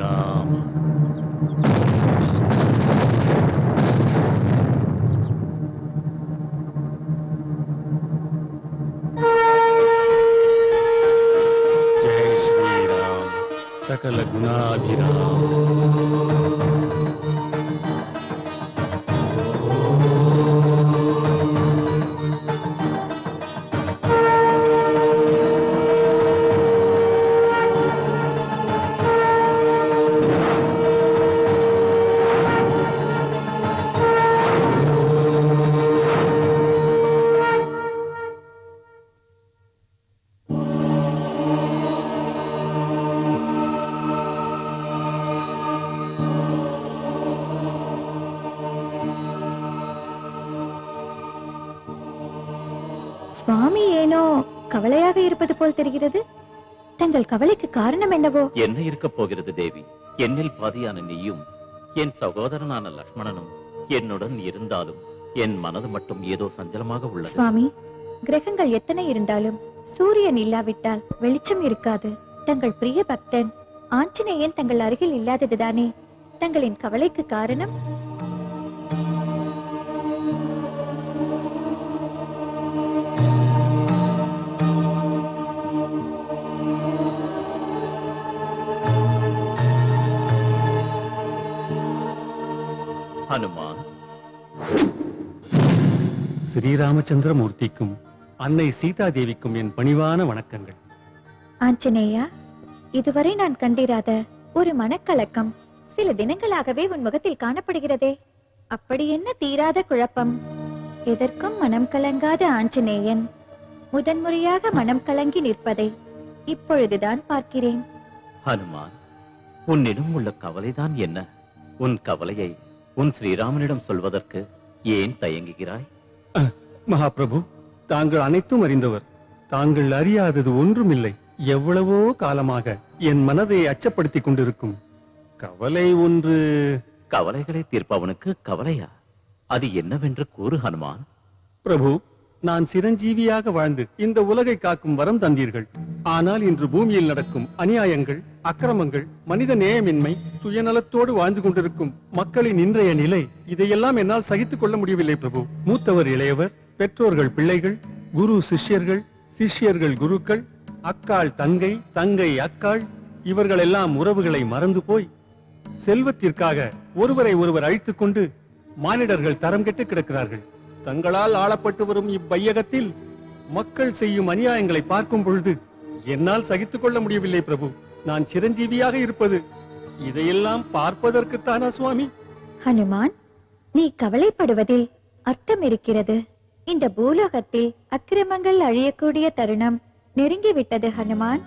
ஸ்ரீராம் ஜெய் ஸ்ரீராம் சகல குணாபிராம் சுவாமி ஏனோ கவலையாக இருப்பது போல் தெரிகிறது தங்கள் கவலைக்கு காரணம் என்னவோ என்ன இருக்கப் போகிறது தேவி என்னில் பாதியான நீயும் என் சகோதரனான லக்ஷ்மணனும் என்னுடன் இருந்தாலும் என் மனது மட்டும் ஏதோ சஞ்சலமாக உள்ளது சுவாமி கிரகங்கள் எத்தனை இருந்தாலும் சூரியன் இல்லாவிட்டால் வெளிச்சம் இருக்காது தங்கள் பிரிய பக்தன் ஆஞ்சநேயன் தங்கள் அருகில் இல்லாததுதானே தங்களின் கவலைக்கு காரணம் ஹனுமான் ஸ்ரீராமச்சந்திரமூர்த்திக்கும் அன்னை சீதாதேவிக்கும் என் பணிவான வணக்கங்கள் ஆஞ்சநேயா இதுவரை நான் கண்டிராத ஒரு மனக்கலக்கம் சில தினங்களாகவே உன் முகத்தில் காணப்படுகிறதே அப்படி என்ன தீராத குழப்பம் எதற்கும் மனம் கலங்காத ஆஞ்சநேயன் முதன்முறையாக மனம் கலங்கி நிற்பதை இப்பொழுதுதான் பார்க்கிறேன் ஹனுமான் உன்னிடம் உள்ள கவலைதான் என்ன உன் கவலையை உன் ஸ்ரீராமனிடம் சொல்வதற்கு ஏன் தயங்குகிறாய் மகாபிரபு தாங்கள் அனைத்தும் அறிந்தவர் தாங்கள் அறியாதது ஒன்றுமில்லை எவ்வளவோ காலமாக என் மனதை அச்சப்படுத்திக் கொண்டிருக்கும் கவலை ஒன்று கவலைகளை தீர்ப்பவனுக்கு கவலையா அது என்னவென்று கூறு ஹனுமான் பிரபு நான் சிரஞ்சீவியாக வாழ்ந்து இந்த உலகை காக்கும் வரம் தந்தீர்கள் ஆனால் இன்று பூமியில் நடக்கும் அநியாயங்கள் அக்கிரமங்கள் மனித நேயமின்மை சுயநலத்தோடு வாழ்ந்து கொண்டிருக்கும் மக்களின் இன்றைய நிலை இதையெல்லாம் என்னால் சகித்துக் கொள்ள முடியவில்லை பிரபு மூத்தவர் இளையவர் பெற்றோர்கள் பிள்ளைகள் குரு சிஷ்யர்கள் சிஷ்யர்கள் குருக்கள் அக்காள் தங்கை தங்கை அக்காள் இவர்கள் எல்லாம் உறவுகளை மறந்து போய் செல்வத்திற்காக ஒருவரை ஒருவர் அழித்துக் கொண்டு மானிடர்கள் தரம் கெட்டு கிடக்கிறார்கள் தங்களால் ஆளப்பட்டு வரும் இவ்வையகத்தில் மக்கள் செய்யும் அநியாயங்களை பார்க்கும் பொழுது என்னால் சகித்துக் கொள்ள முடியவில்லை பிரபு நான் சிரஞ்சீவியாக இருப்பது இதையெல்லாம் பார்ப்பதற்குத்தானா சுவாமி ஹனுமான் நீ கவலைப்படுவதில் அர்த்தம் இருக்கிறது இந்த பூலோகத்தில் அக்கிரமங்கள் அழியக்கூடிய தருணம் நெருங்கிவிட்டது ஹனுமான்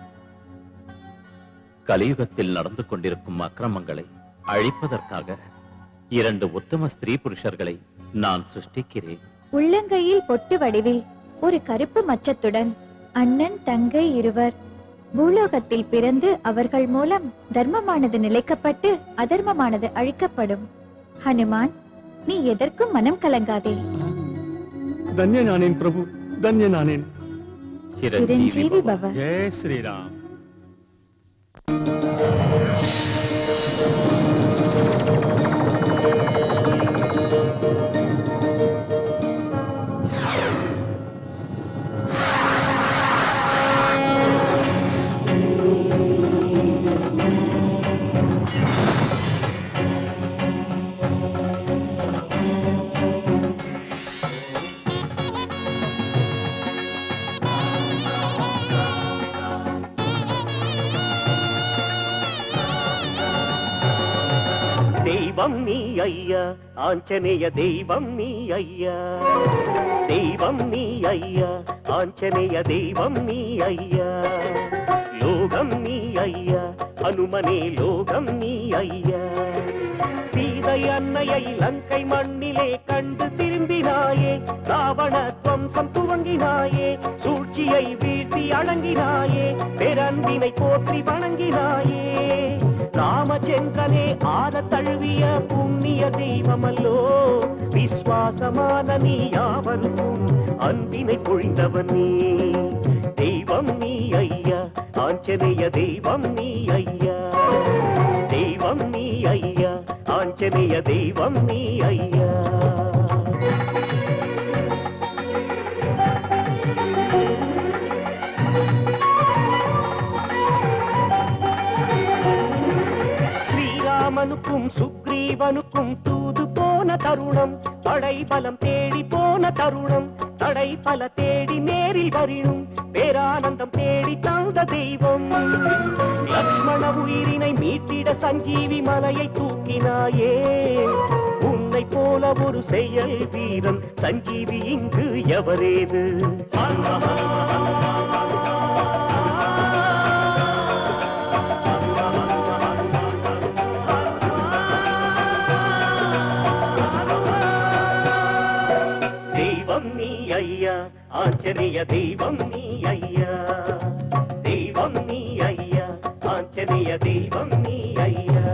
கலியுகத்தில் நடந்து கொண்டிருக்கும் அக்கிரமங்களை அழிப்பதற்காக இரண்டு உத்தம ஸ்திரீ புருஷர்களை நான் சிருஷ்டிக்கிறேன் உள்ளங்கையில் பொட்டு வடிவில் ஒரு கருப்பு மச்சத்துடன் அண்ணன் தங்கை இருவர் பூலோகத்தில் பிறந்து அவர்கள் மூலம் தர்மமானது நிலைக்கப்பட்டு அதர்மமானது அழிக்கப்படும் ஹனுமான் நீ எதற்கும் மனம் கலங்காதே தன்யனானேன் பிரபு தன்யனானேன் சிரஞ்சீவி பவ ஜெய் ஸ்ரீராம் தெய்வம் நீ ஐயா ஆஞ்சநேய தெய்வம் நீ ஐயா தெய்வம் நீ ஐயா ஆஞ்சநேய தெய்வம் நீ ஐயா லோகம் நீ ஐயா அனுமனே லோகம் நீ ஐயா சீதை அன்னையை லங்கை மண்ணிலே கண்டு திரும்பினாயே ராவண துவம்சம் துவங்கினாயே சூழ்ச்சியை வீழ்த்தி அடங்கினாயே பெரன்பினை போற்றி வணங்கினாயே ராமச்சந்திரனே ஆற தழுவிய புண்ணிய தெய்வமல்லோ விஸ்வாசமான நீ யாவருக்கும் அன்பினை பொழிந்தவன் நீ தெய்வம் நீ ஐயா ஆஞ்சநேய தெய்வம் நீ ஐயா தெய்வம் ஆஞ்சநேய தெய்வம் நீ ஐயா ஸ்ரீராமனுக்கும் சுக்ரீவனுக்கும் தூது போன தருணம் படை பலம் தேடி போன தருணம் தடை பல தேடி நேரில் வரினும் பேரானந்தம் தேடி தந்த தெய்வம் லக்ஷ்மண உயிரினை மீட்டிட சஞ்சீவி மலையை தூக்கினாயே உன்னை போல ஒரு செயல் வீரன் சஞ்சீவி இங்கு எவரேது தெய்வம் நீ ஐயா ஆஞ்சநேய தெய்வம் நீ ஐயா தெய்வம் நீ ஐயா ஆஞ்சநேய தெய்வம் நீ ஐயா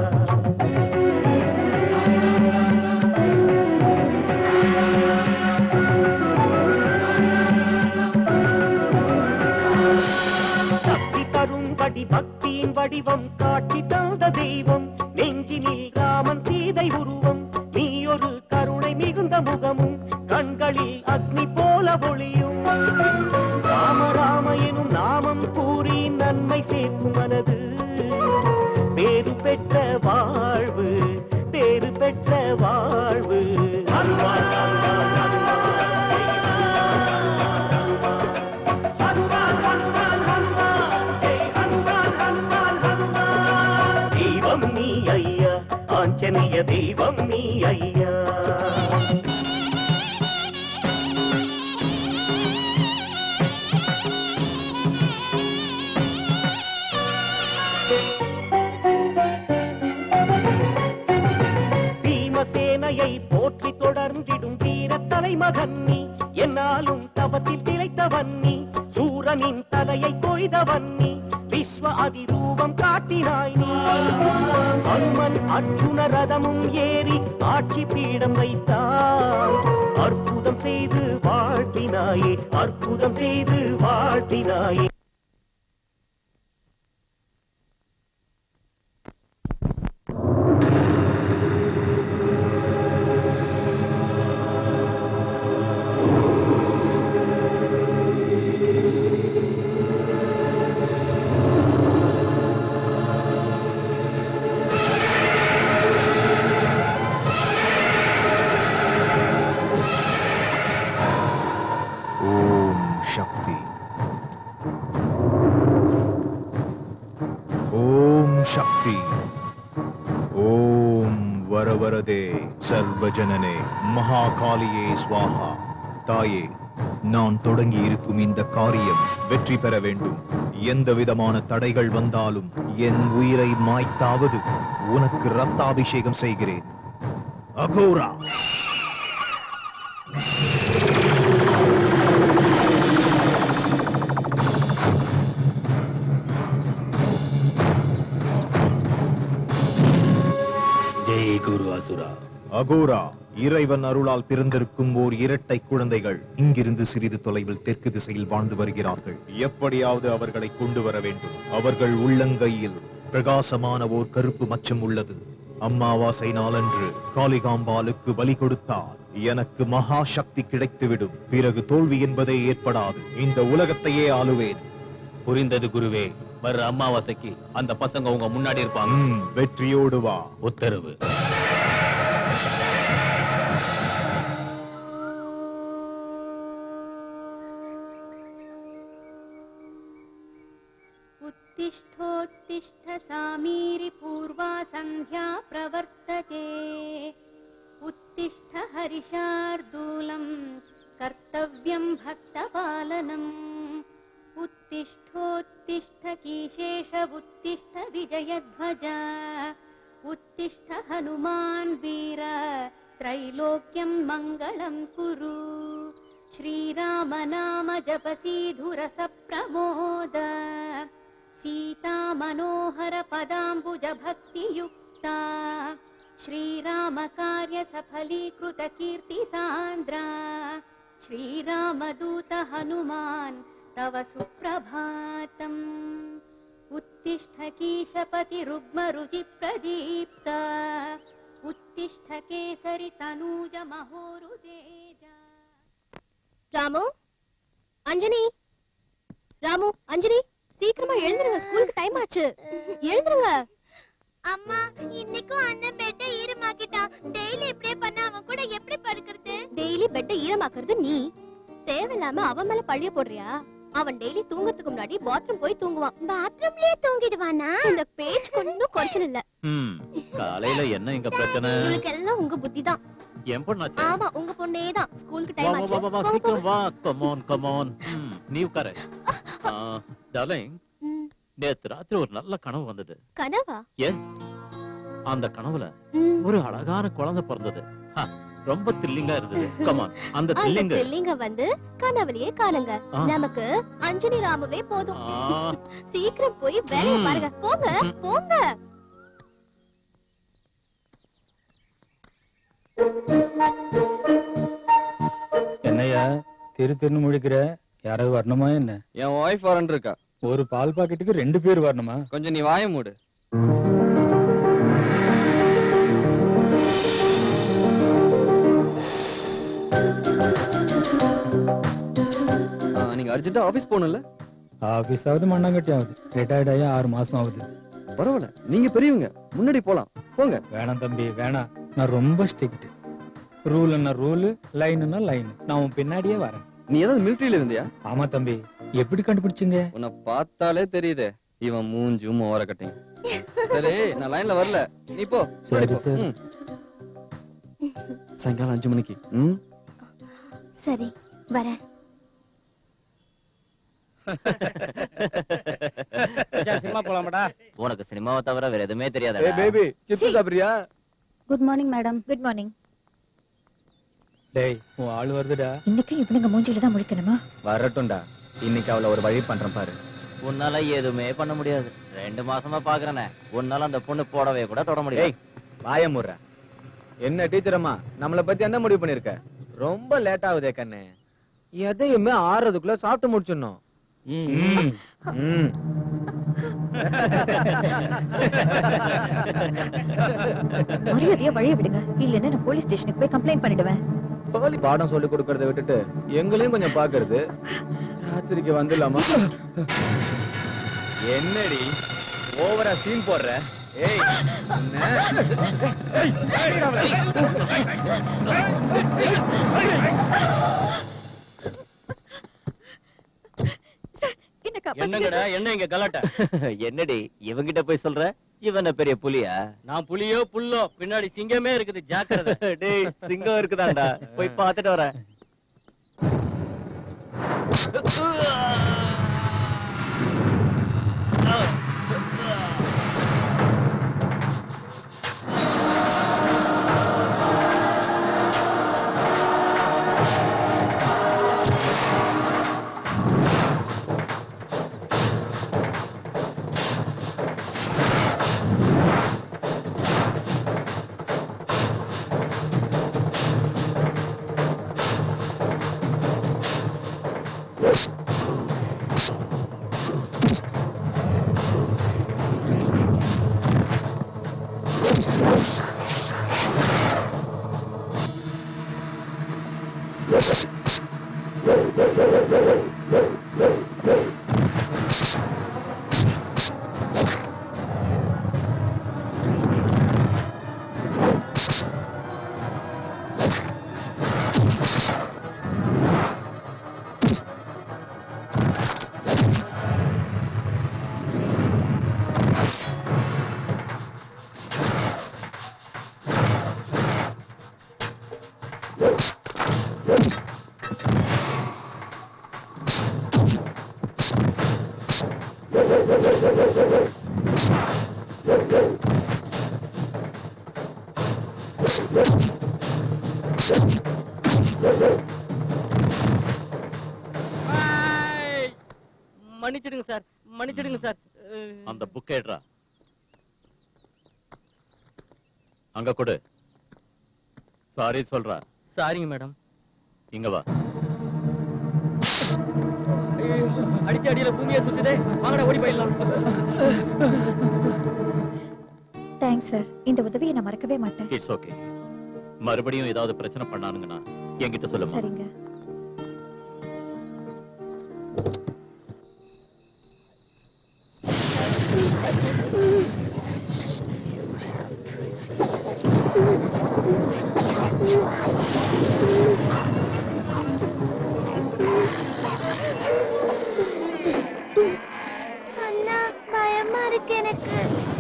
சக்தி தரும்படி பக்தியின் வடிவம் காட்சி தந்த தெய்வம் நெஞ்சினில் ராமன் சீதை உருவம் நீ ஒரு கருணை மிகுந்த முகமும் கண்களில் அக்னி போல ஒளியும் ராம ராம எனும் நாமம் கூறி நன்மை சேர்க்கும் மனது பேரு பெற்ற வாழ்வு பேரு பெற்ற வாழ்வு ஹனுமான், ஹனுமான், ஹனுமான், ஹனுமான், ஹனுமான், ஜெய் ஹனுமான், ஹனுமான், ஹனுமான். தெய்வம் நீ ஐயா ஆஞ்சநேய தெய்வம் நீ ஐயா பீமசேனையை போற்றி தொடர்ந்திடும் வீர தலைமகன் நீ என்னாலும் தவத்தில் திளைத்தவன் நீ சூரனின் தலையை கொய்தவன் நீ விஸ்வ அதிரூபம் காட்டினாய் நீ அம்மன் அர்ஜுன ரதமும் ஏறி ஆட்சி பீடம் வைத்தாய் அற்புதம் செய்து வாழ்த்தினாயே அற்புதம் செய்து வாழ்த்தினாயே ஓம் சக்தி ஓம் சக்தி ஓம் வரவரதே சர்வஜனனே மகாகாலியே ஸ்வாஹா தாயே நான் தொடங்கி இருக்கும் இந்த காரியம் வெற்றி பெற வேண்டும் எந்த விதமான தடைகள் வந்தாலும் என் உயிரை மாய்த்தாவது உனக்கு ரத்தாபிஷேகம் செய்கிறேன் அகோரா ஜெய் குரு அசுரா அகோரா இறைவன் அருளால் பிறந்திருக்கும் ஓர் இரட்டை குழந்தைகள் இங்கிருந்து சிறிது தொலைவில் தெற்கு திசையில் வாழ்ந்து வருகிறார்கள் எப்படியாவது அவர்களை கொண்டு வர வேண்டும் அவர்கள் உள்ளங்கையில் பிரகாசமான ஓர் கருப்பு மச்சம் உள்ளது அம்மாவாசை நாளன்று காளிகாம்பாலுக்கு பலி கொடுத்தால் எனக்கு மகா சக்தி கிடைத்துவிடும் பிறகு தோல்வி என்பதே ஏற்படாது இந்த உலகத்தையே ஆளுவேன் புரிந்தது குருவே வர்ற அமாவாசைக்கு அந்த பசங்க உங்க முன்னாடி இருப்பாங்க ம், வெற்றியோடு வா உத்தரவு उत्तिष्ठोत्तिष्ठ सामीरि पूर्वा सन्ध्या प्रवर्तते उत्तिष्ठ हरिशार्दूलम् कर्तव्यम् भक्तपालनम् उत्तिष्ठोत्तिष्ठ कीशेष उत्तिष्ठ विजयध्वज उत्तिष्ठ हनुमान् वीर त्रैलोक्यम् मङ्गलम् कुरु श्रीराम नाम जपसीधुरस प्रमोद सीता मनोहर पदाम्बुज भक्तियुक्ता श्रीराम कार्य सफलीकृत कीर्ति सान्द्रा श्रीरामदूत हनुमान् तव सुप्रभातम् उत्तिष्ठ कीशपति रुग्म रुचि प्रदीप्ता उत्तिष्ठ केसरि तनूज महोरुदेज ராமு அஞ்சனி ராமு அஞ்சனி சீக்கிரமா எழுந்துருங்க ஸ்கூலுக்கு டைம் ஆச்சு எழுந்துருங்க அம்மா இன்னைக்கும் அண்ணன் பெட்டை ஈரமாக்கிட்டான் டெய்லி இப்படியே பண்ண அவன் கூட எப்படி படுக்கிறது டெய்லி பெட்டை ஈரமாக்குறது நீ தேவையில்லாம அவன் மேல பழிய போடுறியா அவன் டெய்லி தூங்கறதுக்கு முன்னாடி பாத்ரூம் போய் தூங்குவான் பாத்ரூம்லயே தூங்கிடுவானா இந்த பேச்சு கொஞ்சம் குறைச்சல் இல்ல ம் காலையில என்ன இங்க பிரச்சனை இவளுக்கு எல்லாம் உங்க புத்தி தான் என் பொண்ணாச்சு ஆமா உங்க பொண்ணே தான் ஸ்கூலுக்கு வா டைம் வா ஆச்சு வா வா வா போங்க, சீக்கிரம் போங்க. வா கமான் கமான் நீ உட்கார டார்லிங் ம், நேத்து ராத்திரி ஒரு நல்ல கனவு வந்தது கனவா எஸ் அந்த கனவுல ம், ஒரு அழகான குழந்தை பிறந்தது ஹ, ரொம்ப த்ரில்லிங்கா இருந்தது கமான் அந்த அந்த த்ரில்லிங் த்ரில்லிங்க வந்து கனவுலயே காணுங்க ஆ. நமக்கு அஞ்சனி ராமுவே போதும் ஆ, சீக்கிரம் போய் வேலையை ம். பாருங்க போங்க ம். போங்க என்னையா திரு திருன்னு முழிக்கிற யாராவது வரணுமா என்ன என் ஒய்ஃப் வரன் இருக்கா ஒரு பால் பாக்கெட்டுக்கு ரெண்டு பேர் வரணுமா கொஞ்சம் நீ வாய மூடு ஆ, நீங்க அர்ஜென்ட்டா ஆபீஸ் போகணும்ல ஆபீஸ் ஆகுது மண்ணாங்கட்டி ஆகுது ரிட்டையர்ட் ஆகி ஆறு மாசம் ஆகுது பரவாயில்ல நீங்க பெரியவங்க முன்னாடி போலாம் போங்க வேணாம் தம்பி வேணாம் நான் ரொம்ப ஸ்ட்ரிக்ட் ரூல்னா ரூலு லைன்னா லைன் நான் உன் பின்னாடியே வரேன் நீ ஏதாவது மிலிட்டரியில இருந்தியா ஆமா தம்பி எப்படி கண்டுபிடிச்சீங்க உன்னை பார்த்தாலே தெரியுதே இவன் மூஞ்சும் ஓர கட்டையும் சரி நான் லைன்ல வரல நீ போ முன்னாடி போ. சரி. ம். சாயங்காலம் அஞ்சு மணிக்கு ம் சரி வரேன் சினிமா போலாமாடா உனக்கு சினிமாவை தவிர வேற எதுவுமே தெரியாத ஏய் பேபி சிப்ஸ் சாப்பிடுறியா good morning madam good morning டேய் உன் ஆள் வருதுடா இன்னைக்கு இவனுங்க மூஞ்சில தான் முழிக்கணுமா வரட்டும்டா இன்னைக்கு அவளை ஒரு வழி பண்றேன் பாரு உன்னால எதுவுமே பண்ண முடியாது ரெண்டு மாசமா பாக்குறேனே உன்னால அந்த பொண்ணு போடவே கூட தொட முடியாது வாய முடுற என்ன டீச்சர் அம்மா நம்மள பத்தி என்ன முடிவு பண்ணிருக்க ரொம்ப லேட் ஆகுதே கண்ணு எதையுமே ஆறதுக்குள்ள சாப்பிட்டு முடிச்சிடணும் ம். ம். மரியாதையா வழிய விடுங்க இல்லைன்னா நான் போலீஸ் ஸ்டேஷனுக்கு போய் கம்ப்ளைண்ட் பண்ணிடுவேன் பாடம் சொல்லி கொடுக்கறத விட்டுட்டு எங்களையும் கொஞ்சம் பாக்குறது ராத்திரிக்கு வந்துடலாமா என்னடி ஓவரா சீன் போடுற ஏய் உன்னை- என்ன காப்பாத்துங்க என்னங்கடா என்ன இங்க கலாட்ட என்னடி இவங்கிட்ட போய் சொல்ற இவன பெரிய புலியா நான் புலியோ புல்லோ பின்னாடி சிங்கமே இருக்குது ஜாக்கிரதை டேய் சிங்கம் இருக்குதாண்டா போய் பார்த்துட்டு வரேன் மன்னிச்சிடுங்க சார் மன்னிச்சிடுங்க சார் அந்த புக் எடுறா அங்க கொடு சாரி சொல்றா சாரிங்க மேடம் இங்க வா அடிச்ச அடியில பூமியை சுத்துதே வாங்கடா ஓடி போயிடலாம் தேங்க்ஸ் சார் இந்த உதவியை நான் மறக்கவே மாட்டேன் இட்ஸ் ஓகே மறுபடியும் ஏதாவது பிரச்சனை பண்ணானுங்கன்னா என்கிட்ட சொல்லுமா சரிங்க அண்ணா பயமா இருக்கு எனக்கு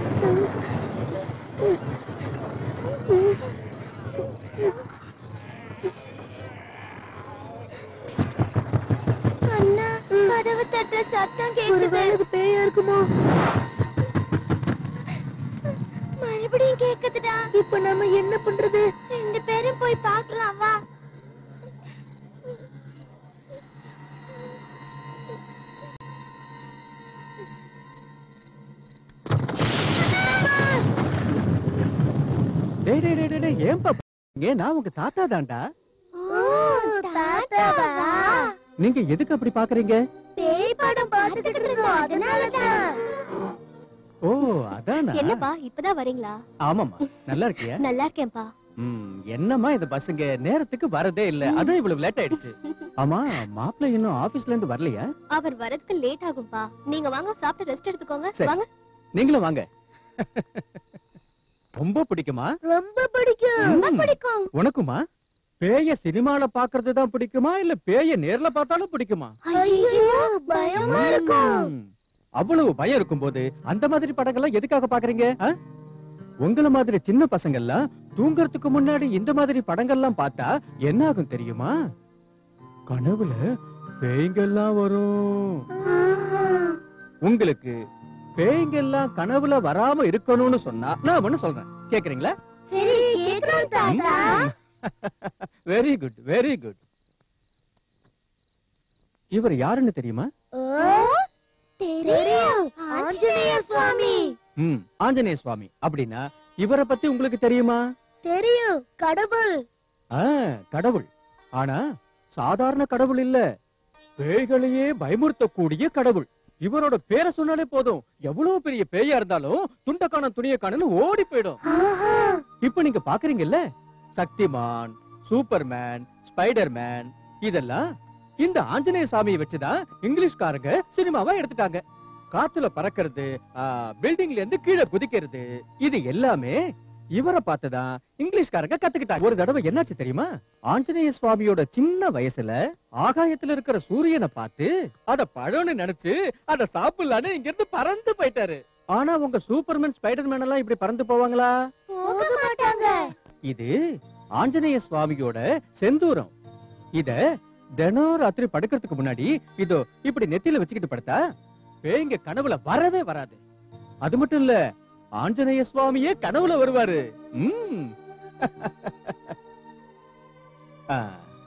அண்ணா கதவு தட்டுற சத்தம் கேக்குது பேயா இருக்குமோ மறுபடியும் கேக்குதுடா இப்ப நம்ம என்ன பண்றது ரெண்டு பேரும் போய் பார்க்கலாம் வா டேய் டேய் டேய், டேய் டேய் ஏன்பா ஏ நான் உங்க தாத்தா தான்டா தாத்தாவா நீங்க எதுக்கு அப்படி பாக்குறீங்க பேய் படம் பார்த்துக்கிட்டு இருந்தோம் அதனாலதான் ஓ அதானா என்னப்பா இப்பதான் வரீங்களா ஆமாமா நல்லா இருக்கியா நல்லா இருக்கேன்ப்பா ம், என்னம்மா இந்த பஸ்ஸுங்க நேரத்துக்கு வரதே இல்ல அதான் இவ்வளவு லேட் ஆயிடுச்சு ஆமா மாப்பிள்ளை இன்னும் ஆபீஸ்ல இருந்து வரலையா அவர் வரதுக்கு லேட் ஆகும்பா நீங்க வாங்க சாப்பிட்டு ரெஸ்ட் எடுத்துக்கோங்க சரி. வாங்க நீங்களும் வாங்க ரொம்ப பிடிக்குமா ரொம்ப பிடிக்கும் ரொம்ப ம். பிடிக்கும் உனக்குமா பேய சினிமால பாக்குறது தான் பிடிக்குமா இல்ல பேய நேர்ல பார்த்தாலும் பிடிக்குமா ஐயோ பயமா இருக்கும் ம். அவ்வளவு பயம் இருக்கும்போது அந்த மாதிரி படங்கள்லாம் எதுக்காக பாக்குறீங்க ஆ? உங்கள மாதிரி சின்ன பசங்க எல்லாம் தூங்கறதுக்கு முன்னாடி இந்த மாதிரி படங்கள்லாம் பார்த்தா என்ன ஆகும் தெரியுமா கனவுல பேய்ங்கெல்லாம் வரும் உங்களுக்கு பேய்ங்கெல்லாம் கனவுல வராம இருக்கணும்னு சொன்னா நான் ஒண்ணு சொல்றேன் கேக்குறீங்களா சரி கேக்குறோம் தாத்தா வெரி குட் வெரி குட் இவர் யாருன்னு தெரியுமா ஓ தெரியும் ஆஞ்சநேய சுவாமி ம் ஆஞ்சநேய சுவாமி அப்படின்னா இவரை பத்தி உங்களுக்கு தெரியுமா தெரியும் கடவுள் ஆ, கடவுள் ஆனா சாதாரண கடவுள் இல்ல பேய்களையே பயமுறுத்தக்கூடிய கடவுள் இவரோட பேரை சொன்னாலே போதும் எவ்வளவு பெரிய பேயா இருந்தாலும் துண்டக்கான துணிய காணு ஓடி போயிடும் இப்ப நீங்க பாக்குறீங்கல்ல சக்திமான் சூப்பர்மேன் ஸ்பைடர்மேன் இதெல்லாம் இந்த ஆஞ்சநேய சாமியை வச்சுதான் இங்கிலீஷ்காரங்க சினிமாவா எடுத்துட்டாங்க காத்துல பறக்கிறது பில்டிங்ல இருந்து கீழே குதிக்கிறது இது எல்லாமே இவரை பார்த்துதான் இங்கிலீஷ்காரங்க கத்துக்கிட்டாங்க ஒரு தடவை என்னாச்சு தெரியுமா ஆஞ்சநேய சுவாமியோட சின்ன வயசுல ஆகாயத்துல இருக்கிற சூரியனை பார்த்து அத பழம்னு நினைச்சு அத சாப்பிடலான்னு இங்க இருந்து பறந்து போயிட்டாரு ஆனா உங்க சூப்பர்மேன் ஸ்பைடர்மேன் எல்லாம் இப்படி பறந்து போவாங்களா போக மாட்டாங்க இது ஆஞ்சநேய சுவாமியோட செந்தூரம் இத தினம் ராத்திரி படுக்கிறதுக்கு முன்னாடி இதோ இப்படி நெத்தியில வச்சுக்கிட்டு படுத்தா பேய்ங்க கனவுல வரவே வராது அது மட்டும் இல்ல ஆஞ்சநேய சுவாமியே கனவுல வருவாரு ம். ஆ.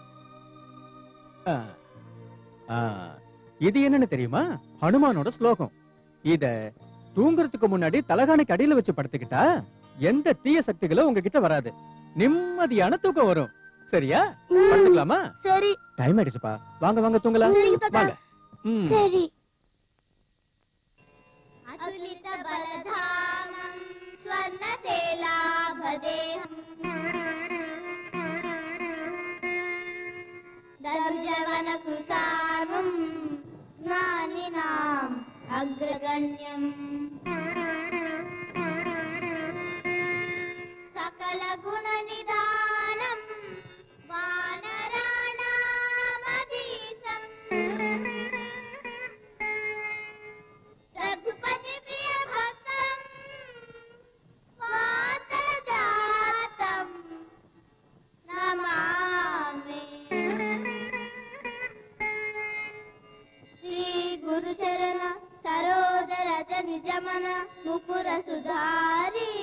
ஆ. ஆ. இது என்னன்னு தெரியுமா ஹனுமானோட ஸ்லோகம் இத தூங்குறதுக்கு முன்னாடி தலகாணிக்கு அடியில வச்சு படுத்துக்கிட்டா எந்த தீய சக்திகளும் உங்ககிட்ட வராது நிம்மதியான தூக்கம் வரும் சரியா படுத்துக்கலாமா சரி டைம் ஆயிடுச்சுப்பா வாங்க வாங்க தூங்கலாம் சரிங்க தாத்தா. வாங்க ம். சரி அதுலித பலதாமம் ஸ்வர்ணதேலாபதேஹம் தனுஜவன குஷாரம் ஞானினாம் அக்ரகண்யம் சகல குண நிதானம் வானராணாமதீசம் रघुपति प्रिय भक्तम वातजातम नमामि श्री गुरु चरण सरोज रज निज मन मुकुर सुधारी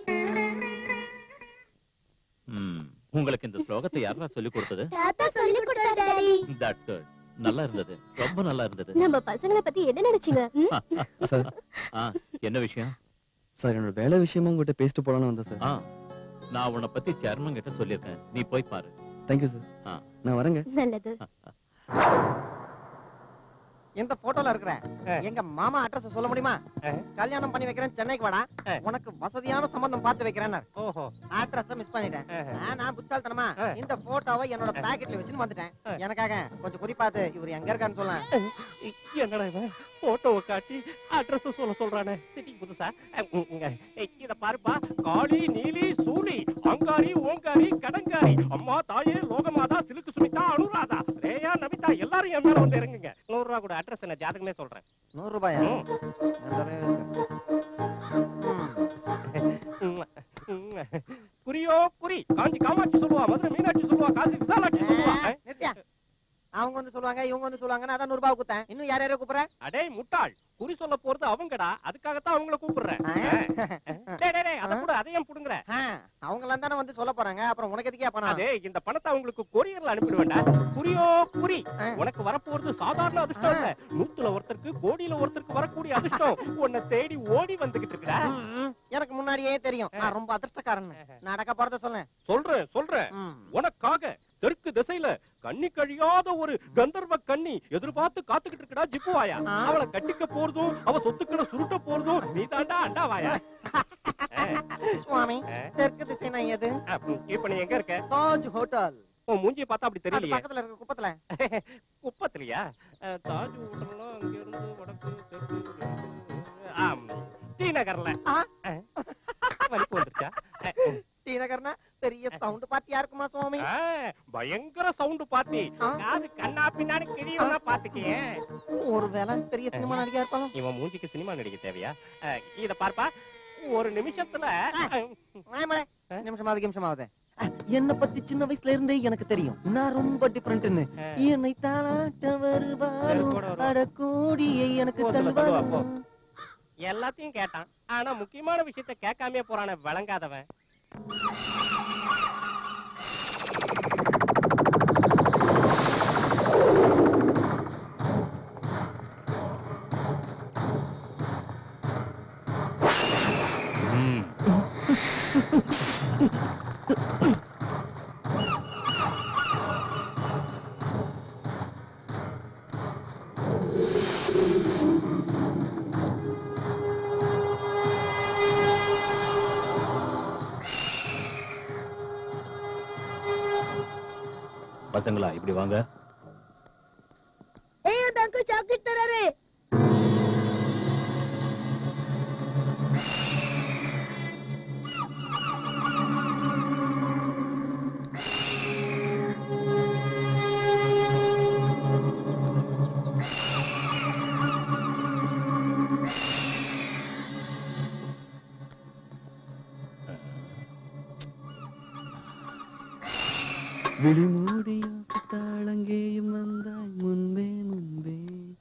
ம். உங்களுக்கு இந்த ஸ்லோகத்தை யாரா சொல்லி கொடுத்தது தாத்தா சொல்லி கொடுத்தாரு தட்ஸ் குட் நல்லா இருந்தது ரொம்ப நல்லா இருந்தது நம்ம பசங்களை பத்தி என்ன நினைச்சீங்க ம்? சார் ஆ, என்ன விஷயம் சார் என்னோட வேலை விஷயமா உங்ககிட்ட பேசிட்டு போலான்னு வந்தேன் சார் ஆ நான் உன்னை பத்தி சேர்மன் கிட்ட சொல்லியிருக்கேன் நீ போய் பாரு தேங்க்யூ சார் ஆ. நான் வரேங்க நல்லது இந்த போட்டோல இருக்கிற எங்க மாமா அட்ரஸ் சொல்ல முடியுமா ஆ. கல்யாணம் பண்ணி வைக்கிறேன் சென்னைக்கு வாடா ஆ. உனக்கு வசதியான சம்பந்தம் பார்த்து வைக்கிறேன் ஓஹோ அட்ரஸ் மிஸ் பண்ணிட்டேன் ஆஹா. ஆ, நான் புத்தால்தனமா ஆ. இந்த போட்டோவை என்னோட பாக்கெட்ல வச்சுன்னு வந்துட்டேன் ஆ. எனக்காக கொஞ்சம் குறி பார்த்து இவர் எங்க இருக்கான்னு சொல்லலாம் என்னடா இவன் போட்டோவை காட்டி அட்ரஸ் சொல்ல சொல்றானே சிட்டி புதுசா அஹ், உம், உங்க, ஏய், இத பாருப்பா காளி நீலி சூலி அங்காரி ஓங்காரி கடங்காரி அம்மா தாயே லோகமாதா சிலுக்கு சுமிதா அனுராதா ரேயா நமிதா எல்லாரும் என் மேல வந்து இறங்குங்க நூறு ரூபா கூட அட்ரஸ் என்ன ஜாதகமே சொல்றேன் நூறு ரூபாயா ம். நல்லாவே இருக்கு. ம். உம், உம். குறியோ குறி காஞ்சி காமாட்சி சொல்லுவா மதுரை மீனாட்சி சொல்லுவா காசி விசாலாட்சி சொல்லுவா ஆ, நிறுத்தியா அவங்க வந்து சொல்லுவாங்க இவங்க வந்து சொல்லுவாங்க நான் தான் நூறு ரூபாய் குத்தேன் இன்னும் யார் யாரையோ கூப்பிடுற அடே முட்டாள் குறி சொல்ல போறது அவங்கடா அதுக்காகத்தான் அவங்கள கூப்பிடுறேன் ஆ. டேய், டேய், டேய், அத கூட அதையும் புடுங்குற அவங்க எல்லாம் தானே வந்து சொல்ல போறாங்க அப்புறம் உனக்கு எதுக்கே பணம் அதே இந்த பணத்தை அவங்களுக்கு கொரியர்ல அனுப்பிடுவேன்டா குறியோ குறி உனக்கு வரப்போறது சாதாரண அதிர்ஷ்டம் இல்ல நூத்துல ஒருத்தருக்கு கோடியில ஒருத்தருக்கு வரக்கூடிய அதிர்ஷ்டம் உன்னை தேடி ஓடி வந்துகிட்டு இருக்குடா ம், எனக்கு முன்னாடியே தெரியும் நான் ரொம்ப அதிர்ஷ்டக்காரன் நடக்க போறத சொல்லேன் சொல்றேன் சொல்றேன் உனக்காக தெற்கு திசையில கண்ணி கழியாத ஒரு கந்தர்வ கண்ணி எதிர்பார்த்து காத்துக்கிட்டு இருக்கடா ஜிப்புவாயா ஆ. அவளை கட்டிக்க போறதும் அவ சொத்துக்களை சுருட்ட போறதும் நீ தாண்டா அண்டாவாயா சுவாமி தெற்கு திசைனா எது இப்ப நீ எங்க இருக்க தாஜ் ஹோட்டல் உன் மூஞ்சிய பார்த்தா அப்படி அது தெரியலையே பக்கத்துல இருக்க குப்பத்துல குப்பத்திலையா அஹ், தாஜ் ஹோட்டல்லாம் அங்க இருந்து வடக்கு தெற்கு ஆம், டி நகர்ல அஹ், வலிப்பு வந்துருச்சா அஹ், டி நகர்னா பெரிய சவுண்ட் பார்ட்டியா இருக்குமா சுவாமி அஹ், பயங்கர சவுண்ட் பார்ட்டி காது கண்ணா பின்னாடி கிழியும் பாத்துக்கே ஒருவேளை பெரிய சினிமா நடிகா இருப்பாலும் இவன் மூஞ்சிக்கு சினிமா நடிக்க தேவையா அஹ், இத பார்ப்பா ஒரு நிமிஷத்துல வாயமலே நிமிஷமாவது நிமிஷமாவது என்ன பத்தி சின்ன வயசுல இருந்தே எனக்கு தெரியும் நான் ரொம்ப டிஃபரெண்ட்னு என்னை தாளாட்ட வருவாரோ அட கோடியை எனக்கு போதுல, தள்ளுவா, தள்ளுவாரோ போ. எல்லாத்தையும் கேட்டான் ஆனா முக்கியமான விஷயத்த கேட்காமயே போறானே விளங்காதவன் பசங்களா இப்படி வாங்க ஏய் அந்த அங்கிள் சாக்லேட் தராரு விழிமூடி யோசித்தாளங்கேயும் வந்தாய் முன்பே முன்பே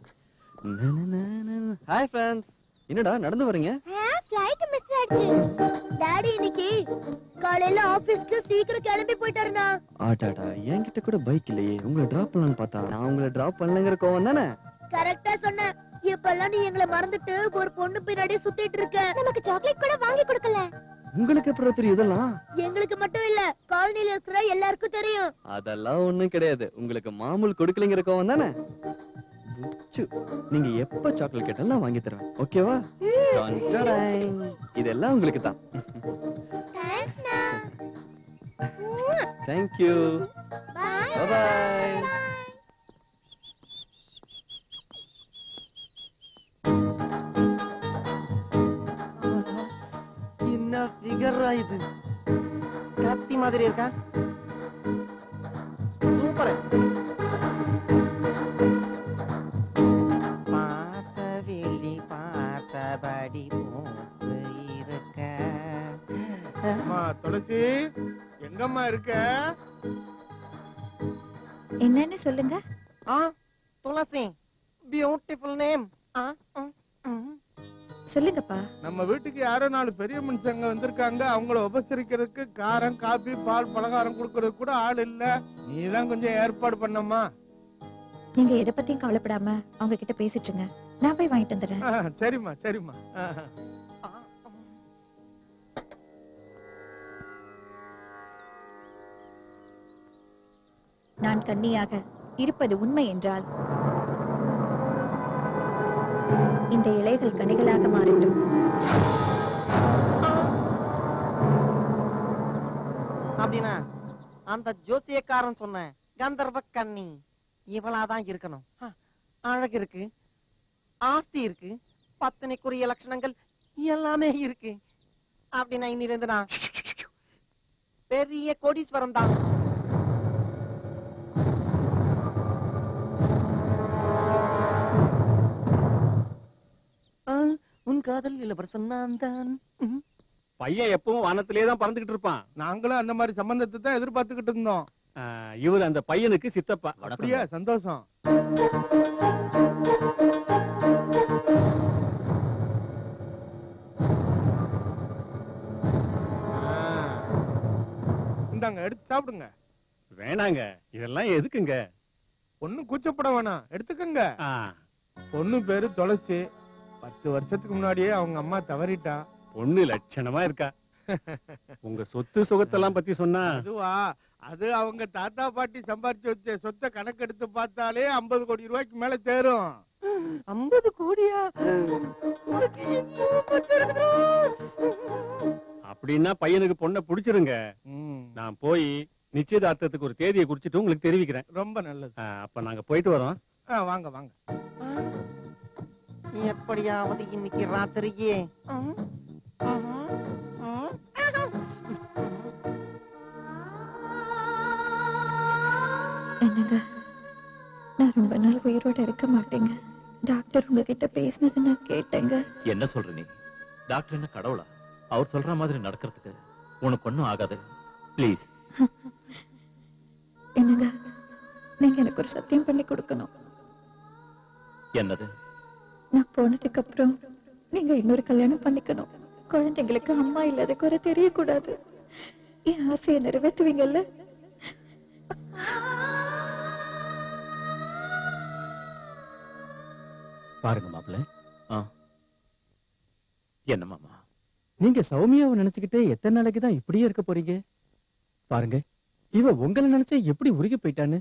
ஹாய் ஃப்ரெண்ட்ஸ் என்னடா நடந்து வரீங்க ஃளைட் மிஸ் ஆயிடுச்சு டாடி இன்னைக்கு காலையில ஆபீஸ்க்கு சீக்கிரம் கிளம்பி போயிட்டாருனா ஆட்டாடா என்கிட்ட கூட பைக் இல்லையே உங்களை டிராப் பண்ணலாம்னு பார்த்தா நான் உங்களை டிராப் பண்ணலங்கிற கோவம் தானே கரெக்டா சொன்ன இப்பெல்லாம் நீ எங்களை மறந்துட்டு ஒரு பொண்ணு பின்னாடி சுத்திட்டு இருக்க நமக்கு சாக்லேட் கூட வாங்கி கொடுக்கல உங்களுக்கு எப்படி தெரியும் இதெல்லாம் எங்களுக்கு மட்டும் இல்ல காலனில இருக்கிற எல்லாருக்கும் தெரியும் அதெல்லாம் ஒண்ணும் கிடையாது உங்களுக்கு மாமூல் கொடுக்கலைங்கிற கோவம் தானே புச்சு நீங்க எப்ப சாக்லேட் கேட்டாலும் நான் வாங்கி தருவேன் ஓகேவா டான் டடாய். இதெல்லாம் உங்களுக்கு தான் தேங்க்யூ பாய் என்ன ஃபிகரா இது கத்தி மாதிரி இருக்கா சூப்பர் பார்த்த வெளி பார்த்தபடி போக்கு இருக்க அம்மா துளசி எங்கம்மா இருக்க என்னன்னு சொல்லுங்க ஆ துளசி பியூட்டிஃபுல் நேம் ஆ ம், ம். சொல்லுங்கப்பா நம்ம வீட்டுக்கு யாரோ நாலு பெரிய மனுஷங்க வந்திருக்காங்க அவங்கள உபசரிக்கிறதுக்கு காரம் காபி பால் பலகாரம் கொடுக்கறதுக்கு கூட ஆள் இல்ல நீதான் கொஞ்சம் ஏற்பாடு பண்ணம்மா நீங்க எதை பத்தியும் கவலைப்படாம அவங்க கிட்ட பேசிட்டு இருங்க நான் போய் வாங்கிட்டு வந்துடுறேன் ஆ, சரிம்மா சரிம்மா ஆ, ஆ. நான் கன்னியாக இருப்பது உண்மை என்றால் இந்த இலைகள் கனிகளாக மாறட்டும் அப்படின்னா அந்த ஜோசியக்காரன் சொன்ன கந்தர்வ கண்ணி இவளாதான் இருக்கணும் ஹ, அழகு இருக்கு ஆஸ்தி இருக்கு பத்தினிக்குரிய லட்சணங்கள் எல்லாமே இருக்கு அப்படின்னா இன்னிலிருந்து நான் பெரிய கோடீஸ்வரம் தான் ஆ, உன் காதல் இளவரசன் நான் தான் ம். பையன் எப்பவும் வானத்திலே தான் பறந்துகிட்டு இருப்பான் நாங்களும் அந்த மாதிரி சம்பந்தத்தை தான் எதிர்பார்த்துக்கிட்டு இருந்தோம் இவர் அந்த பையனுக்கு சித்தப்பா அப்படியா சந்தோஷம் இந்தாங்க எடுத்து சாப்பிடுங்க வேணாங்க இதெல்லாம் எதுக்குங்க ஒண்ணும் கூச்சப்பட வேணாம் எடுத்துக்கங்க பொண்ணு பேரு துளசி பத்து வருஷத்துக்கு முன்னாடியே அவங்க அம்மா தவறிட்டா பொண்ணு லட்சணமா இருக்கா உங்க சொத்து சுகத்தெல்லாம் பத்தி சொன்னா அதுவா அது அவங்க தாத்தா பாட்டி சம்பாரிச்சு வச்ச சொத்தை கணக்கெடுத்து பார்த்தாலே ஐம்பது கோடி ரூபாய்க்கு மேல தேரும் ஐம்பது கோடியா அப்படின்னா பையனுக்கு பொண்ணை புடிச்சிருங்க நான் போய் நிச்சயதார்த்தத்துக்கு ஒரு தேதியை குறிச்சிட்டு உங்களுக்கு தெரிவிக்கிறேன் ரொம்ப நல்லது ஆ, அப்ப நாங்க போயிட்டு வரோம் ஆ, வாங்க வாங்க எப்படியாவது இன்னைக்கு ராத்திரியே ம், ம், ம். என்னங்க நான் ரொம்ப நாள் உயிரோட இருக்க மாட்டேங்க டாக்டர் உங்ககிட்ட பேசினது நான் கேட்டேங்க என்ன சொல்ற நீ டாக்டர் என்ன கடவுளா அவர் சொல்ற மாதிரி நடக்கிறதுக்கு உனக்கு ஒண்ணும் ஆகாது ப்ளீஸ் என்னங்க நீங்க எனக்கு ஒரு சத்தியம் பண்ணி கொடுக்கணும் என்னது நான் போனதுக்கு அப்புறம் நீங்க இன்னொரு கல்யாணம் பண்ணிக்கணும் குழந்தைங்களுக்கு அம்மா இல்லாத குறை தெரியக்கூடாது என் ஆசையை நிறைவேற்றுவீங்கல்ல பாருங்க மாப்பிள்ள என்ன மாமா நீங்க சௌமியாவை நினைச்சுக்கிட்டே எத்தனை நாளைக்கு தான் இப்படியே இருக்க போறீங்க பாருங்க இவ உங்களை நினைச்சா எப்படி உருகி போயிட்டான்னு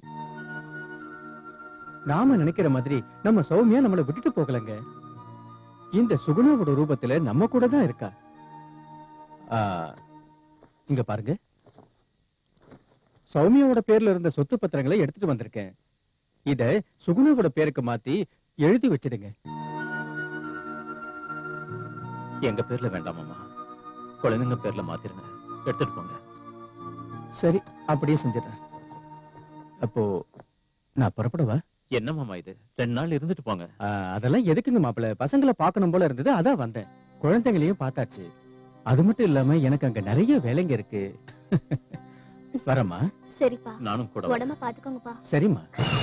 நாம நினைக்கிற மாதிரி நம்ம சௌமியா நம்மளை விட்டுட்டு போகலங்க இந்த சுகுணாவோட ரூபத்துல நம்ம கூட தான் இருக்கா ஆ, இங்க பாருங்க சௌமியாவோட பேர்ல இருந்த சொத்து பத்திரங்களை எடுத்துட்டு வந்திருக்கேன் இத சுகுணாவோட பேருக்கு மாத்தி எழுதி வச்சிடுங்க எங்க பேர்ல வேண்டாம் மாமா குழந்தைங்க பேர்ல மாத்திருங்க எடுத்துட்டு போங்க சரி அப்படியே செஞ்சிடறேன் அப்போ நான் புறப்படவா என்ன மாமா இது ரெண்டு நாள் இருந்துட்டு போங்க ஆ, அதெல்லாம் எதுக்குங்க மாப்பிள்ள பசங்களை பார்க்கணும் போல இருந்தது அதான் வந்தேன் குழந்தைங்களையும் பார்த்தாச்சு அது மட்டும் இல்லாம எனக்கு அங்க நிறைய வேலைங்க இருக்கு வரமா சரிப்பா நானும் கூட வரேன். உடம்ப பாத்துக்கோங்கப்பா சரிம்மா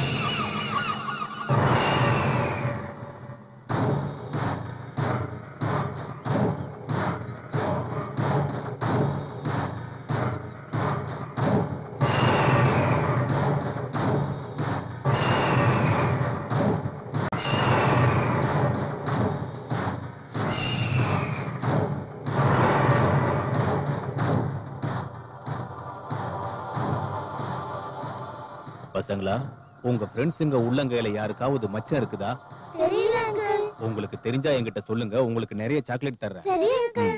பசங்களா உங்க ஃப்ரெண்ட்ஸுங்க உள்ளங்கையில யாருக்காவது மச்சம் இருக்குதா தெரியல அங்கிள் உங்களுக்கு தெரிஞ்சா என்கிட்ட சொல்லுங்க உங்களுக்கு நிறைய சாக்லேட் தர்றேன் சரி அங்கிள்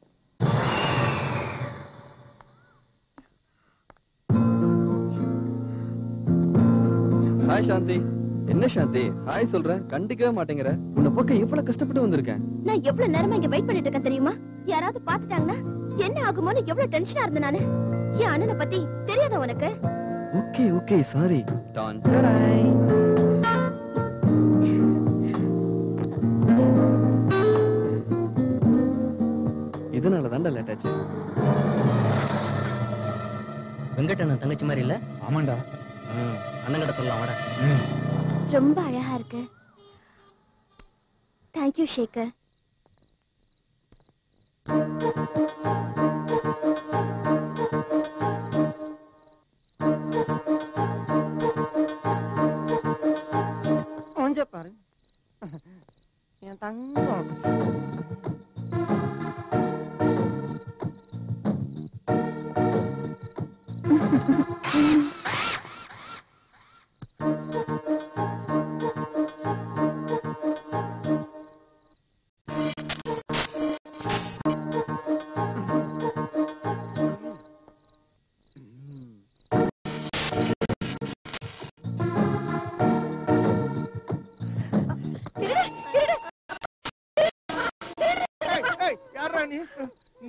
ஹாய் சாந்தி என்ன சாந்தி ஹாய் சொல்றேன் கண்டிக்கவே மாட்டேங்கிற உன்னை பக்கம் எவ்வளவு கஷ்டப்பட்டு வந்திருக்கேன் நான் எவ்வளவு நேரமா இங்க வெயிட் பண்ணிட்டு இருக்கேன் தெரியுமா யாராவது பாத்துட்டாங்கன்னா என்ன ஆகுமோன்னு எவ்வளவு டென்ஷனா இருந்தேன் நானு என் அண்ணனை பத்தி தெரியாதா உனக்கு ஓகே ஓகே சாரி டான் இதனால தான்டா லேட் ஆச்சு வெங்கடண்ணன் தங்கச்சி மாதிரி இல்ல ஆமாண்டா அண்ணன் கிட்ட சொல்லலாம் வர ரொம்ப அழகா இருக்கு தேங்க்யூ ஷேகர் கொஞ்சம் பாரு என் தங்கம்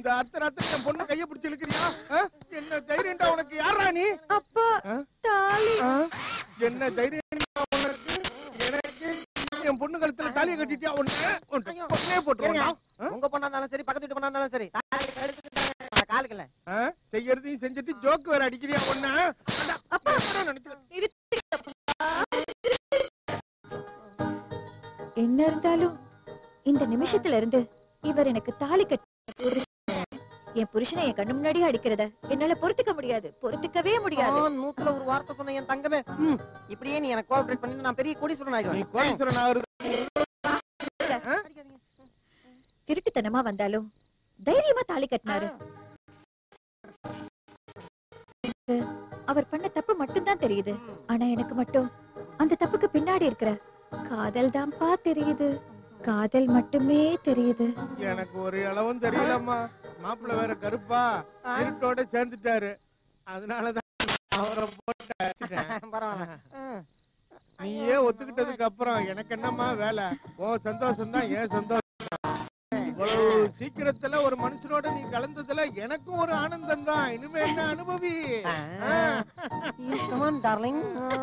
இந்த அர்த்தராத்திரி என் பொண்ணு கைய பிடிச்சு இழுக்கிறியா ஆ? என்ன தைரியம்டா உனக்கு யாரா நீ அப்பா தாலி என்ன தைரியம் உனக்கு எனக்கு என் பொண்ணு கழுத்துல தாலியை கட்டிட்டியா ஒண்ணு பொண்ணே போட்டுருவாங்க உங்க பொண்ணா இருந்தாலும் சரி பக்கத்து வீட்டு பொண்ணா இருந்தாலும் சரி தாலி கழுத்துக்கிட்டாங்க, காலுக்குல செய்யறதையும் செஞ்சுட்டு ஜோக்கு வேற அடிக்கிறியா ஒண்ணு அப்பா நினைக்கிறேன் என்ன இருந்தாலும் இந்த நிமிஷத்துல இருந்து இவர் எனக்கு தாலி கட்டி புருஷன். என் புருஷனை என் கண்ணு முன்னாடியே அடிக்கிறத என்னால பொறுத்துக்க முடியாது பொறுத்துக்கவே முடியாது ஆ, நூத்துல ஒரு வார்த்தை சொன்ன என் தங்கமே ம், இப்படியே நீ எனக்கு கோஆபரேட் பண்ணி நான் பெரிய கோடீஸ்வரன் ஆயிடுவேன் நீ கோடீஸ்வரன் ஆகுறது திருட்டுத்தனமா வந்தாலும் தைரியமா தாலி கட்டினாரு எனக்கு அவர் பண்ண தப்பு மட்டும்தான் தெரியுது ஆனா எனக்கு மட்டும் அந்த தப்புக்கு பின்னாடி இருக்கிற காதல் தான்ப்பா தெரியுது காதல் மட்டுமே தெரியுது எனக்கு ஒரு அளவும் தெரியலம்மா மாப்பிள்ளை வேற கருப்பா இருட்டோட சேர்ந்துட்டாரு அதனாலதான் அவரை போட்டு அடிச்சிட்டேன். பரவாயில்ல நீயே ஒத்துக்கிட்டதுக்கு அப்புறம் எனக்கு என்னம்மா வேலை உன் சந்தோஷம் தான் ஏன் சந்தோஷம் இவ்வளவு சீக்கிரத்துல ஒரு மனுஷனோட நீ கலந்ததுல எனக்கும் ஒரு ஆனந்தம் தான் இனிமே என்ன அனுபவி Come on, darling.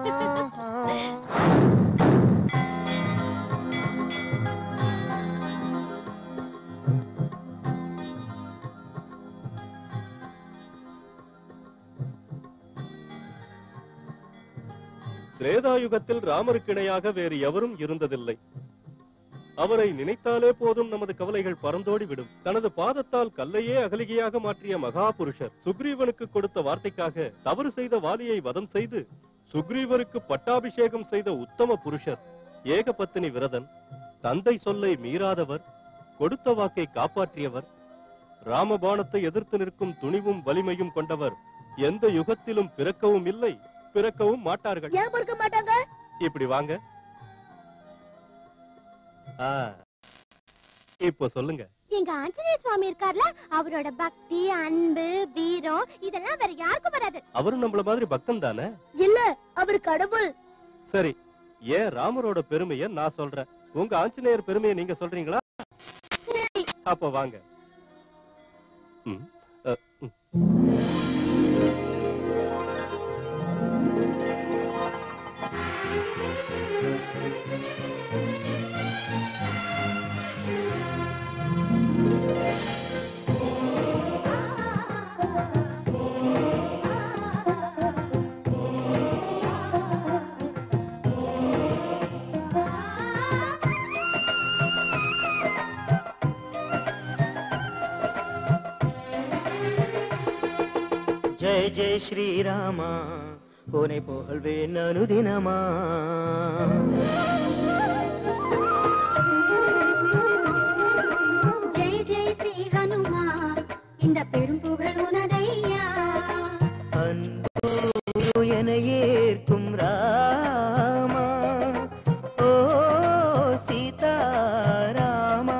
திரேதாயுகத்தில் ராமருக்கு இணையாக வேறு எவரும் இருந்ததில்லை அவரை நினைத்தாலே போதும் நமது கவலைகள் பறந்தோடி விடும் தனது பாதத்தால் கல்லையே அகலிகையாக மாற்றிய மகா புருஷர் சுக்ரீவனுக்கு கொடுத்த வார்த்தைக்காக தவறு செய்த வாலியை வதம் செய்து சுக்ரீவருக்கு பட்டாபிஷேகம் செய்த உத்தம புருஷர் ஏகபத்தினி விரதன் தந்தை சொல்லை மீறாதவர் கொடுத்த வாக்கை காப்பாற்றியவர் ராமபாணத்தை எதிர்த்து நிற்கும் துணிவும் வலிமையும் கொண்டவர் எந்த யுகத்திலும் பிறக்கவும் இல்லை பிறக்கவும் மாட்டார்கள் ஏன் பொறுக்க மாட்டாங்க இப்படி வாங்க ஆ, இப்போ சொல்லுங்க எங்க ஆஞ்சநேய சுவாமி இருக்கார்ல அவரோட பக்தி அன்பு வீரம் இதெல்லாம் வேற யாருக்கும் வராது அவரும் நம்மள மாதிரி பக்தன் தானே இல்ல அவர் கடவுள் சரி ஏன் ராமரோட பெருமைய நான் சொல்றேன் உங்க ஆஞ்சநேயர் பெருமையை நீங்க சொல்றீங்களா அப்ப வாங்க ம், அ, ம். ஜெய ஜெய ஸ்ரீராமா உனை புகழ்வேன் அனுதினமா ஜெய் ஜெய் ஸ்ரீ ஹனுமா இந்த பெரும் புகழ் உனதையா அன்பு என ஏற்கும் ராமா ஓ சீதாராமா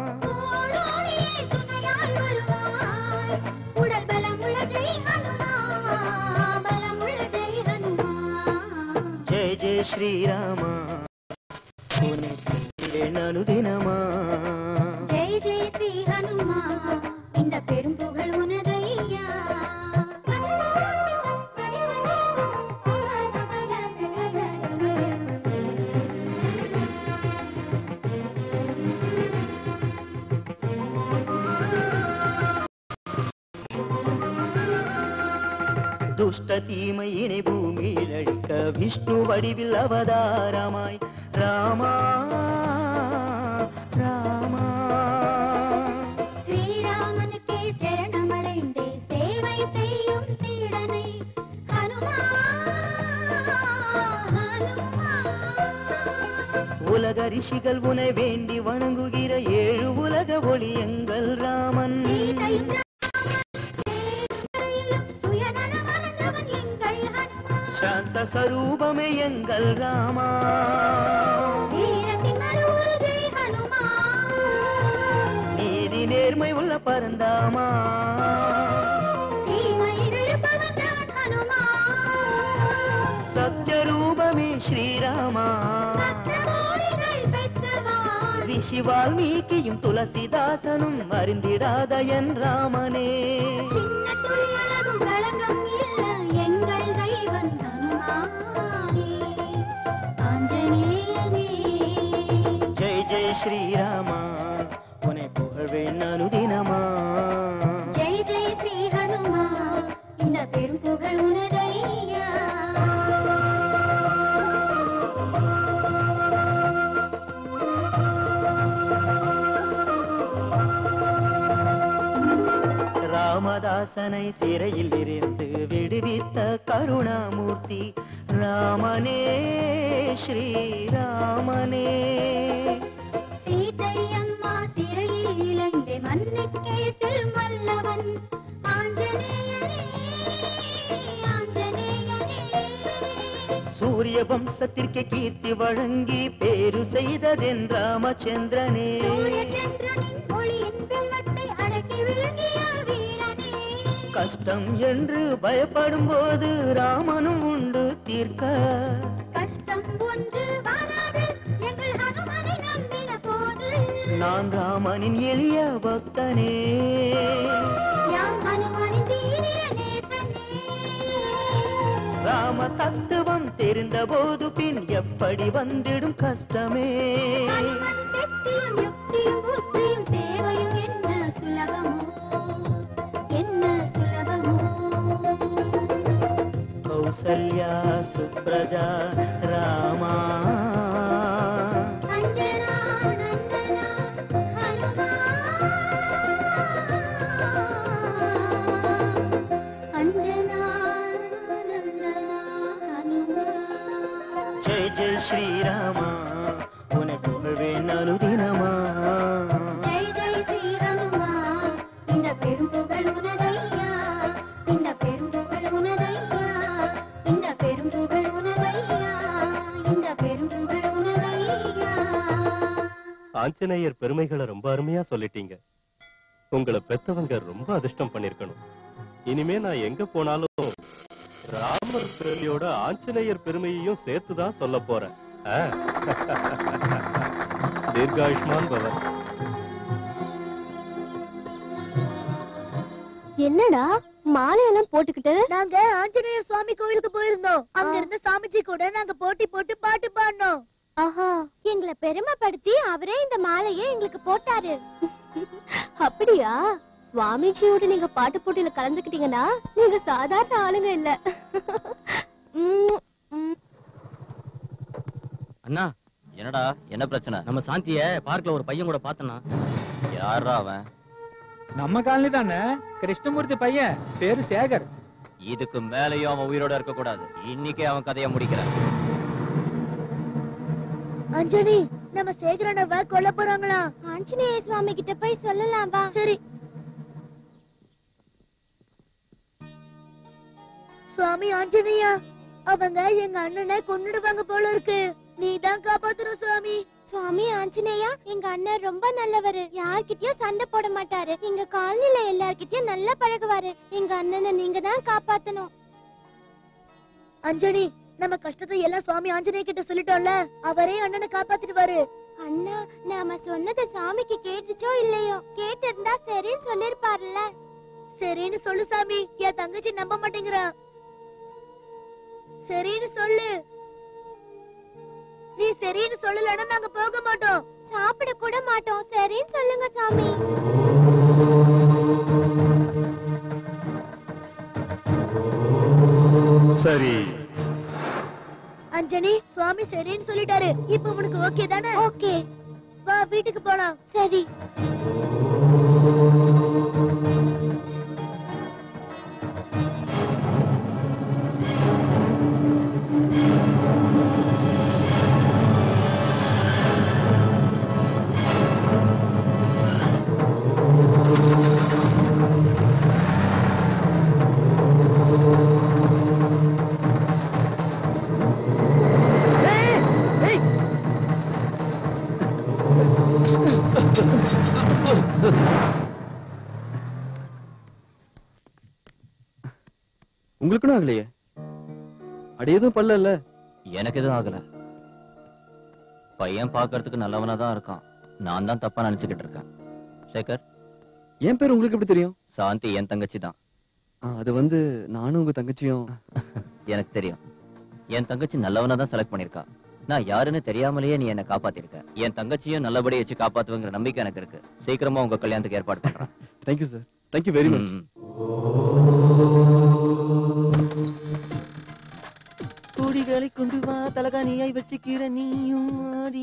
உடல் பலம் உள்ள ஜெய் ஹனுமா பலம் உள்ள ஜெய் ஹனுமா ஜெய ஜெய ஸ்ரீராமா உனை புகழ்வேன் அனுதினமா ஜெய் ஜெய் ஸ்ரீ ஹனுமா இந்த பெரும் புகழ் உனதையா துஷ்ட தீமையினை பூமியில் அழிக்க விஷ்ணு வடிவில் அவதாரமாய் ராமா ராமா ஸ்ரீராமனுக்கே சரணமடைந்தே சேவை செய்யும் சீடனை ஹனுமா உலக ரிஷிகள் உனை வேண்டி வணங்குகிற ஏழு உலக ஒளி எங்கள் ராமன் சுயநலமறந்தவன் எங்கள் ஹனுமா சாந்த சரூபமே எங்கள் ராமா வீரத்தின் மறுவுரு ஜெய் ஹனுமா நீதி நேர்மை உள்ள பரந்தாமா தீமையில் இருப்பவன் தான் ஹனுமா சத்ய ரூபமே ஸ்ரீராமா கோடிகள் பெற்றவா மகரிஷி வால்மீகியும் துளசிதாசனும் அறிந்திடாத என் ராமனே சின்ன துளியளவும் களங்கம் இல்ல எங்கள் தெய்வன் ஹனுமானே ஆஞ்சநேயனே ஜெய் ஜெய் ஸ்ரீராமா உனை புகழ்வேன் அனுதினமா ஜெய் ஜெய் ஸ்ரீ ஹனுமா இந்த பெரும் புகழ் உனதையா ராமதாசனை சிறையில் இருந்து விடுவித்த கருணாமூர்த்தி ராமனே ஸ்ரீராமனே சீதை அம்மா சிறையில் இழந்து மண்ணுக்கே செல்வல்லவன் ஆஞ்சநேயனே ஆஞ்சநேயனே சூரிய வம்சத்திற்கு கீர்த்தி வழங்கி பேரு செய்ததென் ராமச்சந்திரனே சூரியச்சந்திரனின் ஒளியின் வெள்ளத்தை அடக்கி விழுங்கிய வீரனே கஷ்டம் என்று பயப்படும் போது ராமனும் உண்டு தீர்க்க கஷ்டம் ஒன்று வராது எங்கள் ஹனுமனை நம்பின போது நான் ராமனின் எளிய பக்தனே யாம் ஹனுமனின் தீவிர நேசனே ராம தத்துவம் தெரிந்த போது பின் எப்படி வந்திடும் கஷ்டமே ஹனுமன் சக்தியும் யுக்தியும் புத்தியும் சேவையும் என்ன சுலபமோ என்ன சுலபமோ கௌசல்யா சுப்ரஜா ராமா அஞ்சனா நந்தனா ஹனுமா அஞ்சனா நந்தனா ஹனுமா ஜெய் ஜெய் ஸ்ரீராமா உனை புகழ்வேன் அனுதினமா ஜெய் ஜெய் ஸ்ரீ ஹனுமா இந்த பெரும் புகழ் உனதையா இந்த பெரும் புகழ் உனதையா இந்த பெரும் புகழ் உனதையா இந்த பெரும் புகழ் உனதையா ஆஞ்சநேயர் பெருமைகளை ரொம்ப அருமையா சொல்லிட்டீங்க உங்களை பெத்தவங்க ரொம்ப அதிர்ஷ்டம் பண்ணிருக்கணும் இனிமே நான் எங்க போனாலும் ராமர் பெருமையோட ஆஞ்சநேயர் பெருமையையும் சேர்த்துதான் சொல்ல போறேன் ஆ. தீர்காயுஷ்மான் பவன் என்னடா மாலையெல்லாம் போட்டுக்கிட்டு நாங்க ஆஞ்சநேய சுவாமி கோவிலுக்கு போயிருந்தோம் அங்க இருந்த சாமிஜி கூட நாங்க போட்டி போட்டு பாட்டு பாடினோம் ஆஹா எங்களை பெருமைப்படுத்தி அவரே இந்த மாலையை எங்களுக்கு போட்டாரு அப்படியா சுவாமிஜியோட நீங்க பாட்டு போட்டியில கலந்துக்கிட்டீங்கன்னா நீங்க சாதாரண ஆளுங்க இல்ல உம், உம். அண்ணா என்னடா என்ன பிரச்சனை நம்ம சாந்திய பார்க்ல ஒரு பையன் கூட பார்த்தனா யாரா அவன் நம்ம காலனி தானே கிருஷ்ணமூர்த்தி பையன் பேரு சேகர் இதுக்கு மேலயும் அவன் உயிரோட இருக்க கூடாது இன்னைக்கே அவன் கதையை முடிக்கிறான் அஞ்சலி நம்ம சேகரனவ கொல்ல போறாங்களா ஆஞ்சநேய சுவாமி கிட்ட போய் சொல்லலாம் வா சரி சுவாமி ஆஞ்சநேயா அவங்க எங்க அண்ணனை கொன்னுடுவாங்க போல இருக்கு நீ தான் காப்பாத்தணும் சுவாமி சுவாமி ஆஞ்சநேயா எங்க அண்ணன் ரொம்ப நல்லவரு யார்கிட்டயும் சண்டை போட மாட்டாரு எங்க காலனில எல்லார்கிட்டயும் நல்லா பழகுவாரு எங்க அண்ணனை நீங்க தான் காப்பாத்தணும் அஞ்சலி நம்ம கஷ்டத்தை எல்லாம் சுவாமி ஆஞ்சநேய கிட்ட சொல்லிட்டோம்ல அவரே அண்ணனை காப்பாத்திடுவாரு அண்ணா நாம சொன்னது சாமிக்கு கேட்டுச்சோ இல்லையோ கேட்டிருந்தா சரின்னு சொல்லிருப்பாருல்ல சரின்னு சொல்லு சாமி என் தங்கச்சி நம்ப மாட்டேங்கிறா சரின்னு சொல்லு நீ சரின்னு சொல்லலன்னா நாங்க போக மாட்டோம் சாப்பிட கூட மாட்டோம் சரின்னு சொல்லுங்க சாமி சரி அஞ்சனி சுவாமி சரின்னு சொல்லிட்டாரு இப்போ உனக்கு ஓகே தானே ஓகே வா வீட்டுக்கு போலாம் சரி உங்களுக்குன்னு ஆகலையே அடி எதுவும் பல்ல இல்ல எனக்கு எதுவும் ஆகல பையன் பார்க்கறதுக்கு நல்லவனா தான் இருக்கான் நான் தான் தப்பா நினைச்சுக்கிட்டு இருக்கேன் சேகர் என் பேர் உங்களுக்கு எப்படி தெரியும் சாந்தி என் தங்கச்சி தான் ஆ, அது வந்து நானும் உங்க தங்கச்சியும் எனக்கு தெரியும் என் தங்கச்சி நல்லவனா தான் செலக்ட் பண்ணிருக்கா நான் யாருன்னு தெரியாமலேயே நீ என்ன காப்பாத்திருக்க என் தங்கச்சியும் நல்லபடியா வச்சு காப்பாத்துவங்கிற நம்பிக்கை எனக்கு இருக்கு சீக்கிரமா உங்க கல்யாணத்துக்கு ஏற்பாடு பண்றேன் thank you sir thank you very much கொடிகளை கொண்டு வா தலகாணியாய் வச்சுக்கிற நீயும் ஆடி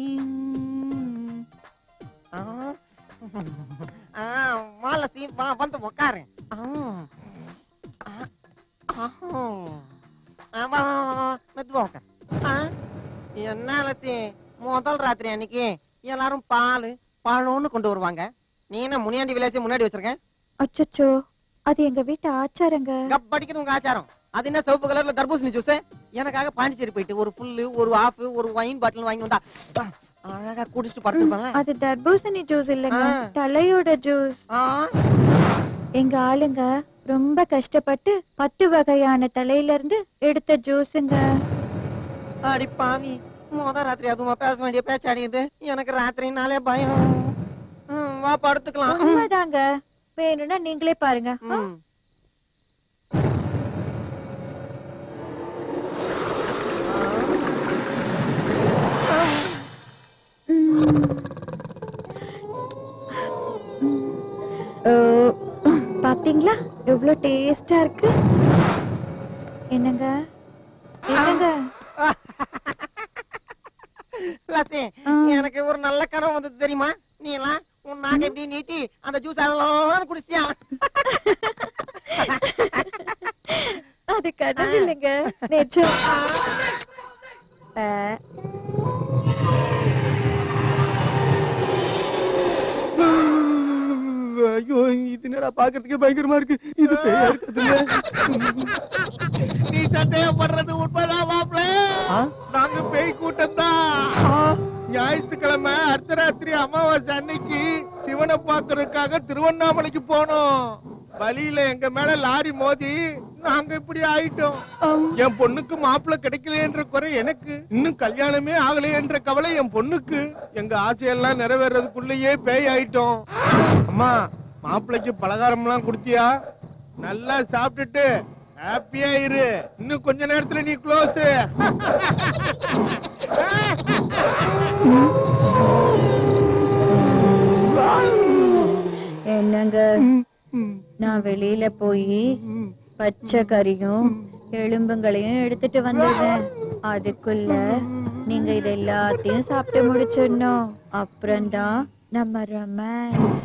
ஆ. ஆ, மாலசி வா வந்து உக்காரு ஆ. ஆ. ஆ. ஆ, வா, வா, வா, வா, மெதுவா உக்காரு ஆ, என்ன லட்சி முதல் ராத்திரி அன்னைக்கு எல்லாரும் பால் பழம்னு கொண்டு வருவாங்க நீ என்ன முனியாண்டி விளையாசி முன்னாடி வச்சிருக்க அச்சச்சோ அது எங்க வீட்டு ஆச்சாரங்க படிக்கிறது உங்க ஆச்சாரம் அது என்ன சிவப்பு கலர்ல தர்பூசணி ஜூஸ் எனக்காக பாண்டிச்சேரி போயிட்டு ஒரு புல்லு ஒரு ஆஃப் ஒரு வைன் பாட்டில் வாங்கி வந்தா ஆ, அழகா குடிச்சிட்டு படுத்துருப்பாங்க அது தர்பூசணி ஜூஸ் இல்லைங்க ஆ. தலையோட ஜூஸ் எங்க ஆளுங்க ரொம்ப கஷ்டப்பட்டு பத்து வகையான தலையில இருந்து எடுத்த ஜூஸுங்க அடி பாவி முத ராத்திரி அதுமா பேச வேண்டிய பேச்சாடியது எனக்கு ராத்திரினாலே பயம் ம், வா படுத்துக்கலாம் உண்மைதாங்க வேணும்னா நீங்களே பாருங்க ஆ? ஓ, பாத்தீங்களா எவ்வளவு டேஸ்டா இருக்கு என்னங்க என்னங்க லட்சி எனக்கு ஒரு நல்ல கனவு வந்தது தெரியுமா நீ எல்லாம் உன் நாக்க எப்படி நீட்டி அந்த ஜூஸ் அதெல்லாம் குடிச்சியா அது கனவு இல்லைங்க நிஜம் ஆ. ஐயோ இது என்னடா பாக்குறதுக்கு பயங்கரமா இருக்கு இது பேயா இருக்குதுல்ல நீ சந்தேகப்படுறது உண்மைதான் மாப்பிள நாங்க பேய் கூட்டம் தான் ஞாயிற்றுக்கிழமை அர்த்தராத்திரி அமாவாசை அன்னைக்கு சிவனை பார்க்கறதுக்காக திருவண்ணாமலைக்கு போனோம் வழியில எங்க மேல லாரி மோதி நாங்க இப்படி ஆயிட்டோம் என் பொண்ணுக்கு மாப்பிள்ளை கிடைக்கலையேன்ற குறை எனக்கு இன்னும் கல்யாணமே ஆகலையேன்ற கவலை என் பொண்ணுக்கு எங்க ஆசையெல்லாம் நிறைவேறதுக்குள்ளேயே பேய் ஆயிட்டோம் அம்மா மாப்பிள்ளைக்கு பலகாரம் எல்லாம் கொடுத்தியா நல்லா சாப்பிட்டுட்டு ஹாப்பியா இரு இன்னும் கொஞ்ச நேரத்துல நீ க்ளோஸ் என்னங்க நான் வெளியில போய் பச்சை கறியும் எலும்புங்களையும் எடுத்துட்டு வந்துடுறேன் அதுக்குள்ள நீங்க இது எல்லாத்தையும் சாப்பிட்டு முடிச்சிடணும் அப்புறம்தான் நம்ம ரொமான்ஸ்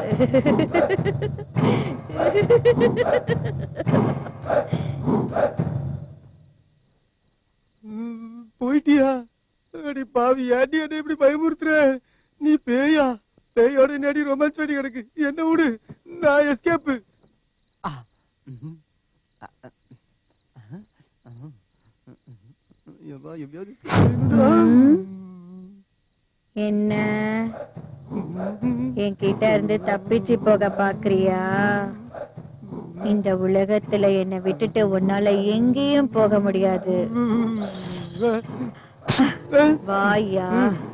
போயிட்டியா அடி பாவி ஏன்டி என்ன இப்படி பயமுறுத்துற நீ பேயா பேயோட நடி ரொமான்ஸ் பண்ணி கிடக்கு என்ன விடு நான் எஸ்கேப் என்ன என்கிட்ட இருந்து தப்பிச்சு போக பாக்குறியா இந்த உலகத்துல என்னை விட்டுட்டு உன்னால எங்கேயும் போக முடியாது வாயா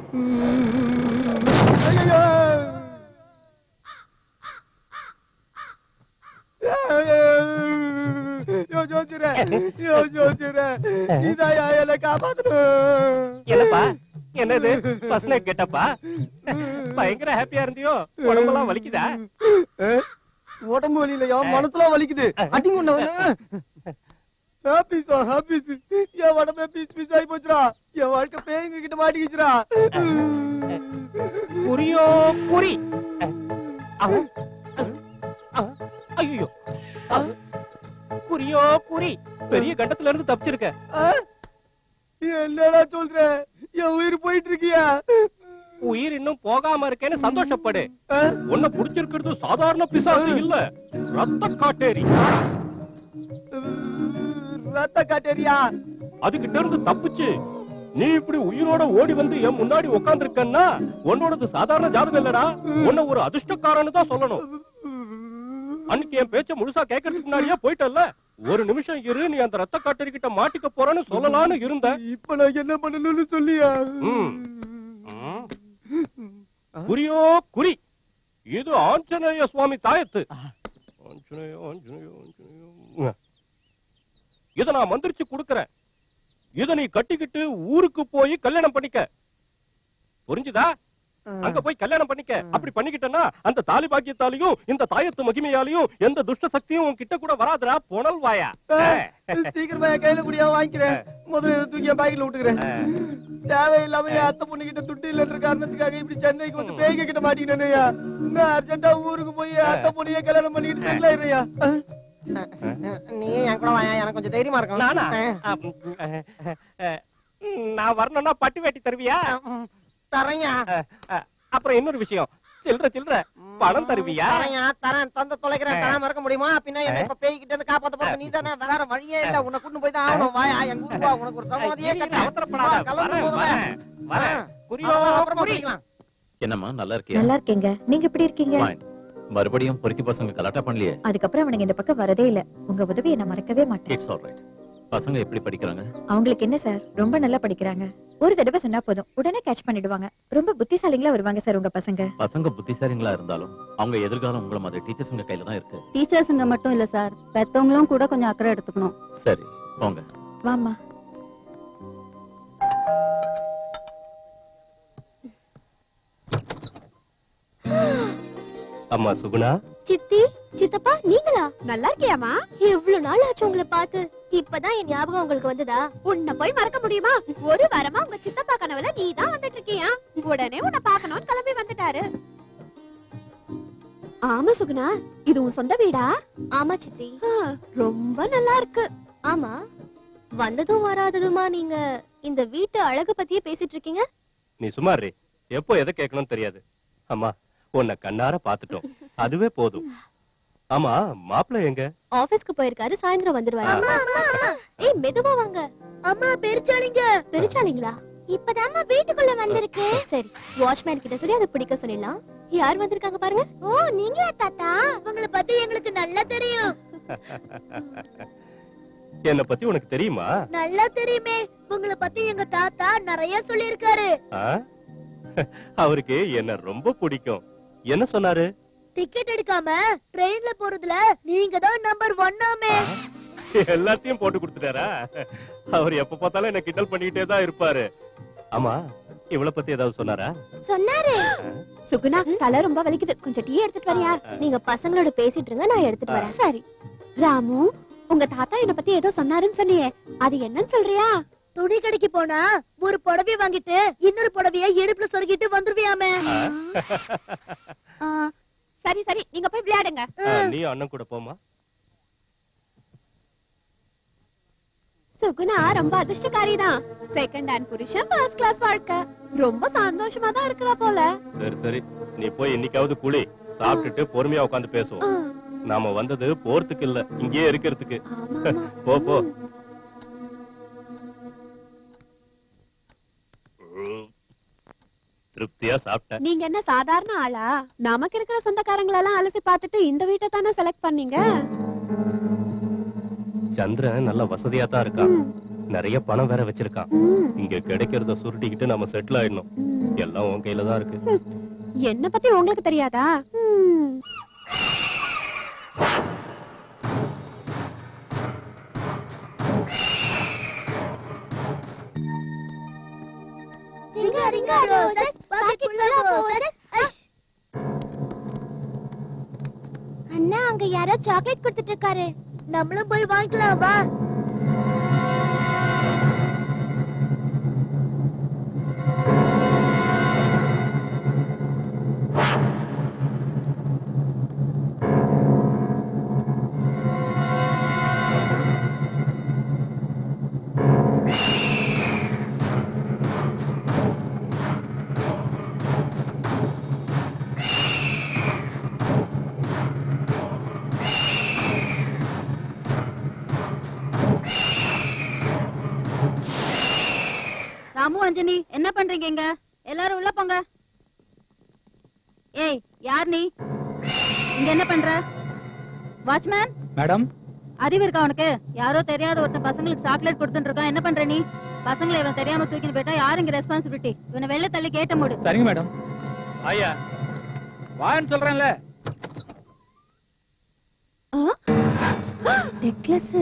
யோ ஜோசிர யோ ஜோசிர இதாயா என்ன காப்பாத்தணும் என்னப்பா என்னது ஃபர்ஸ்ட் நைட் கெட்டப்பா பயங்கர ஹாப்பியா இருந்தியோ உடம்பெல்லாம் வலிக்குதா உடம்பு வலியிலையா மனசுலாம் வலிக்குது அடிங்க ஒண்ணு ஹாப்பிஸா ஹாப்பிஸ் என் உடம்பே பீஸ் பீஸ் ஆகி போச்சுடா என் வாழ்க்கை பேய்ங்க கிட்ட மாட்டிக்கிச்சுடா புரியோ புரி ஐயோ புரியோ புரி பெரிய கண்டத்துல இருந்து தப்பிச்சிருக்க என்னடா சொல்ற என் உயிர் போயிட்டு இருக்கியா உயிர் இன்னும் போகாம இருக்கேன்னு சந்தோஷப்படு உன்னை புடிச்சிருக்கிறது சாதாரண பிசாசு இல்ல ரத்த காட்டேரி ரத்த காட்டேரியா அதுகிட்ட இருந்து தப்பிச்சு நீ இப்படி உயிரோட ஓடி வந்து என் முன்னாடி உட்கார்ந்துருக்கன்னா உன்னோடது சாதாரண ஜாதகம் இல்லடா உன்னை ஒரு அதிர்ஷ்டக்காரன்னு தான் சொல்லணும் அன்னைக்கு என் பேச்ச முழுசா கேட்கறதுக்கு முன்னாடியே போயிட்டல்ல ஒரு நிமிஷம் இரு நீ அந்த ரத்த காட்டேரி கிட்ட மாட்டிக்க போறேன்னு சொல்லலாம்னு இருந்த இப்ப நான் என்ன பண்ணணும்னு சொல்லியா ம். குறியோ குறி இது ஆஞ்சநேய சுவாமி தாயத்து ஆஞ்சநேய ஆஞ்சநேய ஆஞ்சநேய இத நான் மந்திரிச்சு கொடுக்கறேன் இத நீ கட்டிக்கிட்டு ஊருக்கு போய் கல்யாணம் பண்ணிக்க புரிஞ்சுதா அங்க போய் கல்யாணம் பண்ணிக்க அப்படி பண்ணிக்கிட்டனா அந்த தாலி பாக்கியத்தாலையும் இந்த தாயத்து மகிமையாலையும் எந்த துஷ்ட சக்தியும் உன் கிட்ட கூட வராதுடா புனல் வாயா சீக்கிரமா என் கையில முடியா வாங்கிக்கிறேன் முதல்ல இதை தூக்கி என் பாக்கெட்ல விட்டுக்கிறேன் தேவையில்லாம என் அத்தை பொண்ணு கிட்ட துட்டு இல்லைன்ற காரணத்துக்காக இப்படி சென்னைக்கு வந்து பேய்க கிட்ட மாட்டிக்கிட்டேனையா நான் அர்ஜென்ட்டா ஊருக்கு போய் என் அத்தை பொண்ணையே கல்யாணம் பண்ணிக்கிட்டு செட்டில் ஆயிடுறியா நீ என் கூட வாயா எனக்கு கொஞ்சம் தைரியமா இருக்கும் நானா நான் வரணும்னா பட்டு வேட்டி தருவியா தரையா அப்புறம் இன்னொரு விஷயம் சில்ற சில்ற பணம் தருவியா தரையா தரேன் தந்த தொலைக்கிறேன் தராம இருக்க முடியுமா பின்ன என்ன இப்ப பேய்கிட்ட இருந்து காப்பாத்த போறது நீ தானே வேற வழியே இல்ல உன்னை கூட்டு போய் தான் ஆகணும் வாயா எங்க ஊருக்கு வா உனக்கு ஒரு சமாதியே கட்டுறேன் என்னம்மா நல்லா இருக்கியா நல்லா இருக்கீங்க நீங்க எப்படி இருக்கீங்க Fine. மறுபடியும் பொறுக்கி பசங்க கலாட்டா பண்ணலையே அதுக்கப்புறம் அவனுங்க இந்த பக்கம் வரதே இல்ல உங்க உதவியை நான் மறக்கவே மாட்டேன் இட்ஸ் ஆல் ரைட் பசங்க எப்படி படிக்கிறாங்க அவங்களுக்கு என்ன சார் ரொம்ப நல்லா படிக்கிறாங்க ஒரு தடவை சொன்னா போதும் உடனே கேட்ச் பண்ணிடுவாங்க ரொம்ப புத்திசாலிங்களா வருவாங்க சார் உங்க பசங்க பசங்க புத்திசாலிங்களா இருந்தாலும் அவங்க எதிர்காலம் உங்களை மாதிரி டீச்சர்ஸுங்க கையில தான் இருக்கு டீச்சர்ஸுங்க மட்டும் இல்ல சார் பெத்தவங்களும் கூட கொஞ்சம் அக்கறை எடுத்துக்கணும் சரி போங்க வாமா அம்மா சுகுணா சித்தி சித்தப்பா நீங்களா நல்லா இருக்கியாமா எவ்வளவு நாள் ஆச்சு உங்களை பார்த்து இப்பதான் என் ஞாபகம் உங்களுக்கு வந்ததா உன்னை போய் மறக்க முடியுமா ஒரு வாரமா உங்க சித்தப்பா கனவுல நீ தான் வந்துட்டு இருக்கியா உடனே உன்னை பார்க்கணும்னு கிளம்பி வந்துட்டாரு ஆமா சுகுணா இது உன் சொந்த வீடா ஆமா சித்தி ரொம்ப நல்லா இருக்கு ஆமா வந்ததும் வராததுமா நீங்க இந்த வீட்டு அழகு பத்தியே பேசிட்டு இருக்கீங்க நீ சுமாரி எப்போ எதை கேட்கணும்னு தெரியாது அம்மா உன்னை கண்ணார பாத்துட்டோம் அதுவே போதும் ஆமா மாப்பிள்ளை எங்க ஆபீஸ்க்கு போயிருக்காரு சாயந்தரம் வந்துருவாரு அம்மா, ஏய் மெதுவா வாங்க அம்மா பெருச்சாளிங்க பெருச்சாளிங்களா இப்பதாம்மா வீட்டுக்குள்ள வந்திருக்கு சரி வாட்ச்மேன் கிட்ட சொல்லி அதை பிடிக்க சொல்லிடலாம் யார் வந்திருக்காங்க பாருங்க ஓ நீங்களா தாத்தா உங்களை பத்தி எங்களுக்கு நல்லா தெரியும் என்னை பத்தி உனக்கு தெரியுமா நல்லா தெரியுமே உங்களை பத்தி எங்க தாத்தா நிறைய சொல்லியிருக்காரு ஆ? அவருக்கு என்ன ரொம்ப பிடிக்கும் என்ன சொன்னாரு டிக்கெட் எடுக்காம ட்ரெயின்ல போறதுல நீங்க தான் நம்பர் ஒன்னாமே எல்லாத்தையும் போட்டு கொடுத்துட்டாரா அவர் எப்ப பார்த்தாலும் என்ன கிண்டல் பண்ணிக்கிட்டே தான் இருப்பாரு ஆமா இவள பத்தி ஏதாவது சொன்னாரா சொன்னாரு சுகுணா தலை ரொம்ப வலிக்குது கொஞ்சம் டீ எடுத்துட்டு வரியா நீங்க பசங்களோட பேசிட்டு இருங்க நான் எடுத்துட்டு வரேன் சரி ராமு உங்க தாத்தா என்ன பத்தி ஏதோ சொன்னாருன்னு சொன்னியே அது என்னன்னு சொல்றியா துணி கடைக்கு போனா ஒரு புடவை வாங்கிட்டு இன்னொரு புடவைய இடுப்புல சொருகிட்டு வந்துருவியாமே ஆ, சரி சரி நீங்க போய் விளையாடுங்க ஆ, நீ அண்ணன் கூட போமா சுகுணா ரொம்ப அதிர்ஷ்டக்காரி தான் செகண்ட் ஹேண்ட் புருஷன் ஃபர்ஸ்ட் கிளாஸ் வாழ்க்கை ரொம்ப சந்தோஷமா தான் இருக்கிறா போல சரி சரி நீ போய் இன்னைக்காவது குளி சாப்பிட்டுட்டு பொறுமையா உட்காந்து பேசுவோம் நாம வந்தது போறதுக்கு இல்ல இங்கேயே இருக்கிறதுக்கு போ போ திருப்தியா சாப்பிட்டேன் நீங்க என்ன சாதாரண ஆளா நமக்கு இருக்கிற சொந்தக்காரங்களெல்லாம் அலசி பார்த்துட்டு இந்த வீட்டை தானே செலக்ட் பண்ணீங்க சந்திரன் நல்ல வசதியா தான் இருக்கான் நிறைய பணம் வேற வச்சிருக்கான் இங்க கிடைக்கிறத சுருட்டிக்கிட்டு நம்ம செட்டில் ஆயிடணும் எல்லாம் உன் கையில தான் இருக்கு என்ன பத்தி உங்களுக்கு தெரியாதா ம். Ring a ring a roses pocket full of roses அண்ணா அங்க யாரோ சாக்லேட் கொடுத்துட்டு இருக்காரு நம்மளும் போய் வாங்கிக்கலாம் வா ராமு அஞ்சனி என்ன பண்றீங்க இங்க எல்லாரும் உள்ள போங்க ஏய் யார் நீ இங்க என்ன பண்ற வாட்ச்மேன் மேடம் அறிவு இருக்கா உனக்கு யாரோ தெரியாத ஒருத்தன் பசங்களுக்கு சாக்லேட் கொடுத்துட்டு இருக்கான் என்ன பண்ற நீ பசங்களை இவன் தெரியாம தூக்கிட்டு போயிட்டா யாரு இங்க ரெஸ்பான்சிபிலிட்டி இவனை வெளில தள்ளி கேட்ட மூடு சரிங்க மேடம் ஐயா வான்னு சொல்றேன்ல நெக்லஸ்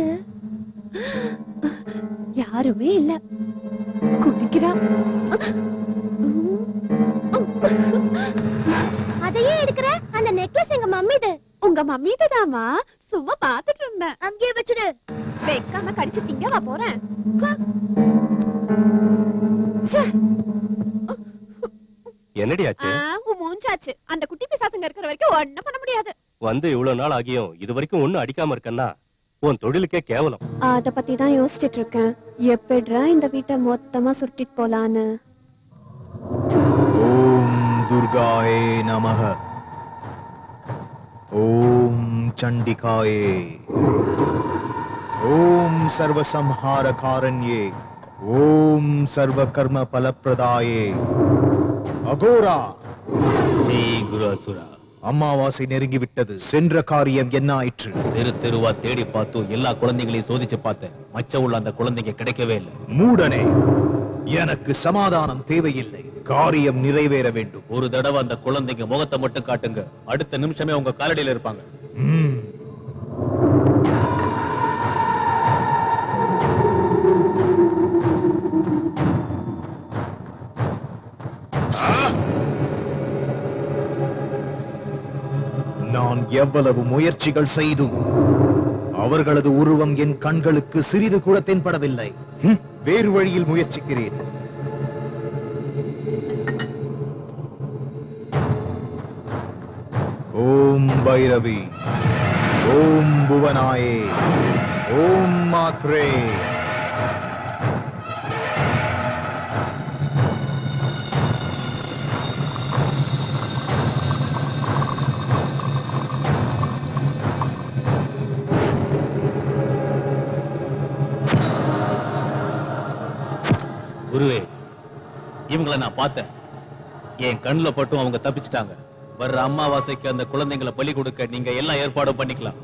யாருமே இல்ல குடிக்கிறா அதையே எடுக்கிற அந்த நெக்லஸ் எங்க மம்மிது உங்க மம்மி தாமா சும்மா பாத்துட்டு இருந்தேன் அங்கேயே வச்சுடு வைக்காம கடிச்சு திங்கவா போறேன் ச்சே, என்னடி ஆ, ஆச்சு உன் மூஞ்சாச்சு அந்த குட்டி பிசாசுங்க இருக்கிற வரைக்கும் ஒண்ணும் பண்ண முடியாது வந்து இவ்வளவு நாள் ஆகியும் இது வரைக்கும் ஒண்ணும் அடிக்காம இருக்கன்னா உன் தொழிலுக்கே கேவலம் அத பத்தி தான் யோசிச்சுட்டு இருக்கேன் எப்படிடா இந்த வீட்டை மொத்தமா சுருட்டிட்டு போலான்னு ஓம் துர்காயே நமக ஓம் சண்டிகாயே ஓம் சர்வசம்ஹாரகாரண்யே ஓம் சர்வ கர்ம பலப்பிரதாயே அகோரா ஜெய் குரு அசுரா அமாவாசை நெருங்கிவிட்டது சென்ற காரியம் என்ன ஆயிற்று தெரு தெருவா தேடி பார்த்தோம் எல்லா குழந்தைகளையும் சோதிச்சு பார்த்தேன் மச்ச உள்ள அந்த குழந்தைங்க கிடைக்கவே இல்லை மூடனே எனக்கு சமாதானம் தேவையில்லை காரியம் நிறைவேற வேண்டும் ஒரு தடவை அந்த குழந்தைங்க முகத்தை மட்டும் காட்டுங்க அடுத்த நிமிஷமே உங்க காலடியில இருப்பாங்க ம். நான் எவ்வளவு முயற்சிகள் செய்தும் அவர்களது உருவம் என் கண்களுக்கு சிறிது கூட தென்படவில்லை ஹம், வேறு வழியில் முயற்சிக்கிறேன் ஓம் பைரவி ஓம் புவனாயே ஓம் மாத்ரே குருவே இவங்கள நான் பார்த்தேன் என் கண்ணுல பட்டும் அவங்க தப்பிச்சிட்டாங்க வர்ற அமாவாசைக்கு அந்த குழந்தைங்களை பலி கொடுக்க நீங்க எல்லா ஏற்பாடும் பண்ணிக்கலாம்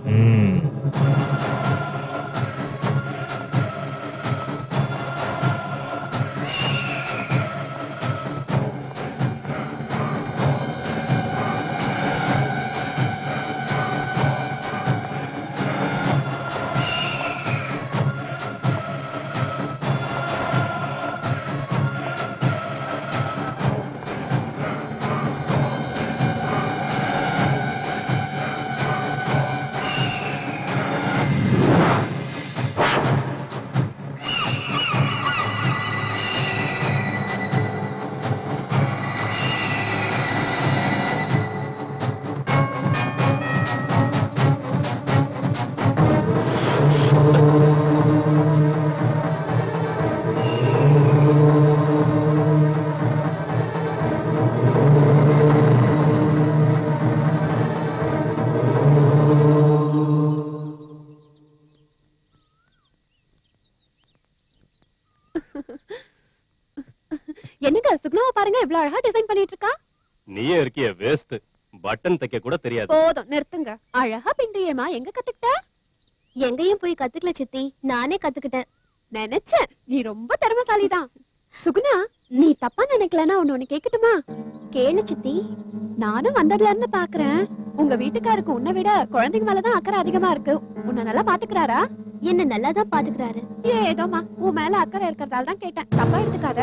என்னங்க சுக்னாவை பாருங்க இவ்வளவு அழகா டிசைன் பண்ணிட்டு இருக்கா நீயே இருக்கிய வேஸ்ட் பட்டன் தைக்க கூட தெரியாது போதும் நிறுத்துங்க அழகா பின்றியேமா எங்க கத்துக்கிட்ட எங்கேயும் போய் கத்துக்கல சித்தி நானே கத்துக்கிட்டேன் நினைச்சேன் நீ ரொம்ப திறமைசாலிதான் சுகுணா நீ தப்பா நினைக்கலன்னா ஒண்ணு ஒண்ணு கேக்கட்டுமா கேளு சித்தி நானும் வந்ததுல இருந்து பாக்குறேன் உங்க வீட்டுக்காருக்கு உன்னை விட குழந்தைங்க மேலதான் அக்கறை அதிகமா இருக்கு உன்னை நல்லா பாத்துக்கிறாரா என்ன நல்லா தான் பாத்துக்கிறாரு ஏதோமா உன் மேல அக்கறை இருக்கிறதால தான் கேட்டேன் தப்பா எடுத்துக்காத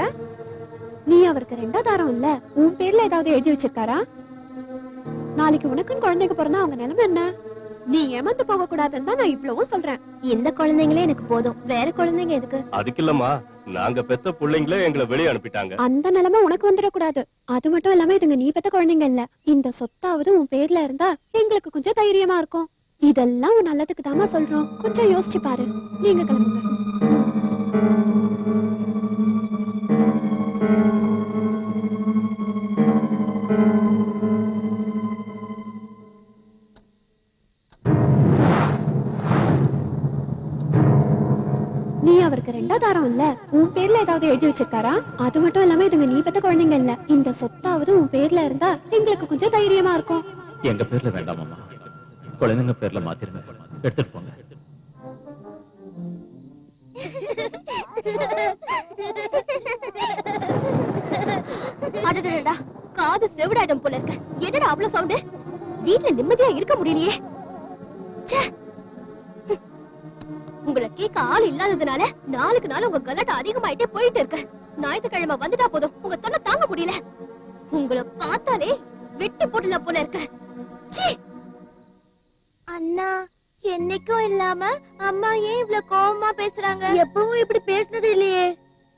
நீ அவருக்கு ரெண்டாதாரம் இல்ல உன் பேர்ல ஏதாவது எழுதி வச்சிருக்காரா நாளைக்கு உனக்குன்னு குழந்தைங்க பிறந்தா அவங்க நிலைமை என்ன நீ ஏமாந்து போக கூடாதுன்னு தான் நான் இவ்வளவும் சொல்றேன் இந்த குழந்தைங்களே எனக்கு போதும் வேற குழந்தைங்க எதுக்கு அதுக்கு இல்லம்மா நாங்க பெத்த பிள்ளைங்களே எங்களை வெளியே அனுப்பிட்டாங்க அந்த நிலைமை உனக்கு வந்துடக்கூடாது அது மட்டும் இல்லாம இதுங்க நீ பெத்த குழந்தைங்க இல்ல இந்த சொத்தாவது உன் பேர்ல இருந்தா எங்களுக்கு கொஞ்சம் தைரியமா இருக்கும் இதெல்லாம் உன் நல்லதுக்கு தாமா சொல்றோம் கொஞ்சம் யோசிச்சு பாரு நீங்க கிளம்புங்க நீ அவருக்கு ரெண்டாதாரம் இல்ல உன் பேர்ல ஏதாவது எழுதி வச்சிருக்காரா அது மட்டும் இல்லாம இதுங்க நீ பெத்த குழந்தைங்க இல்ல இந்த சொத்தாவது உன் பேர்ல இருந்தா எங்களுக்கு கொஞ்சம் தைரியமா இருக்கும் எங்க பேர்ல வேண்டாமாம்மா குழந்தைங்க பேர்ல மாத்திருங்க எடுத்துட்டு போங்க அடடடா காது செவிடாயிடும் போல இருக்க என்னடா அவ்வளவு சவுண்டு வீட்ல நிம்மதியா இருக்க முடியலையே ச்சே. ஹம். உங்களை கேட்க ஆள் இல்லாததுனால நாளுக்கு நாள் உங்க கலாட்டம் அதிகமாயிட்டே போயிட்டு இருக்கு ஞாயிற்றுக்கிழமை வந்துட்டா போதும் உங்க தொல்லை தாங்க முடியல உங்களை பார்த்தாலே வெட்டி போட்டுல போல இருக்க ச்சீ. அண்ணா என்னைக்கும் இல்லாம அம்மா ஏன் இவ்வளவு கோவமா பேசுறாங்க எப்பவும் இப்படி பேசினது இல்லையே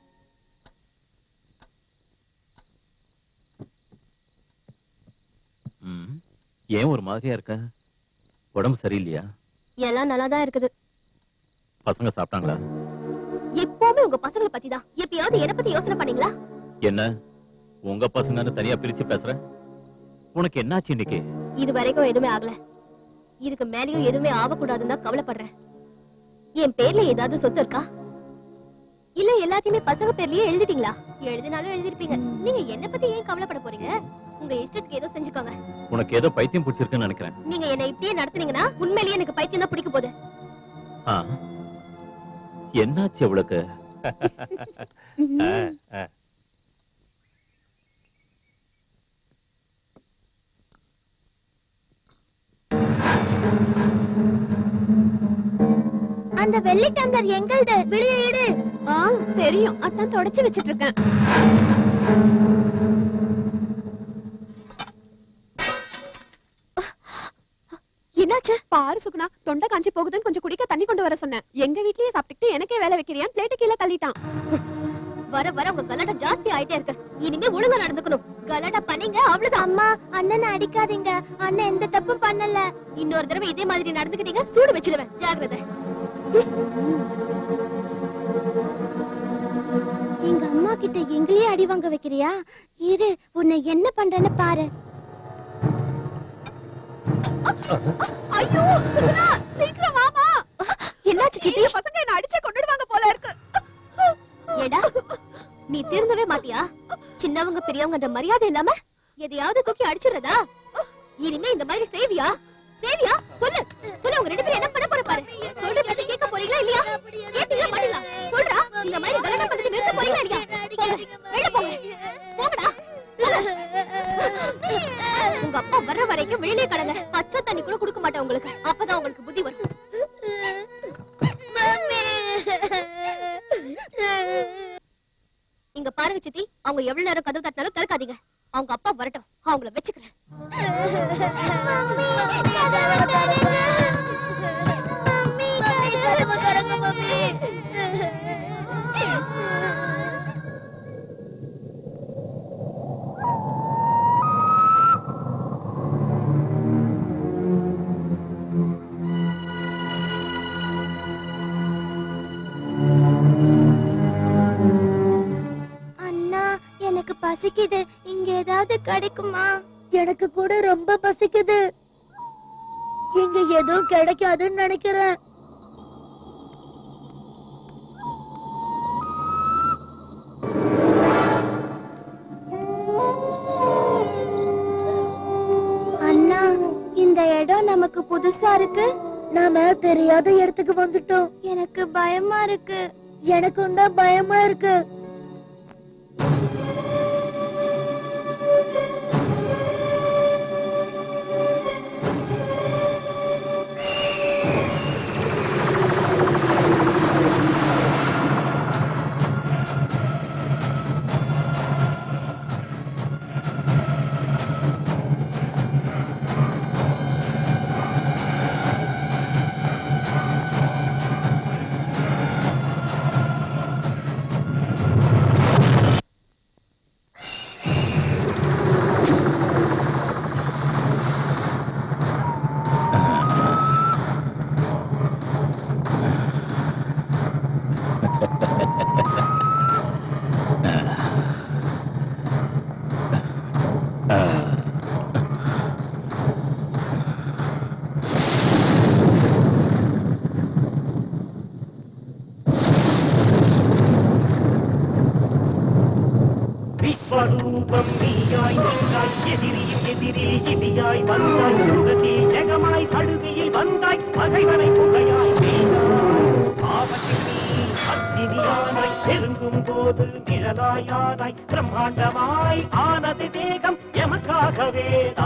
ம். ஏன் ஒரு மாதிரியா இருக்க உடம்பு சரியில்லையா எல்லாம் நல்லாதான் இருக்குது பசங்க சாப்பிட்டாங்களா எப்பவுமே உங்க பசங்களை பத்தி தான் எப்பயாவது என்ன பத்தி யோசனை பண்ணீங்களா என்ன உங்க பசங்கன்னு தனியா பிரிச்சு பேசுற உனக்கு என்னாச்சு இன்னைக்கு இது வரைக்கும் எதுவுமே ஆகல இதுக்கு மேலயும் எதுவுமே ஆகக்கூடாதுன்னு தான் கவலைப்படுறேன் என் பேர்ல ஏதாவது சொத்து இருக்கா இல்ல எல்லாத்தையுமே பசங்க பேர்லயே எழுதிட்டீங்களா எழுதினாலும் எழுதிருப்பீங்க நீங்க என்ன பத்தி ஏன் கவலைப்பட போறீங்க உங்க இஷ்டத்துக்கு ஏதோ செஞ்சுக்கோங்க உனக்கு ஏதோ பைத்தியம் பிடிச்சிருக்குன்னு நினைக்கிறேன் நீங்க என்ன இப்படியே நடத்துனீங்கன்னா உண்மையிலேயே எனக்கு பைத்தியம் தான் பிடிக்க போகுது ஆ. என்னாச்சு அவளுக்கு ஆ, ஆ. அந்த வெள்ளி டம்ளர் எங்கள்து வெளியே இடு ஆ தெரியும் அதான் தொடச்சு வச்சிட்டு இருக்கேன் என்னாச்சு பாரு சுகுணா தொண்டை காஞ்சி போகுதுன்னு கொஞ்சம் குடிக்க தண்ணி கொண்டு வர சொன்னேன் எங்க வீட்லயே சாப்பிட்டுட்டு எனக்கே வேலை வைக்கிறியான் பிளேட்டு கீழே தள்ளிட்டான் வர வர உங்க கலாட்டம் ஜாஸ்தி ஆயிட்டே இருக்கு இனிமே ஒழுங்கா நடந்துக்கணும் கலாட்டா பண்ணீங்க அவ்வளவுதான் அம்மா அண்ணனை அடிக்காதீங்க அண்ணன் எந்த தப்பும் பண்ணல இன்னொரு தடவை இதே மாதிரி நடந்துக்கிட்டீங்க சூடு வச்சிடுவேன் ஜாக்கிரதை எங்க அம்மா கிட்ட எங்களையே அடி வாங்க வைக்கிறியா இரு உன்னை என்ன பண்றேன்னு பாரு ஐயோ சுகுணா சீக்கிரம் வாமா என்னாச்சு சித்தி பசங்க என்ன அடிச்சே கொண்டுடுவாங்க போல இருக்கு ஏடா நீ திருந்தவே மாட்டியா சின்னவங்க பெரியவங்கன்ற மரியாதை இல்லாம எதையாவது தூக்கி அடிச்சிடுறதா இனிமே இந்த மாதிரி சேவியா சேவியா சொல்லு சொல்லு உங்க ரெண்டு பேரும் என்ன பண்ண போற பாரு சொல்ற பேச கேட்க போறீங்களா இல்லையா கேட்டீங்களா மாட்டீங்களா சொல்றா இந்த மாதிரி கல்யாணம் பண்ணி நிறுத்த போறீங்களா இல்லையா போங்க வெளில போங்க போங்கடா போங்க. உங்க அப்பா வர்ற வரைக்கும் வெளியிலே கடங்க பச்சை தண்ணி கூட கொடுக்க மாட்டேன் உங்களுக்கு அப்பதான் உங்களுக்கு புத்தி வரும் இங்க பாருங்க சித்தி அவங்க எவ்வளவு நேரம் கதவு தட்டினாலும் திறக்காதீங்க அவங்க அப்பா வரட்டும் அவங்கள வச்சுக்கிறேன் அண்ணா எனக்கு பசிக்குது இங்க ஏதாவது கிடைக்குமா எனக்கு கூட ரொம்ப பசிக்குது இங்க எதுவும் கிடைக்காதுன்னு நினைக்கிறேன் அண்ணா இந்த இடம் நமக்கு புதுசா இருக்கு நாம தெரியாத இடத்துக்கு வந்துட்டோம் எனக்கு பயமா இருக்கு எனக்கும் தான் பயமா இருக்கு விஸ்வரூபம் நீயாய் நின்றாய் எதிரியும் எதிரில் இடியாய் வந்தாய் உலகில் ஜெகமாய் சடுதியில் வந்தாய் பகைவனை புகையாய் செய்தாய் ஆபத்தில் நீ அத்தினியானாய் நெருங்கும் போது நிழலாயானாய் பிரம்மாண்டமாய் ஆனது தேகம் உனக்காகவே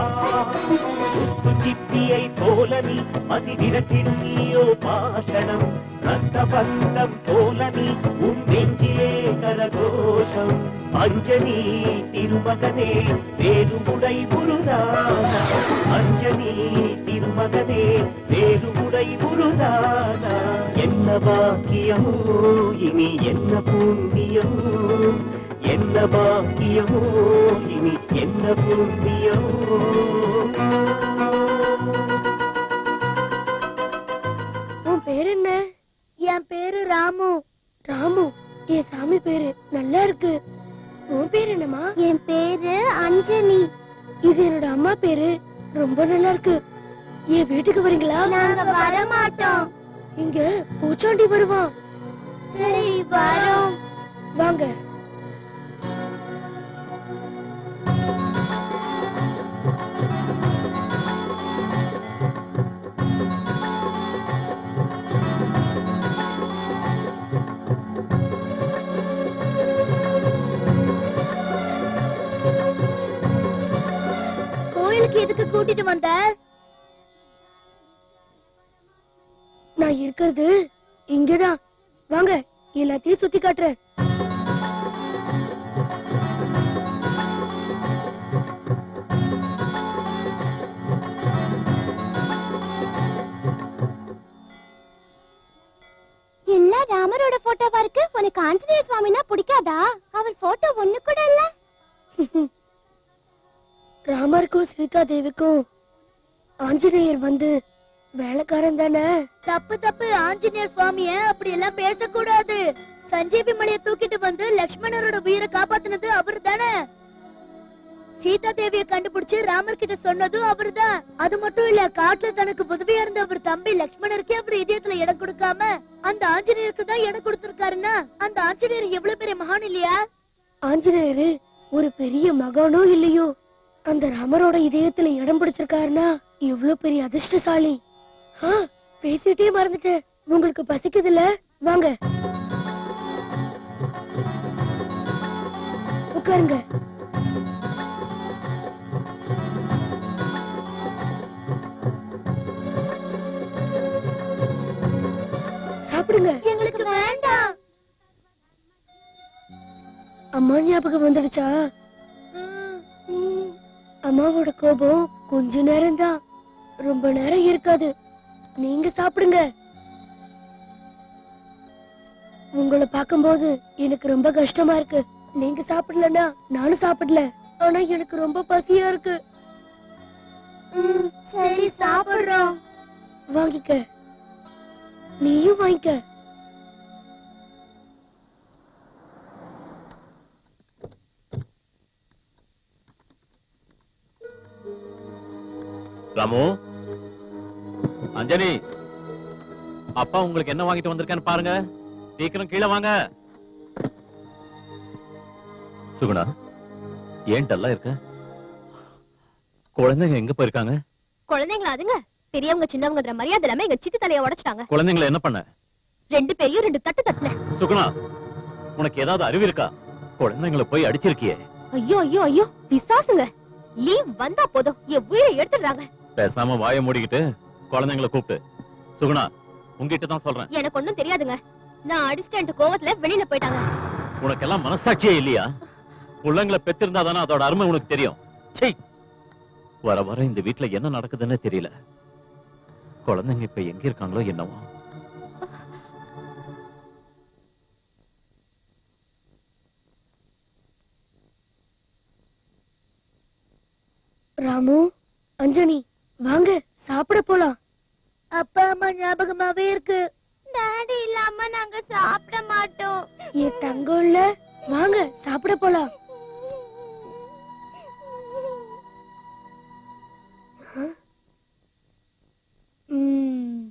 சிப்பியை போல நீ மசி விரட்டிடும் நீயோ பாஷணம் ரத்த பந்தம் போல நீ உன் நெஞ்சிலே கரகோஷம் அஞ்சனி திருமகனே வேலுமுடை முருதான அஞ்சனி திருமகனே வேலுமுடை முருதான என்ன பாக்கியமோ இனி என்ன புண்ணியமோ என்ன பாக்கியமோ இனி என்ன புண்ணியமோ உன் பேர் என்ன என் பேரு ராமு ராமு என் சாமி பேரு நல்லா இருக்கு உன் பேர் என்னம்மா என் பேரு அஞ்சனி இது என்னோட அம்மா பேரு ரொம்ப நல்லா இருக்கு என் வீட்டுக்கு வரீங்களா நாங்க வர மாட்டோம் இங்க பூச்சாண்டி வருவான் சரி வரோம் வாங்க கோயிலுக்கு எதுக்கு கூட்டிட்டு வந்த நான் இருக்கிறது இங்கதான் வாங்க எல்லாத்தையும் சுத்தி காட்டுறேன் எல்லாம் ராமரோட போட்டோவா இருக்கு உனக்கு ஆஞ்சநேய சுவாமினா பிடிக்காதா அவர் போட்டோ ஒண்ணு கூட இல்ல ராமருக்கும் சீதா தேவிக்கும் ஆஞ்சநேயர் வந்து வேலைக்காரன் தானே தப்பு தப்பு ஆஞ்சநேயர் சுவாமிய அப்படி எல்லாம் பேசக்கூடாது சஞ்சீவி மலையை தூக்கிட்டு வந்து லக்ஷ்மணரோட உயிரை காப்பாத்துனது அவரு தானே சீதா தேவிய கண்டுபிடிச்சு ராமர் கிட்ட சொன்னதும் அவர்தான் அது மட்டும் இல்ல காட்டுல தனக்கு உதவியா இருந்த அவர் தம்பி லக்ஷ்மணருக்கே அவர் இதயத்துல இடம் கொடுக்காம அந்த ஆஞ்சநேயருக்கு தான் இடம் கொடுத்திருக்காருன்னா அந்த ஆஞ்சநேயர் எவ்வளவு பெரிய மகான் இல்லையா ஆஞ்சநேயரு ஒரு பெரிய மகானோ இல்லையோ அந்த ராமரோட இதயத்துல இடம் பிடிச்சிருக்காருன்னா எவ்வளவு பெரிய அதிர்ஷ்டசாலி ஆ, பேசிட்டே மறந்துட்டேன் உங்களுக்கு பசிக்குதுல்ல வாங்க உட்காருங்க சாப்பிடுங்க எங்களுக்கு வேண்டாம் அம்மா ஞாபகம் வந்துடுச்சா அம்மாவோட கோபம் கொஞ்ச நேரம் தான் ரொம்ப நேரம் இருக்காது நீங்க சாப்பிடுங்க உங்களை பார்க்கும்போது எனக்கு ரொம்ப கஷ்டமா இருக்கு நீங்க சாப்பிடலன்னா நானும் சாப்பிடல ஆனா எனக்கு ரொம்ப பசியா இருக்கு சரி சாப்பிடுறோம் வாங்கிக்க நீயும் வாங்கிக்க ராமு அஞ்சலி அப்பா உங்களுக்கு என்ன வாங்கிட்டு வந்திருக்கேன்னு பாருங்க சீக்கிரம் கீழே வாங்க சுகுணா ஏன் டல்லா இருக்க குழந்தைங்க எங்க போயிருக்காங்க குழந்தைங்களா அதுங்க பெரியவங்க சின்னவங்கன்ற மரியாதை இல்லாம எங்க சித்தி தலைய உடைச்சிட்டாங்க குழந்தைங்களை என்ன பண்ண ரெண்டு பேரையும் ரெண்டு தட்டு தட்டுனேன் சுகுணா உனக்கு ஏதாவது அறிவு இருக்கா குழந்தைங்களை போய் அடிச்சிருக்கியே ஐயோ ஐயோ ஐயோ பிசாசுங்க லீவ் வந்தா போதும் என் உயிரை எடுத்துடுறாங்க பேசாம வாயை மூடிக்கிட்டு குழந்தைங்களை கூப்பிட்டு சுகுணா உங்ககிட்ட தான் சொல்றேன் எனக்கு ஒண்ணும் தெரியாதுங்க நான் அடிச்சிட்டு கோவத்துல வெளியில போயிட்டாங்க உனக்கெல்லாம் மனசாட்சியே இல்லையா பிள்ளைங்களை பெத்திருந்தா தானே அதோட அருமை உனக்கு தெரியும் சீ வர வர இந்த வீட்ல என்ன நடக்குதுன்னு தெரியல குழந்தைங்க இப்ப எங்க இருக்காங்களோ என்னவோ ராமு அஞ்சனி வாங்க சாப்பிட போலாம் அப்பா அம்மா ஞாபகமாவே இருக்கு டாடி இல்லாம நாங்க சாப்பிட மாட்டோம் என் தங்கம் இல்ல வாங்க சாப்பிட போலாம் ஆ? ம்.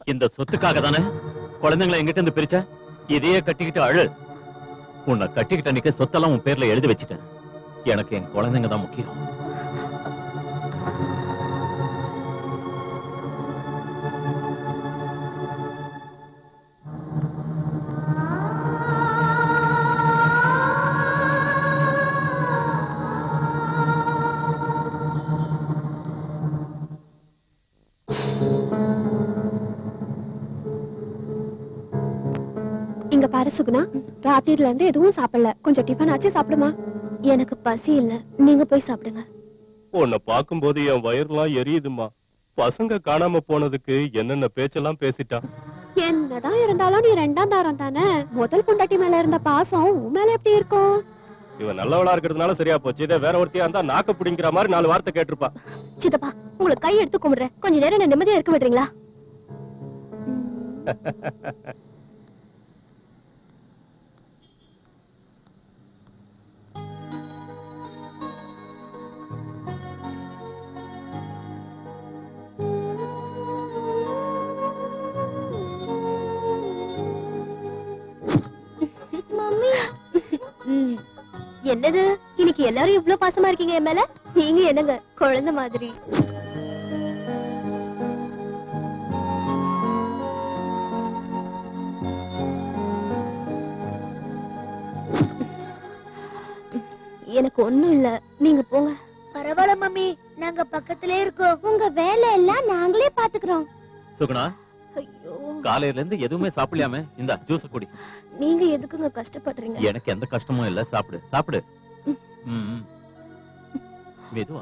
இந்த சொத்துக்காக தானே குழந்தைங்களை எங்கிட்ட இருந்து பிரிச்ச இதையே கட்டிக்கிட்டு அழு உன்னை கட்டிக்கிட்ட அன்னைக்கு சொத்தெல்லாம் உன் பேர்ல எழுதி வச்சுட்டேன் எனக்கு என் குழந்தைங்க தான் முக்கியம் இங்க பாரு சுகுணா ராத்திரில இருந்து எதுவும் சாப்பிடல கொஞ்சம் டிஃபன் ஆச்சு சாப்பிடுமா எனக்கு பசி இல்ல நீங்க போய் சாப்பிடுங்க உன்னை பார்க்கும்போது என் வயிறுலாம் எரியுதுமா பசங்க காணாம போனதுக்கு என்னென்ன பேச்செல்லாம் பேசிட்டா என்னதான் இருந்தாலும் நீ ரெண்டாம் தாரம் தானே முதல் பொண்டாட்டி மேல இருந்த பாசம் உன் மேல எப்படி இருக்கும் இவன் நல்லவளா இருக்கிறதுனால சரியா போச்சு இதே வேற ஒருத்தியா இருந்தா நாக்க பிடிங்கிற மாதிரி நாலு வார்த்தை கேட்டிருப்பா சித்தப்பா உங்களுக்கு கை எடுத்து கும்பிடுறேன் கொஞ்ச நேரம் என்ன நிம்மதியா இருக்க விடுறீங்களா மம்மி ம். என்னது இன்னைக்கு எல்லாரும் இவ்ளோ பாசமா இருக்கீங்க என் மேல நீங்க என்னங்க குழந்தை மாதிரி எனக்கு ஒண்ணும் இல்ல நீங்க போங்க பரவாயில்ல மம்மி நாங்க பக்கத்திலே இருக்கோம் உங்க வேலை எல்லாம் நாங்களே பாத்துக்கிறோம் சுகுணா காலையில இருந்து எதுவுமே சாப்பிடலாமே இந்த ஜூஸ் குடி நீங்க எதுக்குங்க கஷ்டப்படுறீங்க எனக்கு எந்த கஷ்டமும் இல்ல சாப்பிடு சாப்பிடு ம், ம். மெதுவா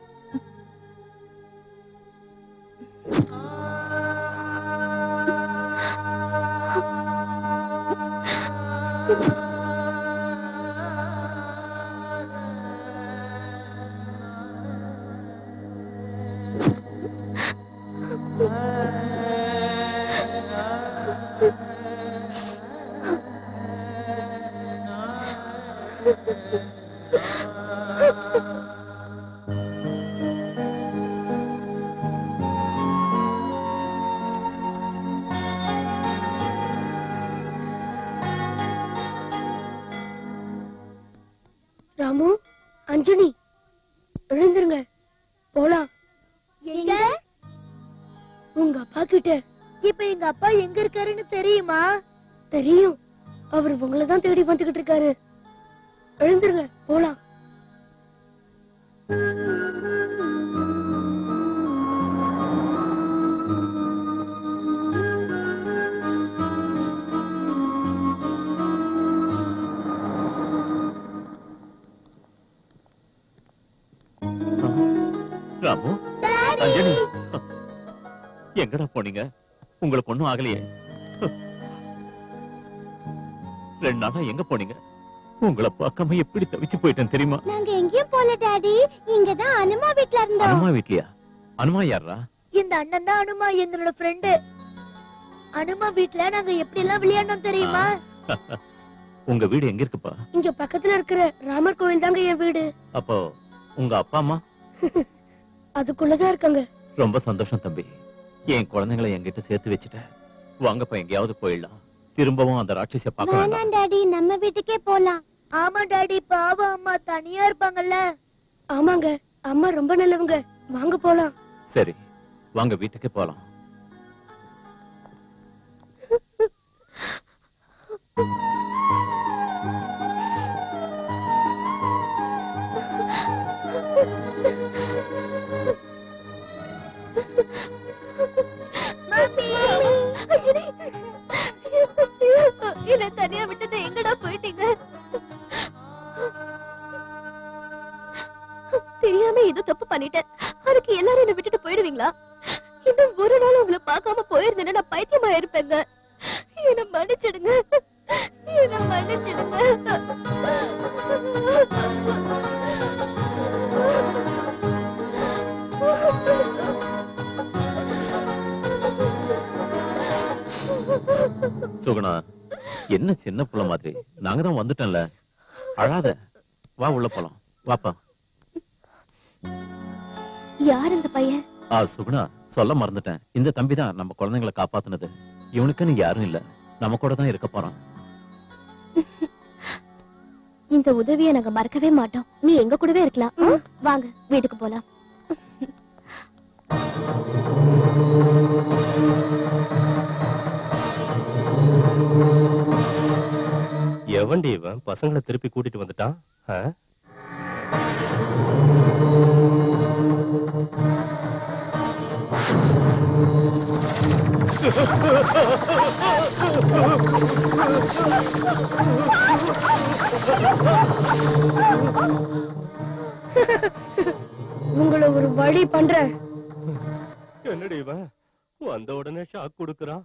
ராமு அஞ்சனி எழுந்துருங்க போலாம் எங்க உங்க அப்பா கிட்ட இப்ப எங்க அப்பா எங்க இருக்காருன்னு தெரியுமா தெரியும் அவர் உங்களை தான் தேடி வந்துகிட்டு இருக்காரு எழுந்துருங்க போலாம் ராமு அஞ்சலி எங்கடா போனீங்க உங்களுக்கு பொண்ணும் ஆகலையே ரெண்டு நாளா எங்க போனீங்க உங்களை பார்க்காம எப்படி தவிச்சு போயிட்டேன் தெரியுமா நாங்க எங்கேயும் போல டாடி இங்கதான் அனுமா வீட்ல அனுமா வீட்லயா அனுமா யாரா இந்த அண்ணன் தான் அனுமா எங்களோட ஃப்ரெண்டு அனுமா வீட்ல நாங்க எப்படி எல்லாம் விளையாடணும் தெரியுமா உங்க வீடு எங்க இருக்குப்பா இங்க பக்கத்துல இருக்கிற ராமர் கோவில் தாங்க என் வீடு அப்போ உங்க அப்பா அம்மா அதுக்குள்ளதான் இருக்காங்க ரொம்ப சந்தோஷம் தம்பி என் குழந்தைங்களை என்கிட்ட சேர்த்து வச்சுட்ட வாங்கப்பா எங்கேயாவது போயிடலாம் திரும்பவும் அந்த ராட்சசிய பார்க்க வேண்டாம் வேணாம் டாடி நம்ம வீட்டுக்கே போலாம் ஆமா டாடி பாவம் அம்மா தனியா இருப்பாங்கல்ல ஆமாங்க அம்மா ரொம்ப நல்லவங்க வாங்க போலாம் சரி வாங்க வீட்டுக்கு போலாம் என்ன தனியா விட்டுட்டு எங்கடா போயிட்டீங்க தெரியாம ஏதோ தப்பு பண்ணிட்டேன் அதுக்கு எல்லாரும் என்ன விட்டுட்டு போயிடுவீங்களா இன்னும் ஒரு நாள் உங்களை பார்க்காம போயிருந்தேன்னா நான் பைத்தியமா இருப்பேங்க என்ன மன்னிச்சிடுங்க என்ன மன்னிச்சிடுங்க சுகுணா என்ன சின்ன புள்ள மாதிரி நாங்க தான் வந்துட்டோம்ல அழாத வா உள்ள போலாம் வாப்பா யார் இந்த பையன் ஆ சுகுணா சொல்ல மறந்துட்டேன் இந்த தம்பி தான் நம்ம குழந்தைங்களை காப்பாத்துனது இவனுக்குன்னு யாரும் இல்ல நம்ம கூட தான் இருக்க போறான் இந்த உதவியை நாங்க மறக்கவே மாட்டோம் நீ எங்க கூடவே இருக்கலாம் ஆ? வாங்க வீட்டுக்கு போலாம் எவன்டி இவன் பசங்களை திருப்பி கூட்டிட்டு வந்துட்டான் ஆ? உங்களை ஒரு வழி பண்றேன் என்னடி இவன் வந்த உடனே ஷாக் கொடுக்கறான்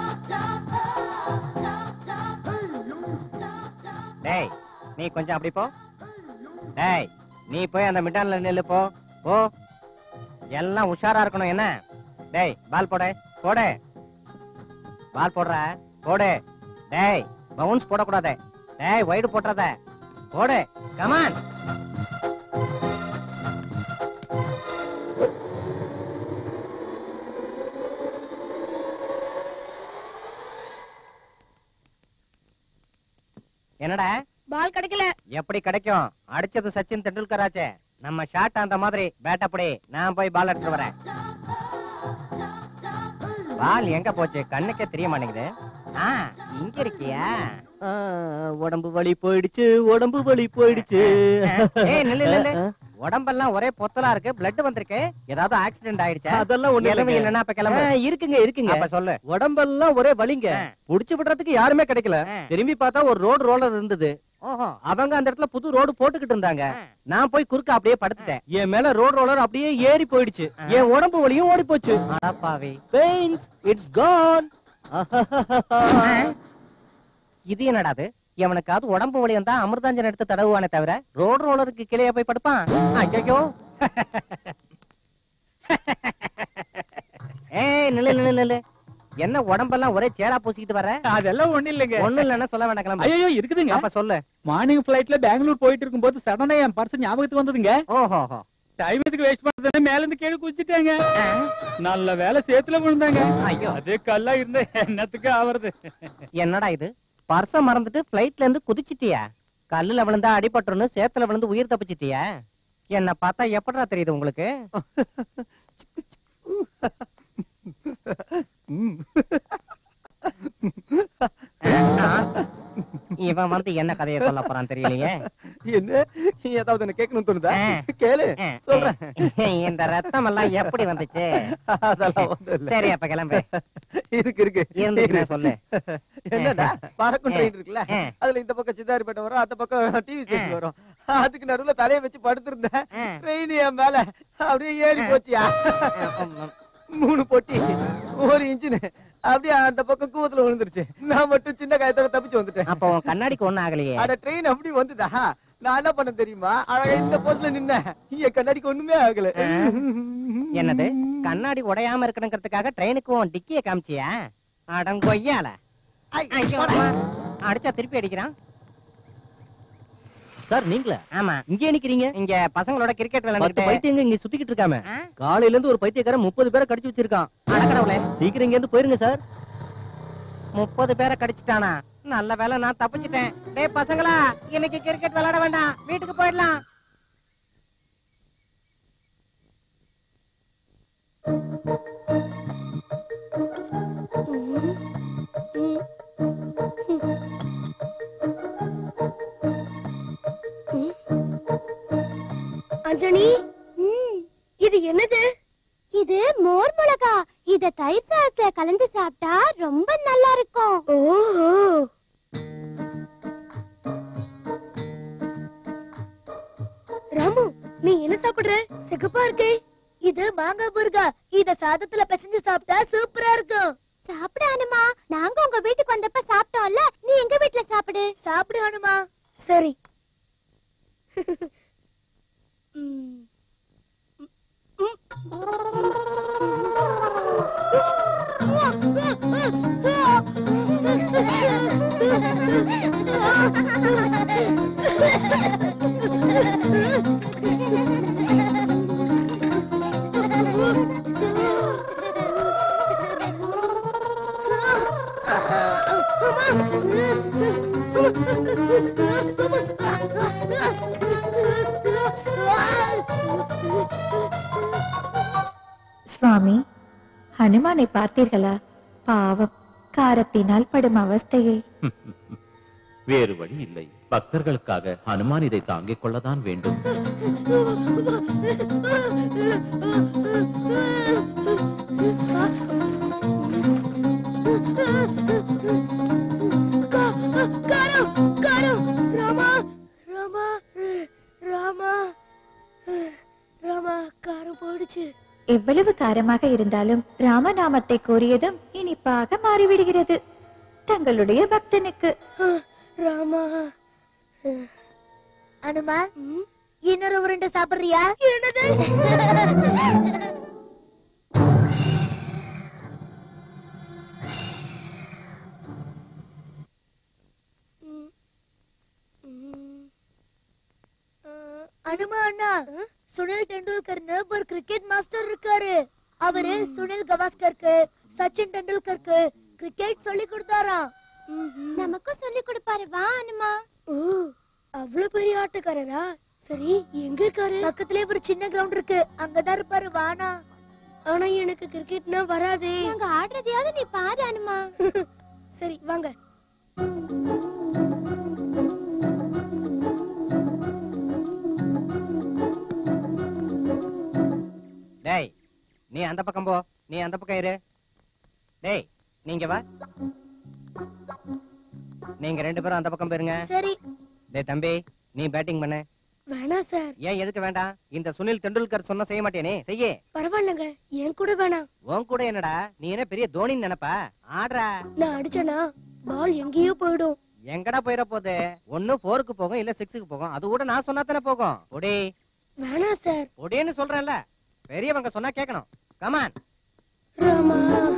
டேய் நீ கொஞ்சம் அப்படி போ டேய் நீ போய் அந்த மிட்டான்ல நில்லு போ போ எல்லாம் உஷாரா இருக்கணும் என்ன டேய் பால் போடு போடு பால் போடுற போடு டேய் பவுன்ஸ் போடக்கூடாது டேய் வைடு போட்டுறத போடு கமான் என்னடா பால் கிடைக்கல எப்படி கிடைக்கும் அடிச்சது சச்சின் தெண்டுல்கர் ஆச்சே நம்ம ஷாட் அந்த மாதிரி பேட் அப்படி நான் போய் பால் எடுத்துட்டு வரேன் பால் எங்க போச்சு கண்ணுக்கே தெரிய மாட்டேங்குது ஆ இங்க இருக்கியா உடம்பு வலி போயிடுச்சு உடம்பு வலி போயிடுச்சு ஏய் நில்லு நில்லு உடம்பெல்லாம் ஒரே பொத்தலா இருக்கு பிளட் வந்திருக்கு ஏதாவது ஆக்சிடென்ட் ஆயிடுச்சா அதெல்லாம் ஒண்ணு எலும்பு இல்லைங்க. இல்லைன்னா அப்ப கிளம்பு ஆ, இருக்குங்க இருக்குங்க அப்ப சொல்லு உடம்பெல்லாம் ஒரே வலிங்க புடிச்சு விடுறதுக்கு யாருமே கிடைக்கல திரும்பி பார்த்தா ஒரு ரோடு ரோலர் இருந்தது ஓஹோ அவங்க அந்த இடத்துல புது ரோடு போட்டுக்கிட்டு இருந்தாங்க நான் போய் குறுக்க அப்படியே படுத்துட்டேன் என் மேல ரோடு ரோலர் அப்படியே ஏறி போயிடுச்சு என் உடம்பு வலியும் ஓடி போச்சு அடப்பாவி பெயின்ஸ் இட்ஸ் கான் இது என்னடாது எவனுக்காவது உடம்பு வலி வந்தா அமிர்தாஞ்சன் எடுத்து தடவுவானே தவிர ரோடு ரோலருக்கு கிளையா போய் படுப்பான் ஐயோ ஏய் நில்லு நில்லு நில்லு என்ன உடம்பெல்லாம் ஒரே சேரா பூசிக்கிட்டு வர அதெல்லாம் ஒண்ணு இல்லைங்க ஒண்ணு இல்லைன்னா சொல்ல வேண்டாம் கிளம்பு ஐயோ இருக்குதுங்க அப்ப சொல்லு மார்னிங் ஃபிளைட்ல பெங்களூர் போயிட்டு இருக்கும்போது சடனா என் பர்ஸ் ஞாபகத்துக்கு வந்ததுங்க ஓஹோ டைம் எதுக்கு வேஸ்ட் பண்றதுன்னு மேல இருந்து கீழே குதிச்சிட்டாங்க நல்ல வேலை சேத்துல விழுந்தாங்க ஐயோ அதே கல்லா இருந்த என்னத்துக்கு ஆவறது என்னடா இது பர்ஸ மறந்துட்டு பிளைட்ல இருந்து குதிச்சிட்டியா கல்லுல விழுந்தா அடிபட்டுருன்னு சேத்துல விழுந்து உயிர் தப்பிச்சிட்டியா என்ன பார்த்தா எப்படிடா தெரியுது உங்களுக்கு இவன் வந்து என்ன கதையை சொல்ல போறான் தெரியலையே என்ன ஏதாவது என்ன கேட்கணும் தோணுதா கேளு சொல்றேன் இந்த ரத்தம் எல்லாம் எப்படி வந்துச்சு அதெல்லாம் ஒண்ணும் இல்ல. சரி அப்ப கிளம்பு இருக்கு இருக்கு இருந்துச்சுன்னா சொல்லு என்னடா பறக்கும் ட்ரெயின் இருக்குல்ல அதுல இந்த பக்கம் சித்தாரிப்பேட்டை வரும் அந்த பக்கம் டிவி ஸ்டேஷன் வரும் அதுக்கு நடுவுல தலைய வச்சு படுத்திருந்தேன் ட்ரெயின் என் மேல அப்படியே ஏறி போச்சியா மூணு பொட்டி ஒரு இன்ஜின் அப்படியே அந்த பக்கம் கூவத்துல விழுந்துருச்சு நான் மட்டும் சின்ன காயத்தோட தப்பிச்சு வந்துட்டேன் அப்ப உன் கண்ணாடிக்கு ஒண்ணும் ஆகலையே அட ட்ரெயின் அப்படி வந்துதா நான் என்ன பண்ண தெரியுமா அழகா இந்த போஸ்ட்ல நின்னேன் என் கண்ணாடிக்கு ஒண்ணுமே ஆகல என்னது கண்ணாடி உடையாம இருக்கணுங்கிறதுக்காக ட்ரெயினுக்கும் டிக்கிய காமிச்சியா அடங்கொய்யால ஐயோ, அம்மா. அடிச்சா திருப்பி அடிக்கிறான் சார் நீங்களா ஆமா இங்கே நிக்கிறீங்க இங்க பசங்களோட கிரிக்கெட் பத்து விளையாண்டுட்டு பைத்தியங்க இங்க சுத்திக்கிட்டு இருக்காம காலையில இருந்து ஒரு பைத்தியக்காரன் முப்பது பேரை கடிச்சு வச்சிருக்கான் அடக்கடவுளே சீக்கிரம் இங்க இருந்து போயிருங்க சார் முப்பது பேரை கடிச்சிட்டானா நல்ல வேலை நான் தப்பிச்சிட்டேன் டேய் பசங்களா இன்னைக்கு கிரிக்கெட் விளையாட வேண்டாம் வீட்டுக்கு போயிடலாம் அஞ்சனி இது என்னது இது மோர் மிளகா இத தயிர் சாதத்துல கலந்து சாப்பிட்டா ரொம்ப நல்லா இருக்கும் ஓஹோ ராமு நீ என்ன சாப்பிடுற சிகப்பா இருக்கே இது மாங்காய் முருகா இத சாதத்துல பிசைஞ்சு சாப்பிட்டா சூப்பரா இருக்கும் சாப்பிடு அனுமா நாங்க உங்க வீட்டுக்கு வந்தப்ப சாப்பிட்டோம்ல நீ எங்க வீட்ல சாப்பிடு சாப்பிடு அனுமா சரி ம். சுவாமி ஹனுமானை பார்த்தீர்களா பாவம் காரத்தினால் படும் அவஸ்தையை வேறு வழி இல்லை பக்தர்களுக்காக ஹனுமான் இதை தாங்கிக் கொள்ளதான் வேண்டும் காரம் காரம் ராமா ராமா ராமா ராமா காரம் போயிடுச்சு எவ்வளவு காரமாக இருந்தாலும் ராமநாமத்தை கூறியதும் இனிப்பாக மாறிவிடுகிறது தங்களுடைய பக்தனுக்கு ராமா அனுமா இன்னொரு உருண்டை சாப்பிடுறியா என்னது அனுமா அண்ணா சுனில் டெண்டுல்கர்னு ஒரு கிரிக்கெட் மாஸ்டர் இருக்காரு அவரு சுனில் கவாஸ்கருக்கு சச்சின் டெண்டுல்கருக்கு கிரிக்கெட் சொல்லி கொடுத்தாராம் நமக்கும் சொல்லி கொடுப்பாரு வா அனுமா ஓ அவ்வளவு பெரிய ஆட்டக்காரரா சரி எங்க இருக்காரு பக்கத்துலயே ஒரு சின்ன கிரவுண்ட் இருக்கு அங்கதான் இருப்பாரு வானா ஆனா எனக்கு கிரிக்கெட்னா வராதே நாங்க ஆடுறதையாவது நீ பாரு அனுமா சரி வாங்க டேய் நீ அந்த பக்கம் போ நீ அந்த பக்கம் இரு டேய் நீங்க வா நீங்க ரெண்டு பேரும் அந்த பக்கம் போயிருங்க சரி டேய் தம்பி நீ பேட்டிங் பண்ணு வேணாம் சார் ஏன் எதுக்கு வேண்டாம் இந்த சுனில் தெண்டுல்கர் சொன்ன செய்ய மாட்டேனே செய்ய பரவாயில்லங்க என் கூட வேணாம் உன் கூட என்னடா நீ என்ன பெரிய தோனின்னு நினைப்பா ஆடுறா நான் அடிச்சேனா பால் எங்கேயோ போயிடும் எங்கடா போயிட போகுது ஒண்ணு போருக்கு போகும் இல்ல சிக்ஸுக்கு போகும் அது கூட நான் சொன்னா தானே போகும் ஒடி வேணாம் சார் ஒடின்னு சொல்றேன்ல பெரியவங்க சொன்னா கேட்கணும் கமான் ராமா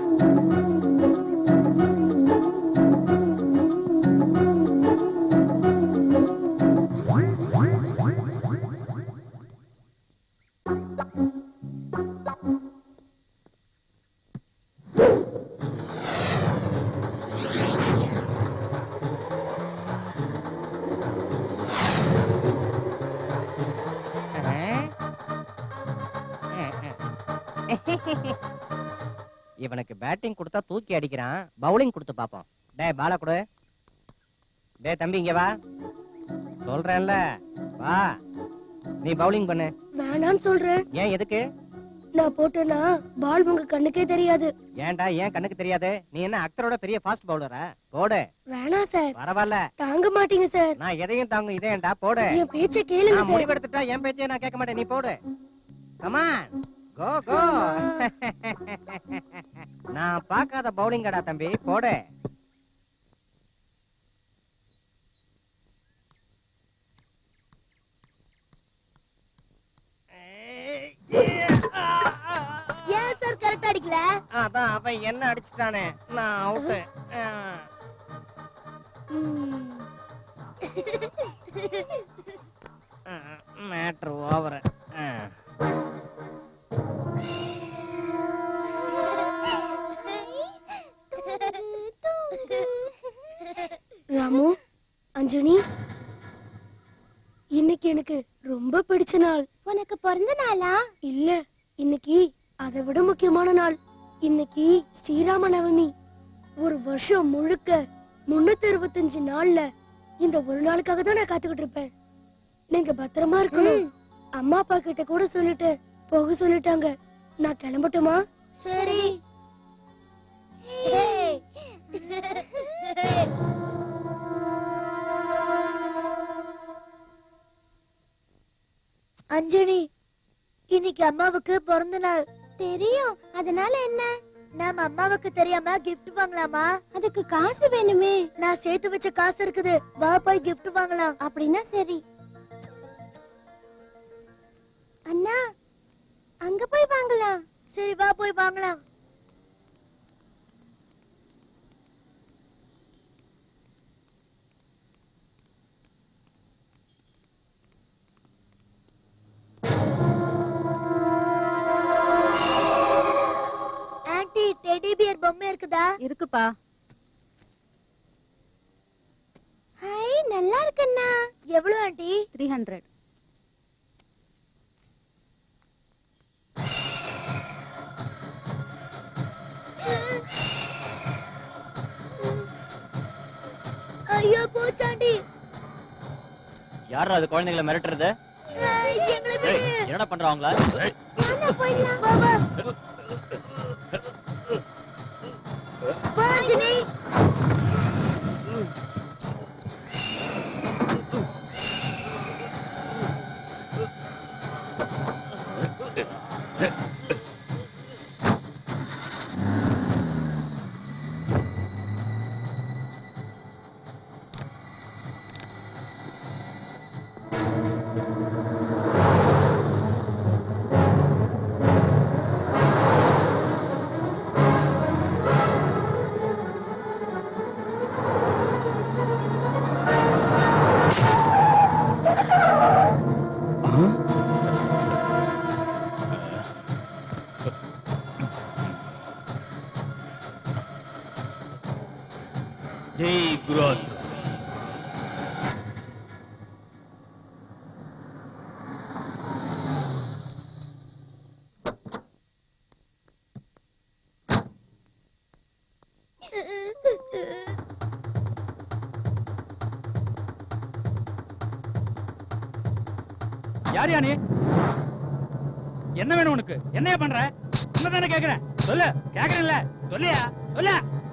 இவனுக்கு பேட்டிங் கொடுத்தா தூக்கி அடிக்கிறான் பவுலிங் கொடுத்து பாப்போம் டேய் பால கொடு டேய் தம்பி இங்க வா சொல்றேன்ல வா நீ பவுலிங் பண்ணு வேணாம்னு சொல்றேன் ஏன் எதுக்கு நான் போட்டேன்னா பால் உங்க கண்ணுக்கே தெரியாது ஏன்டா ஏன் கண்ணுக்கு தெரியாது நீ என்ன அக்தரோட பெரிய ஃபாஸ்ட் பவுலரா போடு வேணாம் சார் பரவாயில்ல தாங்க மாட்டீங்க சார் நான் எதையும் தாங்கும் இதேன்டா போடு என் பேச்ச கேளுங்க நான் சார் முடிவெடுத்துட்டா என் பேச்சே நான் கேட்க மாட்டேன் நீ போடு கமான் கோ கோ நான் பார்க்காத பவுலிங்கடா தம்பி போடு ஏன் சார் கரெக்டா அடிக்கல அதான் அவன் என்ன அடிச்சுட்டானே நான் out matter over Ramu Anjani இன்னைக்கு எனக்கு ரொம்ப பிடிச்ச நாள் உனக்கு பிறந்த நாளா இல்ல இன்னைக்கு அதை விட முக்கியமான நாள் இன்னைக்கு ஸ்ரீராம நவமி ஒரு வருஷம் முழுக்க முன்னூத்தி அறுபத்தஞ்சு நாள்ல இந்த ஒரு நாளுக்காக தான் நான் காத்துக்கிட்டு இருப்பேன் நீங்க பத்திரமா இருக்கணும் அம்மா அப்பா கிட்ட கூட சொல்லிட்டு போக சொல்லிட்டாங்க நான் கிளம்பட்டுமா சரி அஞ்சனி இன்னைக்கு அம்மாவுக்கு பிறந்த நாள் தெரியும் அதனால என்ன நாம அம்மாவுக்கு தெரியாம gift வாங்கலாமா அதுக்கு காசு வேணுமே நான் சேர்த்து வச்ச காசு இருக்குது வா போய் gift வாங்கலாம் அப்படின்னா சரி அண்ணா அங்க போய் வாங்கலாம் சரி வா போய் வாங்கலாம் ஆன்ட்டி டெடி பியர் பொம்மை இருக்குதா இருக்குப்பா ஹாய் நல்லா இருக்கண்ணா எவ்வளவு ஆண்டி த்ரீ ஹண்ட்ரட் ஐயோ போச்சாண்டி யாரா அது குழந்தைகளை மிரட்டுறது எங்களை ஏய், என்னடா பண்றாங்களா போயிடலாம் வா வா வா அஞ்சனி ஜெய் குரோத் யார் நீ என்ன வேணும் உனக்கு என்னைய பண்ற தானே கேக்குறேன் சொல்லு கேக்குறேன்ல சொல்லியா சொல்ல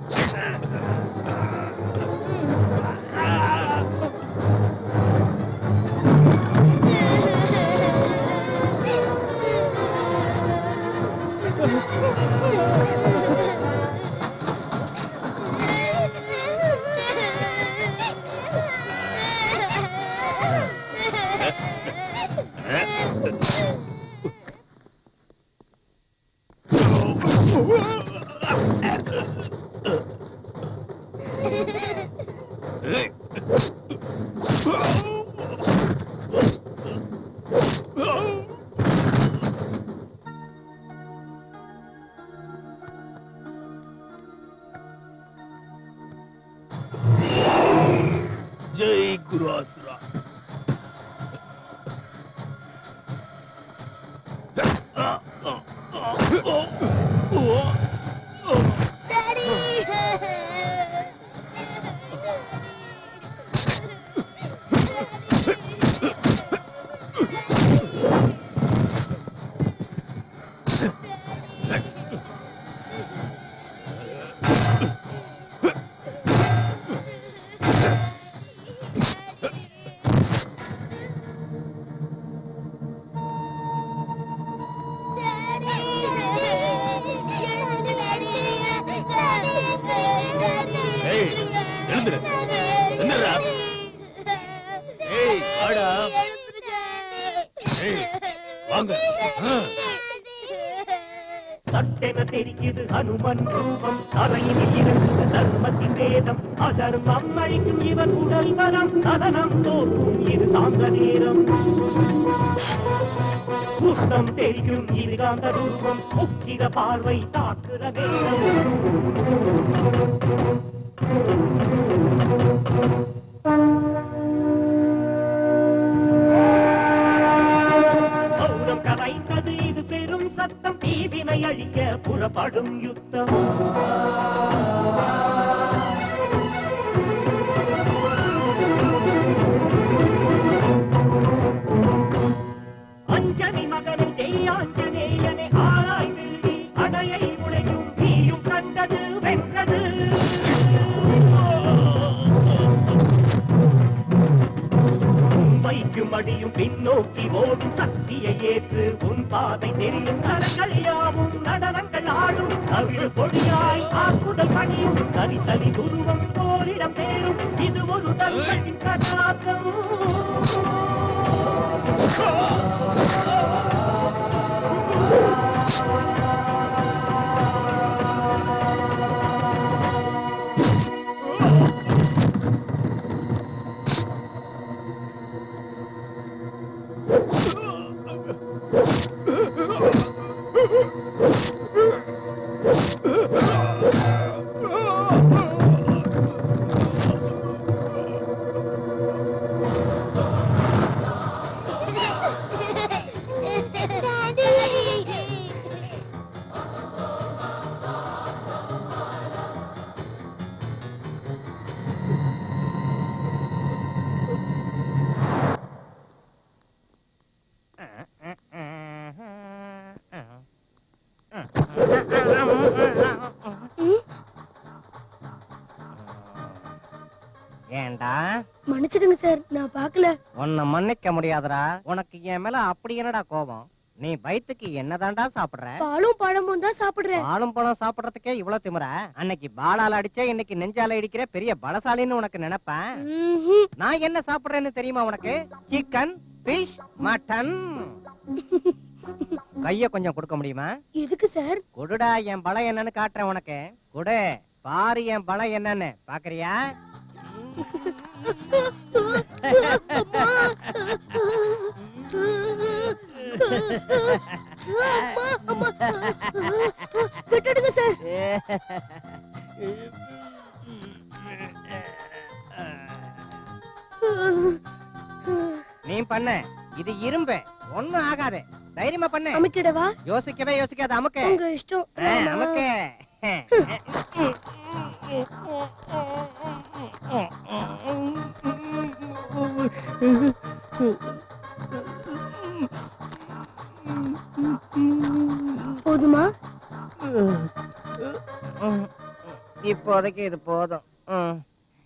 ஜெய் குரு ஆசுரா ஏய் எழுந்துரு எழுந்துடுறா ஏய் வாடா ஏய் வாங்க ஆ. சட்டென தெரிக்குது ஹனுமன் ரூபம் தரையில் இறங்குது தர்மத்தின் வேதம் அதர்மம் அழிக்கும் இவன் உடல் பலம் சதனம் தோற்கும் இது சாந்த நேரம் புஷ்டம் தெரியும் இது காந்த ரூபம் உக்கிர பார்வை தாக்குற நேரம் மௌனம் கரைந்தது இது பெரும் சத்தம் தீவினை அழிக்க புறப்படும் யுத்தம் அஞ்சனி மகனை ஜெயாஞ்சனேயனை ஆராய் வெள்ளி அடையை உழையும் நீயும் கண்டது வென்றது வைக்கும் அடியும் பின்னோக்கி ஓடும் சக்தியை ஏற்று உன் பாதை தெரியும் தரங்கள் யாவும் நடனங்கள் ஆடும் தவிழ் பொடியாய் ஆக்குதல் பணியும் தனி தனி துருவம் போரிடம் சேரும் இது ஒரு தங்களின் சகாப்தம் ஏண்டா மன்னிச்சிடுங்க சார் நான் பார்க்கல உன்னை மன்னிக்க முடியாதுடா உனக்கு என் மேல அப்படி என்னடா கோபம் நீ வயித்துக்கு என்னதான்டா சாப்பிடுற பாலும் பழமும் தான் சாப்பிடுறேன் பாலும் பழம் சாப்பிடறதுக்கே இவ்வளவு திமிர அன்னைக்கு பாலால அடிச்சே இன்னைக்கு நெஞ்சால இடிக்கிற பெரிய பலசாலின்னு உனக்கு நினைப்பேன் நான் என்ன சாப்பிடுறேன்னு தெரியுமா உனக்கு சிக்கன் ஃபிஷ் மட்டன் கைய கொஞ்சம் கொடுக்க முடியுமா எதுக்கு சார் கொடுடா என் பலம் என்னன்னு காட்டுறேன் உனக்கு கொடு பாரு என் பலம் என்னன்னு பாக்குறியா விட்டுடுங்க சார் நீ பண்ண இது இரும்பு ஒண்ணும் ஆகாது தைரியமா பண்ணு அமுக்கிடவா யோசிக்கவே யோசிக்காத அமுக்கு உங்க இஷ்டம் ஆ, அமுக்கு போதுமா இப்போதைக்கு இது போதும் ம்.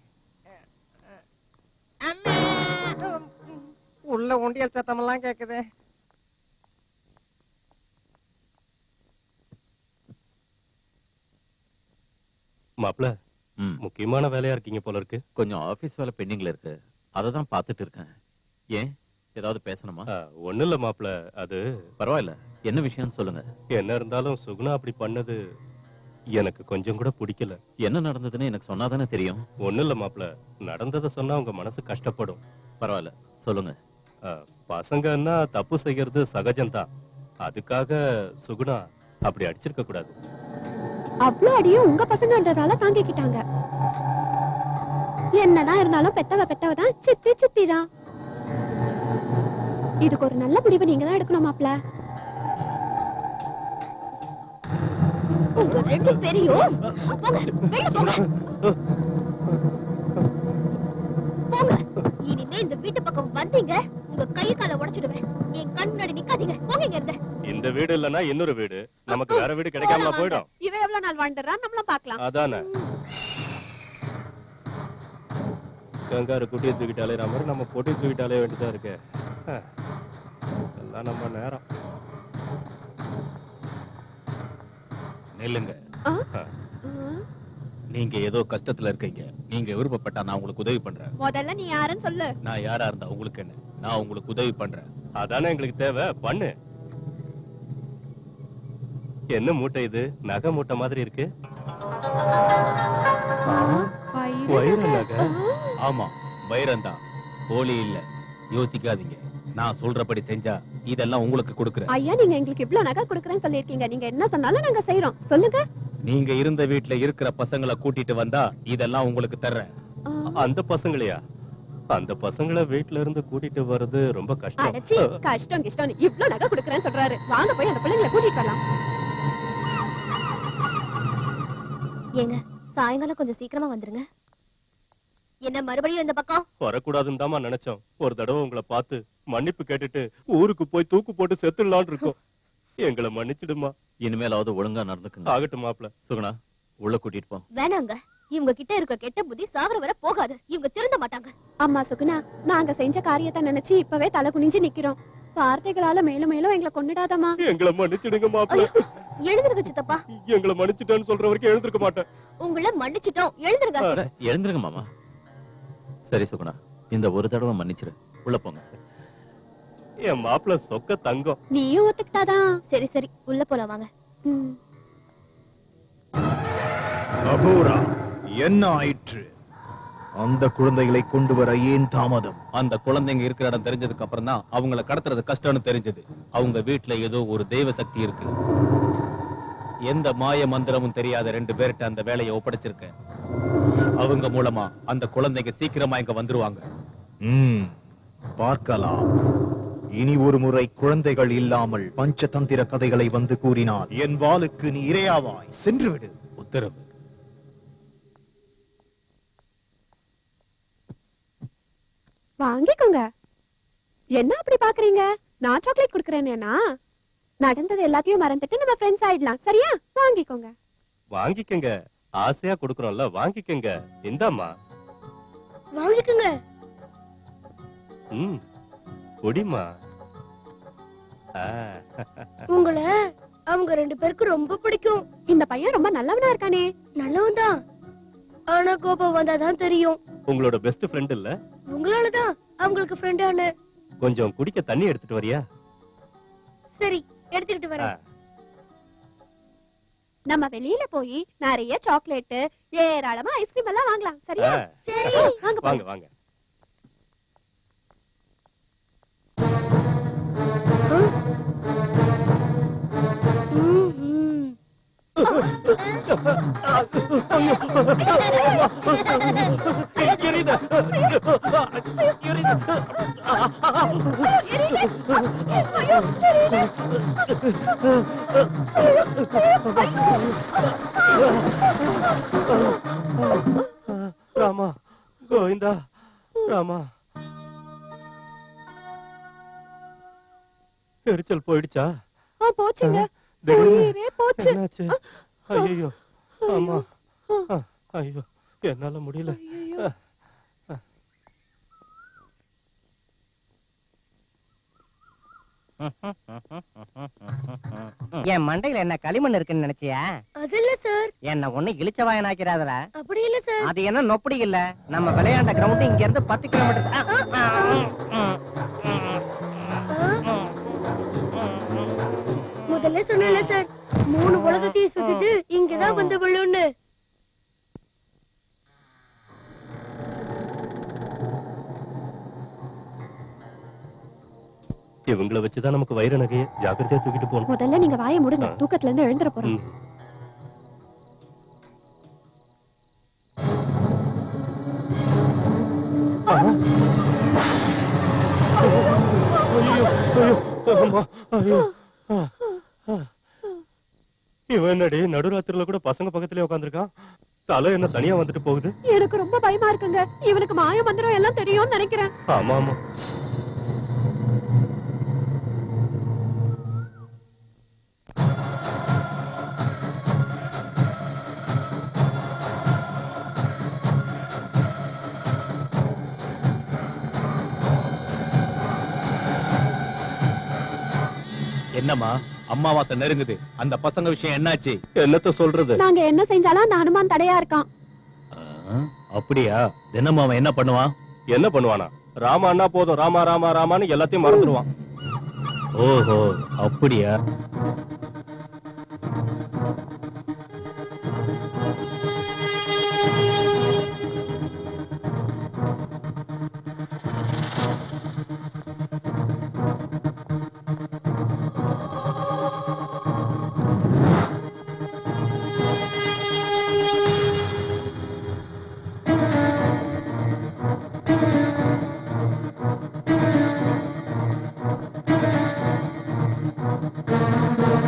அம்மா! உள்ள உண்டியல் சத்தமெல்லாம் கேக்குது மாப்ள முக்கியமான வேலையா இருக்கீங்க போல இருக்கு கொஞ்சம் ஆபீஸ் வேலை பெண்டிங்ல இருக்கு அதை தான் பார்த்துட்டு இருக்கேன் ஏன் ஏதாவது பேசணுமா ஒண்ணு இல்ல மாப்ள அது பரவாயில்ல என்ன விஷயம்னு சொல்லுங்க என்ன இருந்தாலும் சுகுணா அப்படி பண்ணது எனக்கு கொஞ்சம் கூட பிடிக்கல என்ன நடந்ததுன்னு எனக்கு சொன்னாதானே தெரியும் ஒண்ணு இல்ல மாப்ள நடந்ததை சொன்னா உங்க மனசு கஷ்டப்படும் பரவாயில்ல சொல்லுங்க பசங்கன்னா தப்பு செய்யறது சகஜம்தான் அதுக்காக சுகுணா அப்படி அடிச்சிருக்க கூடாது அவ்வளவு அடியும் உங்க பசங்கன்றதால தாங்கிக்கிட்டாங்க என்னதான் இருந்தாலும் பெத்தவ பெத்தவ தான் சித்தி சித்தி தான் இதுக்கு ஒரு நல்ல முடிவு நீங்க தான் எடுக்கணும் மாப்ள உங்க ரெண்டு பேரையும் போங்க வெளிய போங்க போங்க இனிமே இந்த வீட்டு பக்கம் வந்தீங்க உங்க கை காலை உடைச்சிடுவேன் என் கண் முன்னாடி நிக்காதீங்க போங்க இங்க இருந்து இந்த வீடு இல்லனா இன்னொரு வீடு நமக்கு வேற வீடு கிடைக்காமல போயிடும் இவன் எவ்வளவு நாள் வாழ்ந்துடுறான் நம்மளும் பார்க்கலாம் அதானே கங்காரு குட்டியை தூக்கிட்டு அலையிற மாதிரி நம்ம பொட்டி தூக்கிட்டு அலைய வேண்டியதா இருக்கு அஹ், எல்லாம் நம்ம நேரம் நில்லுங்க நீங்க ஏதோ கஷ்டத்துல இருக்கீங்க நீங்க விருப்பப்பட்டா நான் உங்களுக்கு உதவி பண்றேன் முதல்ல நீ யாருன்னு சொல்லு நான் யாரா இருந்தா உங்களுக்கு என்ன நான் உங்களுக்கு உதவி பண்றேன் அதானே எங்களுக்கு தேவை பண்ணு என்ன மூட்டை இது நகை மூட்டை மாதிரி இருக்கு வைர நகை ஆமா வைரந்தான் போலி இல்ல யோசிக்காதீங்க நான் சொல்றபடி செஞ்சா இதெல்லாம் உங்களுக்கு கொடுக்குறேன் ஐயா நீங்க எங்களுக்கு இவ்வளவு நகை கொடுக்குறேன்னு சொல்லியிருக்கீங்க நீங்க என்ன சொன்னாலும் நாங்க செய்யறோம் சொல்லுங்க நீங்க இருந்த வீட்ல இருக்கிற பசங்களை கூட்டிட்டு வந்தா இதெல்லாம் உங்களுக்கு தர்றேன் அந்த பசங்களையா அந்த பசங்களை வீட்ல இருந்து கூட்டிட்டு வர்றது ரொம்ப அடச்சி கஷ்டம் கஷ்டம் கிஷ்டம் இவ்வளவு நகை கொடுக்குறேன்னு சொல்றாரு வாங்க போய் அந்த பிள்ளைங்களை கூட்டிட்டு வரலாம் ஏங்க சாயங்காலம் கொஞ்சம் சீக்கிரமா வந்துருங்க என்ன மறுபடியும் இந்த பக்கம் வரக்கூடாதுன்னு தாமா நினைச்சோம் ஒரு தடவை உங்களை பார்த்து மன்னிப்பு கேட்டுட்டு ஊருக்கு போய் தூக்கு போட்டு செத்துடலாம்னு இருக்கோம் எங்களை மன்னிச்சிடுமா இனிமேலாவது ஒழுங்கா நடந்துக்குங்க ஆகட்டும் மாப்ள சுகுணா உள்ள கூட்டிட்டு போ வேணாங்க இவங்க கிட்ட இருக்கிற கெட்ட புத்தி சாவர வர போகாது இவங்க திருந்த மாட்டாங்க அம்மா சுகுணா நாங்க செஞ்ச காரியத்தை நினைச்சு இப்பவே தலை குனிஞ்சு நிக்கிறோம் வார்த்தைகளால மேலும் மேலும் எங்களை கொண்டுடாதம்மா எங்களை மன்னிச்சிடுங்க மாப்ள எழுந்திருங்க சித்தப்பா எங்களை மன்னிச்சிட்டேன்னு சொல்ற வரைக்கும் எழுந்திருக்க மாட்டேன் உங்களை மன்னிச்சிட்டோம் எழுந்திருங்க அட, எழுந்திருங்க மாமா சரி சுகுணா இந்த ஒரு தடவை மன்னிச்சிரு உள்ள போங்க என் மாப்பிள சொக்க தங்கம் நீயும் ஒத்துக்கிட்டாதான் சரி சரி உள்ள போலாம் வாங்க அகோரா என்ன ஆயிற்று அந்த குழந்தைகளை கொண்டு வர ஏன் தாமதம் அந்த குழந்தைங்க இருக்கிற இடம் தெரிஞ்சதுக்கு அப்புறம் தான் அவங்கள கடத்துறது கஷ்டம்னு தெரிஞ்சது அவங்க வீட்டுல ஏதோ ஒரு தெய்வ சக்தி இருக்கு எந்த மாய மந்திரமும் தெரியாத ரெண்டு பேர்கிட்ட அந்த வேலையை ஒப்படைச்சிருக்கேன் அவங்க மூலமா அந்த குழந்தைங்க சீக்கிரமா இங்க வந்துருவாங்க ம், பார்க்கலாம் இனி ஒரு முறை குழந்தைகள் இல்லாமல் பஞ்சதந்திர கதைகளை வந்து கூறினால் என் வாளுக்கு நீ இரையாவாய் சென்று விடு உத்தரவு வாங்கிக்கோங்க என்ன அப்படி பாக்குறீங்க நான் சாக்லேட் குடுக்கறேன்னா நடந்தது எல்லாத்தையும் மறந்துட்டு நம்ம ஃப்ரெண்ட்ஸ் ஆயிடலாம் சரியா வாங்கிக்கோங்க வாங்கிக்கங்க ஆசையா கொடுக்கறோம்ல வாங்கிக்கங்க இந்தாம்மா வாங்கிக்கோங்க ம் குடிமா ஆ. உங்களை அவங்க ரெண்டு பேருக்கு ரொம்ப பிடிக்கும் இந்த பையன் ரொம்ப நல்லவனா இருக்கானே நல்லவன் தான் ஆனா கோபம் வந்தாதான் தெரியும் உங்களோட பெஸ்ட் ஃப்ரெண்ட் இல்ல உங்களாலதான் அவங்களுக்கு ஃப்ரெண்டான கொஞ்சம் குடிக்க தண்ணி எடுத்துட்டு வரியா சரி எடுத்துக்கிட்டு ஆ. வரேன் நம்ம வெளியில போய் நிறைய சாக்லேட் ஏராளமா ஐஸ்கிரீம் எல்லாம் வாங்கலாம் சரியா ஆ. சரி வாங்க வாங்க வாங்க ராமா கோவிந்தா ராமா எரிச்சல் போயிடுச்சா ஆ போச்சுங்க திடீர்னு உயிரே போச்சு என்னாச்சு ஐயோ ஆமா ஆ, ஐயோ என்னால முடியல ஆ, ஆ. என் மண்டையில என்ன களிமண் இருக்குன்னு நினைச்சியா அது இல்ல சார் என்ன ஒண்ணு இழிச்சவாயன் ஆக்கிறாதடா அப்படி இல்ல சார் அது என்ன நொப்படி இல்ல நம்ம விளையாண்ட கிரவுண்ட் இங்க இருந்து பத்து கிலோமீட்டர் முதல்ல சொன்னேன்ல சார் மூணு உலகத்தையும் சுத்திட்டு இங்கதான் வந்து விழுன்னு இவங்கள வச்சுதான் நமக்கு வைர நகையை ஜாக்கிரதையா தூக்கிட்டு போகணும் முதல்ல நீங்க வாயை முடுங்க ஆ. தூக்கத்துல இருந்து எழுந்துற போறோம் ம். ஐயோ, ஐயோ, அம்மா, ஐயோ. ஆ, ஆ. இவன் என்னடி நடுராத்திரில கூட பசங்க பக்கத்துலயே உட்காந்துருக்கான் தலை என்ன தனியா வந்துட்டு போகுது எனக்கு ரொம்ப பயமா இருக்குங்க இவனுக்கு மாய மந்திரம் எல்லாம் தெரியும்னு நினைக்கிறேன் ஆமா ஆமா என்னம்மா அம்மாவாசை நெருங்குது அந்த பசங்க விஷயம் என்னாச்சு என்னத்த சொல்றது நாங்க என்ன செஞ்சாலும் அந்த அனுமான் தடையா இருக்கான் அப்படியா தினமும் அவன் என்ன பண்ணுவான் என்ன பண்ணுவானா ராமா அண்ணா போதும் ராமா ராமா ராமான்னு எல்லாத்தையும் மறந்துடுவான் ஓஹோ அப்படியா ஆ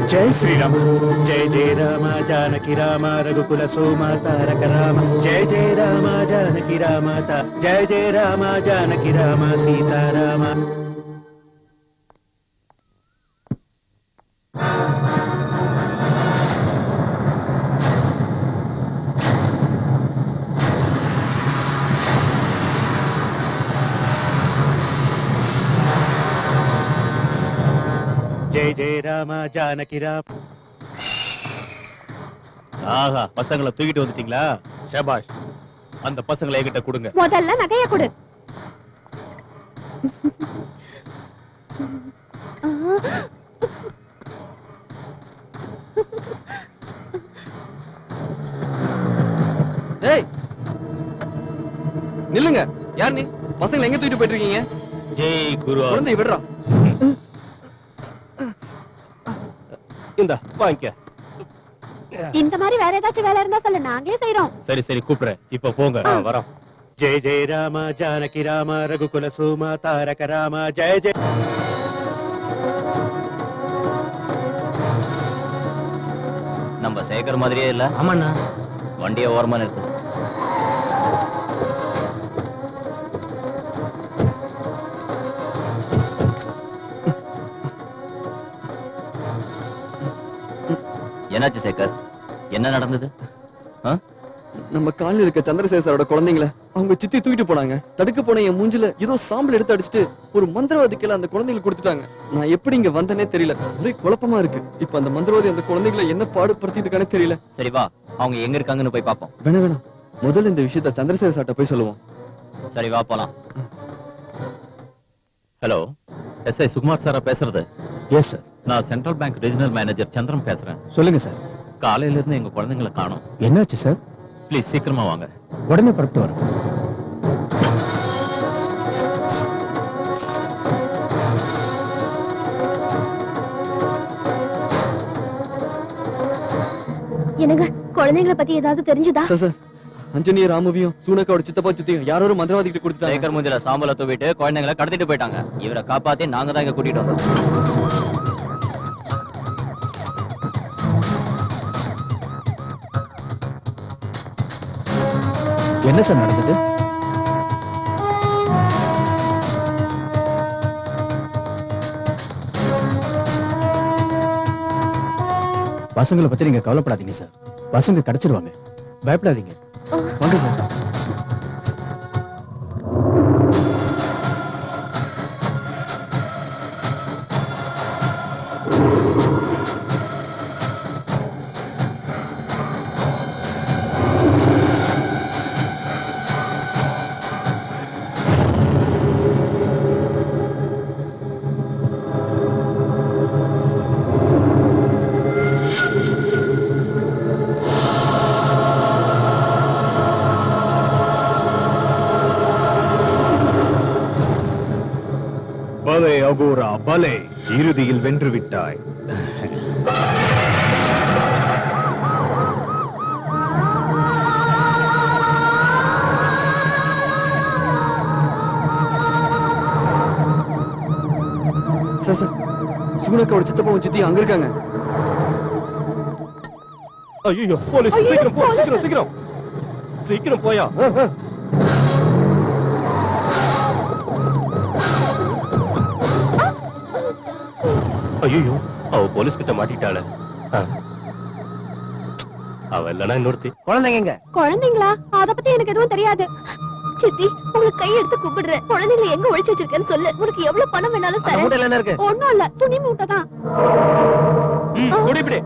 జై శ్రీరామ జయ జయ రామ జానకి రామ రఘుకుల సోమ తారక రామ జయ జయ రామ జానకి రామ తా- జయ జయ రామ జానకి రామ సీతారామ జయ జయ రామ జానకి రామ ஆஹா பசங்களை தூக்கிட்டு வந்துட்டீங்களா ஷபாஷ் அந்த பசங்களை என்கிட்ட கொடுங்க முதல்ல நகைய கொடு டேய் நில்லுங்க யார் நீ பசங்களை எங்க தூக்கிட்டு போயிட்டு இருக்கீங்க ஜெய் குரு குழந்தை விடுறா இந்த வாங்கிக்க இந்த மாதிரி வேற ஏதாச்சும் வேலை இருந்தா சொல்லு நாங்களே செய்யறோம் சரி சரி கூப்பிடுறேன் இப்ப போங்க ஆ, வரோம் జయ జయ రామ జానకి రామ రఘుకుల సోమ తారక రామ జయ జయ நம்ம சேகர் மாதிரியே இல்ல ஆமாண்ணா வண்டியை ஓரமா நிறுத்து என்னாச்சு சேகர் என்ன நடந்தது ஆ? நம்ம காலில் இருக்க சந்திரசேகர் சாரோட குழந்தைங்கள அவங்க சித்தி தூக்கிட்டு போனாங்க தடுக்க போன என் மூஞ்சில ஏதோ சாம்பல் எடுத்து அடிச்சுட்டு ஒரு மந்திரவாதி கீழ அந்த குழந்தைங்களுக்கு கொடுத்துட்டாங்க நான் எப்படி இங்க வந்தேனே தெரியல ஒரே குழப்பமா இருக்கு இப்ப அந்த மந்திரவாதி அந்த குழந்தைங்களை என்ன பாடுபடுத்திட்டு இருக்கானே தெரியல சரி வா அவங்க எங்க இருக்காங்கன்னு போய் பாப்போம் வேணா வேணாம் முதல்ல இந்த விஷயத்த சந்திரசேகர் சார்ட்ட போய் சொல்லுவோம் சரி வா போலாம் ஹலோ எஸ் ஐ சுகுமார் சாரா பேசுறது எஸ் சார் நான் Central Bank regional manager Chandran பேசுறேன் சொல்லுங்க சார் காலையில இருந்து எங்க குழந்தைங்களை காணோம் என்னாச்சு சார் ப்ளீஸ் சீக்கிரமா வாங்க உடனே புறப்பட்டு வரோம் என்னங்க குழந்தைங்களை பத்தி ஏதாவது தெரிஞ்சுதா சார் சார் அஞ்சனிய ராமவியும் சூனக்காவோட சித்தப்பா சித்தியும் யாரோ ஒரு மந்திரவாதி கிட்ட கொடுத்துட்டாங்க சேகர் மூஞ்சில சாம்பல தூவிட்டு குழந்தைங்களை கடத்திட்டு போயிட்டாங்க இவரை காப்பாத்தி நாங்க தான் இங்க கூட்டிட்டு வந்தோம் என்ன சார் நடந்தது பசங்களை பத்தி நீங்க கவலைப்படாதீங்க சார் பசங்க கிடைச்சிருவாங்க பயப்படாதீங்க வாங்க சார் பலே அகோரா பலே இறுதியில் வென்று விட்டாய் சார் சார் சூனக்காவோட சித்தப்பாவும் சித்தியும் அங்க இருக்காங்க ஐயோ போலீஸ் ஐயோ, சீக்கிரம் போ போலீஸ். சீக்கிரம் சீக்கிரம் சீக்கிரம் போயா ஆ, ஆ. ஐயோ அவ போலீஸ் கிட்ட மாட்டிட்டாளே ஆ. அவ இல்லனா இன்னொருத்தி குழந்தைங்க எங்க குழந்தைங்களா அத பத்தி எனக்கு எதுவும் தெரியாது சித்தி உங்களுக்கு கை எடுத்து கூப்பிடுறேன் குழந்தைங்களை எங்க ஒழிச்சு வச்சிருக்கேன்னு சொல்லு உனக்கு எவ்வளவு பணம் வேணாலும் அந்த மூட்டையில என்ன இருக்கு? ஒண்ணும் இல்ல துணி மூட்டை தான் ம் குடி இப்படி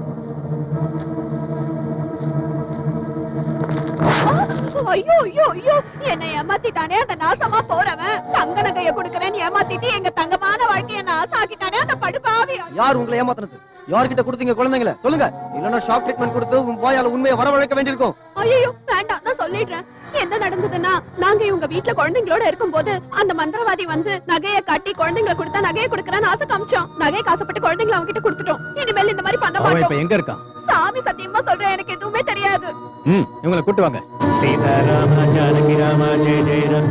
ஐயோ ஐயோ ஐயோ என்னை ஏமாத்திட்டானே அந்த நாசமா போறவன் தங்க நகைய குடுக்கறேன்னு ஏமாத்திட்டு எங்க தங்கமான வாழ்க்கைய நாசாக்கிட்டானே அந்த படுபாவி யார் உங்களை ஏமாத்துனது யார்கிட்ட கொடுத்தீங்க குழந்தைங்களை சொல்லுங்க இல்லன்னா ஷாக் ட்ரீட்மெண்ட் கொடுத்து உன் வாயால உண்மையை வரவழைக்க வேண்டியிருக்கும் ஐயோ வேண்டாம் நான் சொல்லிடுறேன் என்ன நடந்ததுன்னா நாங்க இவங்க வீட்ல குழந்தைங்களோட இருக்கும்போது அந்த மந்திரவாதி வந்து நகைய காட்டி குழந்தைங்களை கொடுத்தா நகைய கொடுக்கறேன்னு ஆசை காமிச்சோம் நகையை காசப்பட்டு குழந்தைங்களை அவங்க கிட்ட கொடுத்துட்டோம் இனிமேல் இந்த மாதிரி பண்ண அவன் இப்ப மாட்டோம் எங்க இருக்கான் சாமி சத்தியமா சொல்றேன் எனக்கு எதுவுமே தெரியாது ம் இவங்களை கூட்டு வாங்க సీతారామ జానకి రామ జయ జయ రామ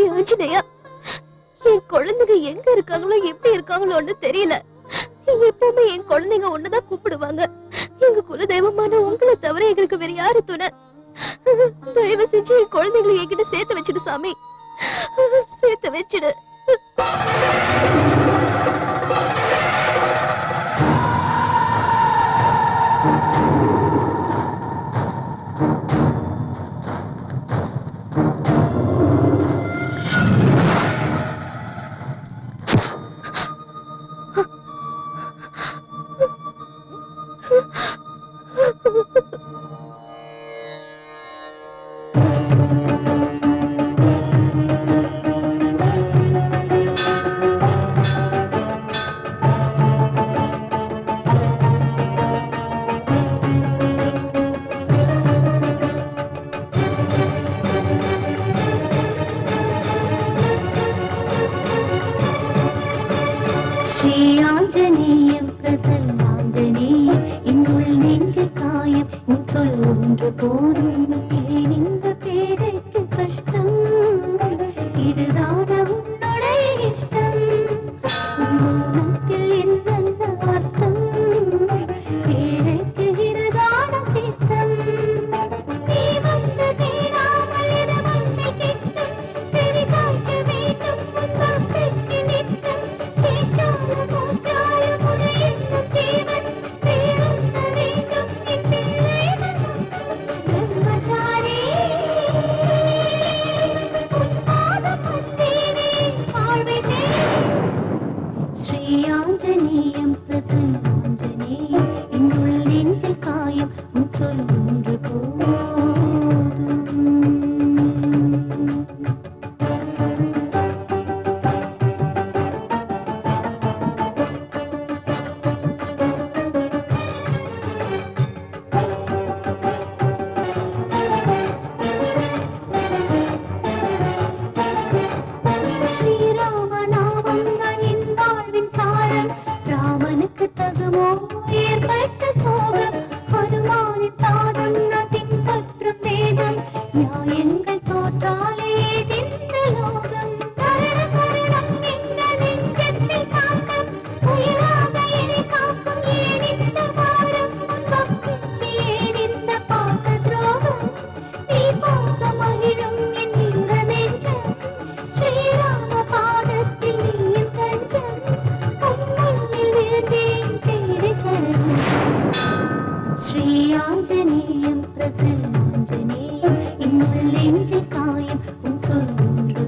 ஆஞ்சநேயா என் குழந்தைங்க எங்க இருக்காங்களோ எப்படி இருக்காங்களோன்னு தெரியல எப்பவுமே என் குழந்தைங்க ஒண்ணுதான் கூப்பிடுவாங்க எங்க குலதெய்வமான உங்களை தவிர எங்களுக்கு வேற யாரு துணை தயவு செஞ்சு என் குழந்தைங்களை என்கிட்ட சேர்த்து வச்சிடு சாமி சேர்த்து வச்சிடு ஸ்ரீயாஞ்சனேயம் பிரசன்னாஞ்சனேயம் என்னுள் நெஞ்சில் காயம் உன் சொல் ஒன்று போதும் ஏன் இந்த பேதைக்கு கஷ்டம் இதுதான் உன்னுடைய இஷ்டம் உன் மௌனத்தில் என்னென்ன அர்த்தம் ஏழைக்கு இதுதான சித்தம் நீ வந்து தேடாமல் இது வந்து கிட்டும் செவி சாய்க்க வேண்டும் உன் வார்த்தைக்கு நித்தம் கேட்டால மூச்சால முறை என்னும் ஜீவன் பேருந்த வேண்டும் என் பிள்ளைகள் பிரம்மச்சாரி உன் பாதம் வந்தேனே வாழ்வினே ஸ்ரீ ஆஞ்சநேயம் பிரசன்னாஞ்சநேயம் என்னுள் நெஞ்சில் காயம் உன் சொல் ஒன்று போதும் ஸ்ரீராமநாமம் தான் என் வாழ்வின் சாரம் ராமனுக்கு தகுமோ ஏற்பட்ட சோகம் ஹனுமானின் தாகம் நான் பின்பற்றும் வேதம் நியாயங்கள் தோற்றாலே திந்த லோகம் சரண சரணம் என்ற நெஞ்சத்தில் காக்கம் புயலாக என்னை காக்கும் ஏன் இந்த பாரம் உன் பக்திக்கு ஏன் இந்த பாச துரோகம் நீ பார்க்க மகிழும் என் இந்த நெஞ்சம் ஸ்ரீராம பாதத்தில் நீ என் தஞ்சம் கண்மண்ணில் விழுந்தேன் தேடி சரணம் ஸ்ரீ ஆஞ்சநேயம் பிரசன்னாஞ்சநேயம் இன்னுள் நெஞ்சில் காயம் உன் சொல் ஒன்று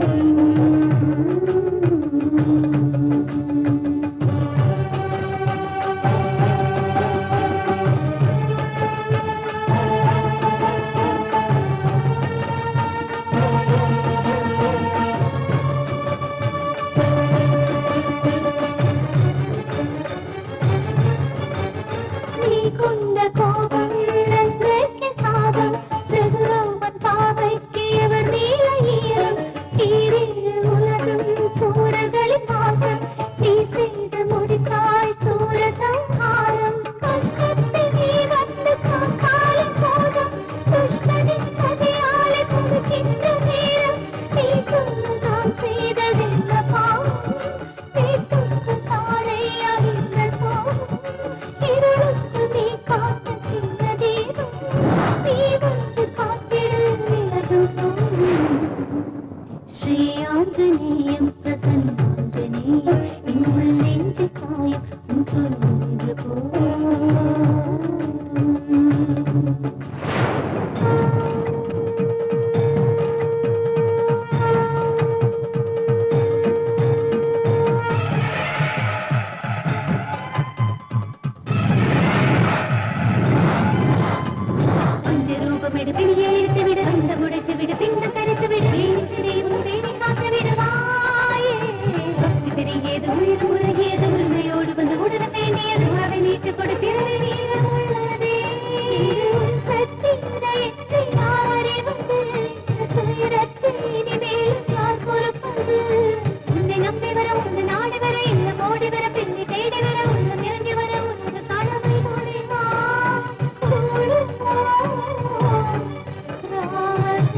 நீ கொண்ட கோபம் லங்கைக்கு சாதம் ரகுராமன் பாவைக்கு அவர் நீல ஈரம் ஈரேழு உலகம் சூரர்களின் பாசம் நீ செய்து முடித்தாய் சூரசம்ஹாரம் கஷ்டத்தில் நீ வந்து காக்காலின் போதும் துஷ்டனின் சதியாலே கொடுக்கின்ற நேரம் நீ சொன்னதான் செய்ததென்ன பாவம் வீட்டுக்கு தாழையா இந்த சோகம் இருளுக்கு நீ காட்ட சின்ன தீபம் நீ வந்து காத்திடு விலகு சோகம் ஸ்ரீ ஆஞ்சநேயம் பிரசன்னாஞ்சநேயம் இன்னுள் நெஞ்சு காயம் உன் சொல் ஒன்று போதும் பஞ்ச ரூபம் எடுப்பிடியே எடுத்து விடு அந்த முடைத்து விடு பின்ன கரித்து விடு வீண் சிறையும் வீணை காத்து விடுவாயே பக்தி பெருகியது உயிர் முருகியது உரிமையோடு வந்து உடன வேண்டியது உறவை நீட்டு கொடுக்கிறது நீரம் உள்ளதே இது உன் சக்தி என்று யார் அறிவது இந்த துயரத்தை இனிமேல் யார் பொறுப்பது உன்னை நம்பி வர உன்னை நாடி வர இல்லம் ஓடி வர பின்னி தேடி வர உள்ளம் இறங்கி வர உனது கடமை நுழைவா கூடுமா ராஜ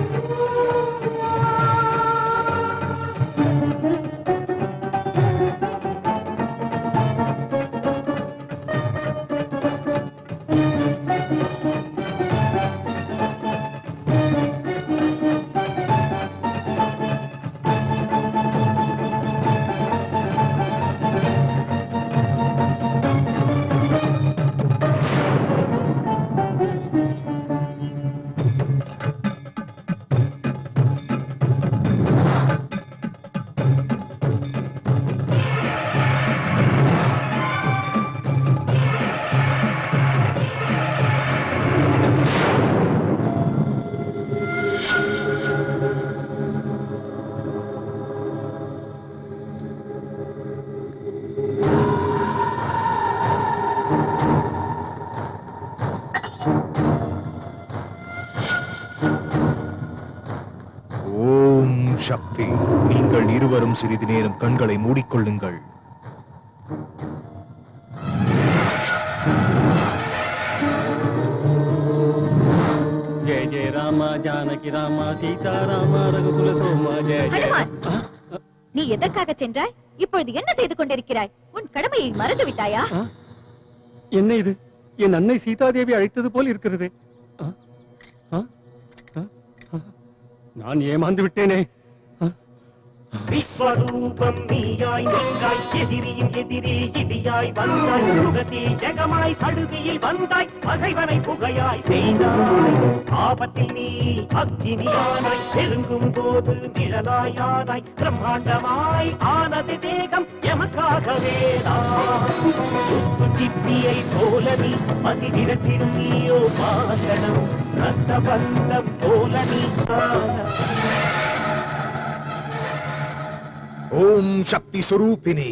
சக்தி நீங்கள் இருவரும் சிறிது நேரம் கண்களை மூடிக்கொள்ளுங்கள் ஜெய ஜெய ராம ஜானகி ராம சீதா ராம ரகுகுல சோம ஜெய ஜெய ஹனுமான் நீ எதற்காக சென்றாய் இப்பொழுது என்ன செய்து கொண்டிருக்கிறாய் உன் கடமையை மறந்து விட்டாயா என்ன இது என் அன்னை சீதாதேவி அழைத்தது போல் இருக்கிறது ஆ? ஆ? ஆ? ஆ? நான் ஏமாந்து விட்டேனே விஸ்வரூபம் நீயாய் நின்றாய் எதிரியின் எதிரே இடியாய் வந்தாய் யுகத்தில் ஜெகமாய் சடுதியில் வந்தாய் பகைவனை புகையாய் செய்தாய் ஆபத்தில் நீ அக்கினியானாய் நெருங்கும் போது நிழலாயானாய் பிரம்மாண்டமாய் ஆனது தேகம் எமக்காகவே சுத்து சிப்பியை போல நீ மசி விரட்டிடும் நீயோ பாகனம் ரத்த பந்தம் போல நீ காண ஓம் சக்தி சுரூபிணி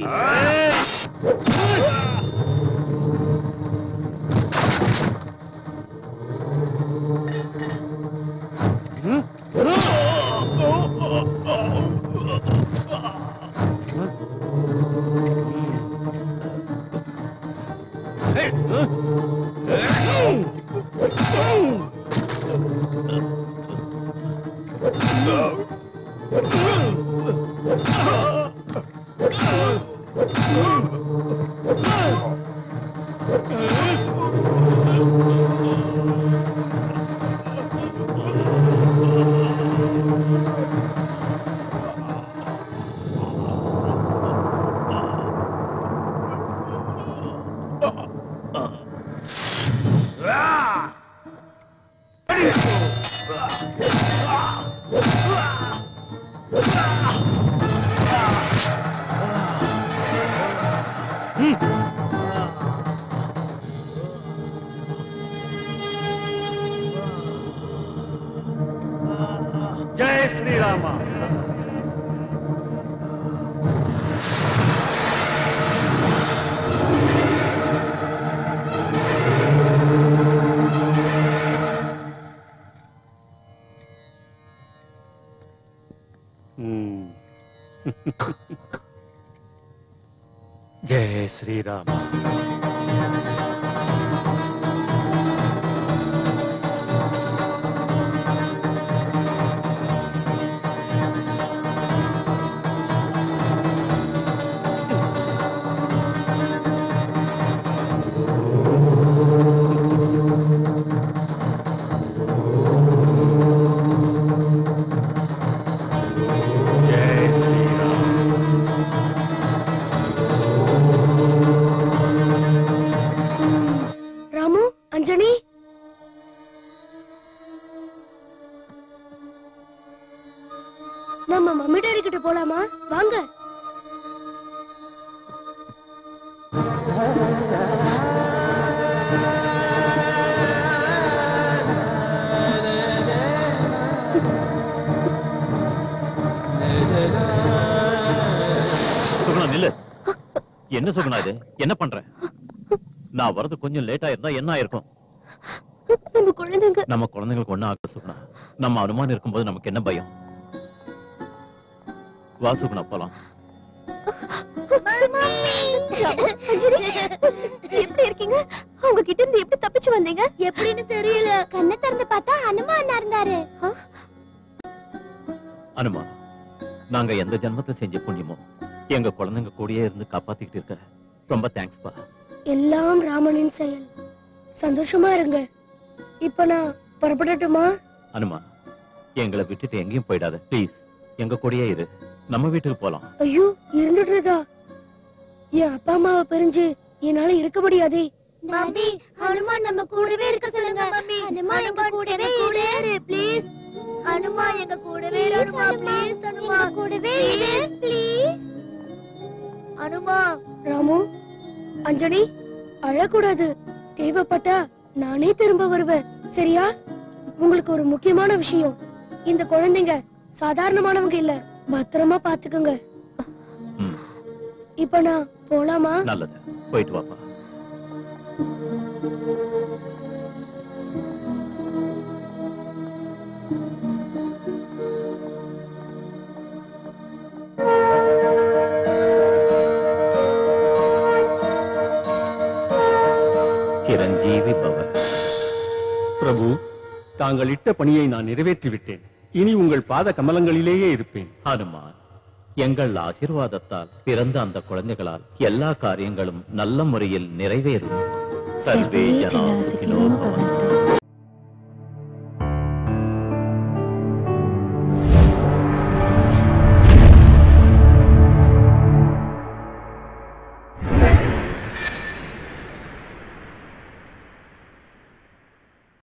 ஜெய் ஸ்ரீராமா ம். ஜெய ஸ்ரீராமா ஜெய ஸ்ரீராம் ராமு அஞ்சனி நம்ம மம்மி டாடி கிட்ட போலாமா வாங்க சுகுணா நில்லு என்ன சுகுணா இது என்ன பண்ற நான் வரது கொஞ்சம் லேட்டா இருந்தா என்ன ஆயிருக்கும் நம்ம குழந்தைங்க நம்ம குழந்தைங்களுக்கு ஒண்ணும் ஆக சுகுணா நம்ம அனுமானம் இருக்கும்போது நமக்கு என்ன பயம் வா சுகுணா போலாம் எப்படி இருக்கீங்க அவங்க கிட்ட இருந்து எப்படி தப்பிச்சு வந்தீங்க எப்படின்னு தெரியல கண்ணை திறந்து பார்த்தா அனுமான் இருந்தாரு அனுமா நாங்க எந்த ஜென்மத்தை செஞ்ச புண்ணியமோ எங்க குழந்தைங்க கூடயே இருந்து காப்பாத்திக்கிட்டு இருக்க ரொம்ப தேங்க்ஸ் பா எல்லாம் ராமனின் செயல் சந்தோஷமா இருங்க இப்ப நான் புறப்படட்டுமா அனுமா எங்களை விட்டுட்டு எங்கேயும் போயிடாத ப்ளீஸ் எங்க கூடயே இரு நம்ம வீட்டுக்கு போலாம் ஐயோ இருந்துடுறதா என் அப்பா அம்மாவை பிரிஞ்சு என்னால இருக்க முடியாதே டாடி ஹனுமான் நம்ம கூடவே இருக்க சொல்லுங்க ஹனுமான் எங்க கூடவே இரு ப்ளீஸ் ஹனுமான் எங்க கூடவே இருமா ப்ளீஸ் ஹனுமான் கூடவே இரு ப்ளீஸ் அனுமா ராமு அஞ்சனி அழக்கூடாது தேவைப்பட்டா நானே திரும்ப வருவேன் சரியா உங்களுக்கு ஒரு முக்கியமான விஷயம் இந்த குழந்தைங்க சாதாரணமானவங்க இல்ல பத்திரமா பாத்துக்கோங்க இப்ப நான் போலாமா நல்லது போயிட்டு வாப்பா சிரஞ்சீவி பவ பிரபு தாங்கள் இட்ட பணியை நான் நிறைவேற்றி விட்டேன் இனி உங்கள் பாத கமலங்களிலேயே இருப்பேன் ஹனுமான் எங்கள் ஆசீர்வாதத்தால் பிறந்த அந்த குழந்தைகளால் எல்லா காரியங்களும் நல்ல முறையில் நிறைவேறும் சர்வே ஜனா சுகினோ பவந்து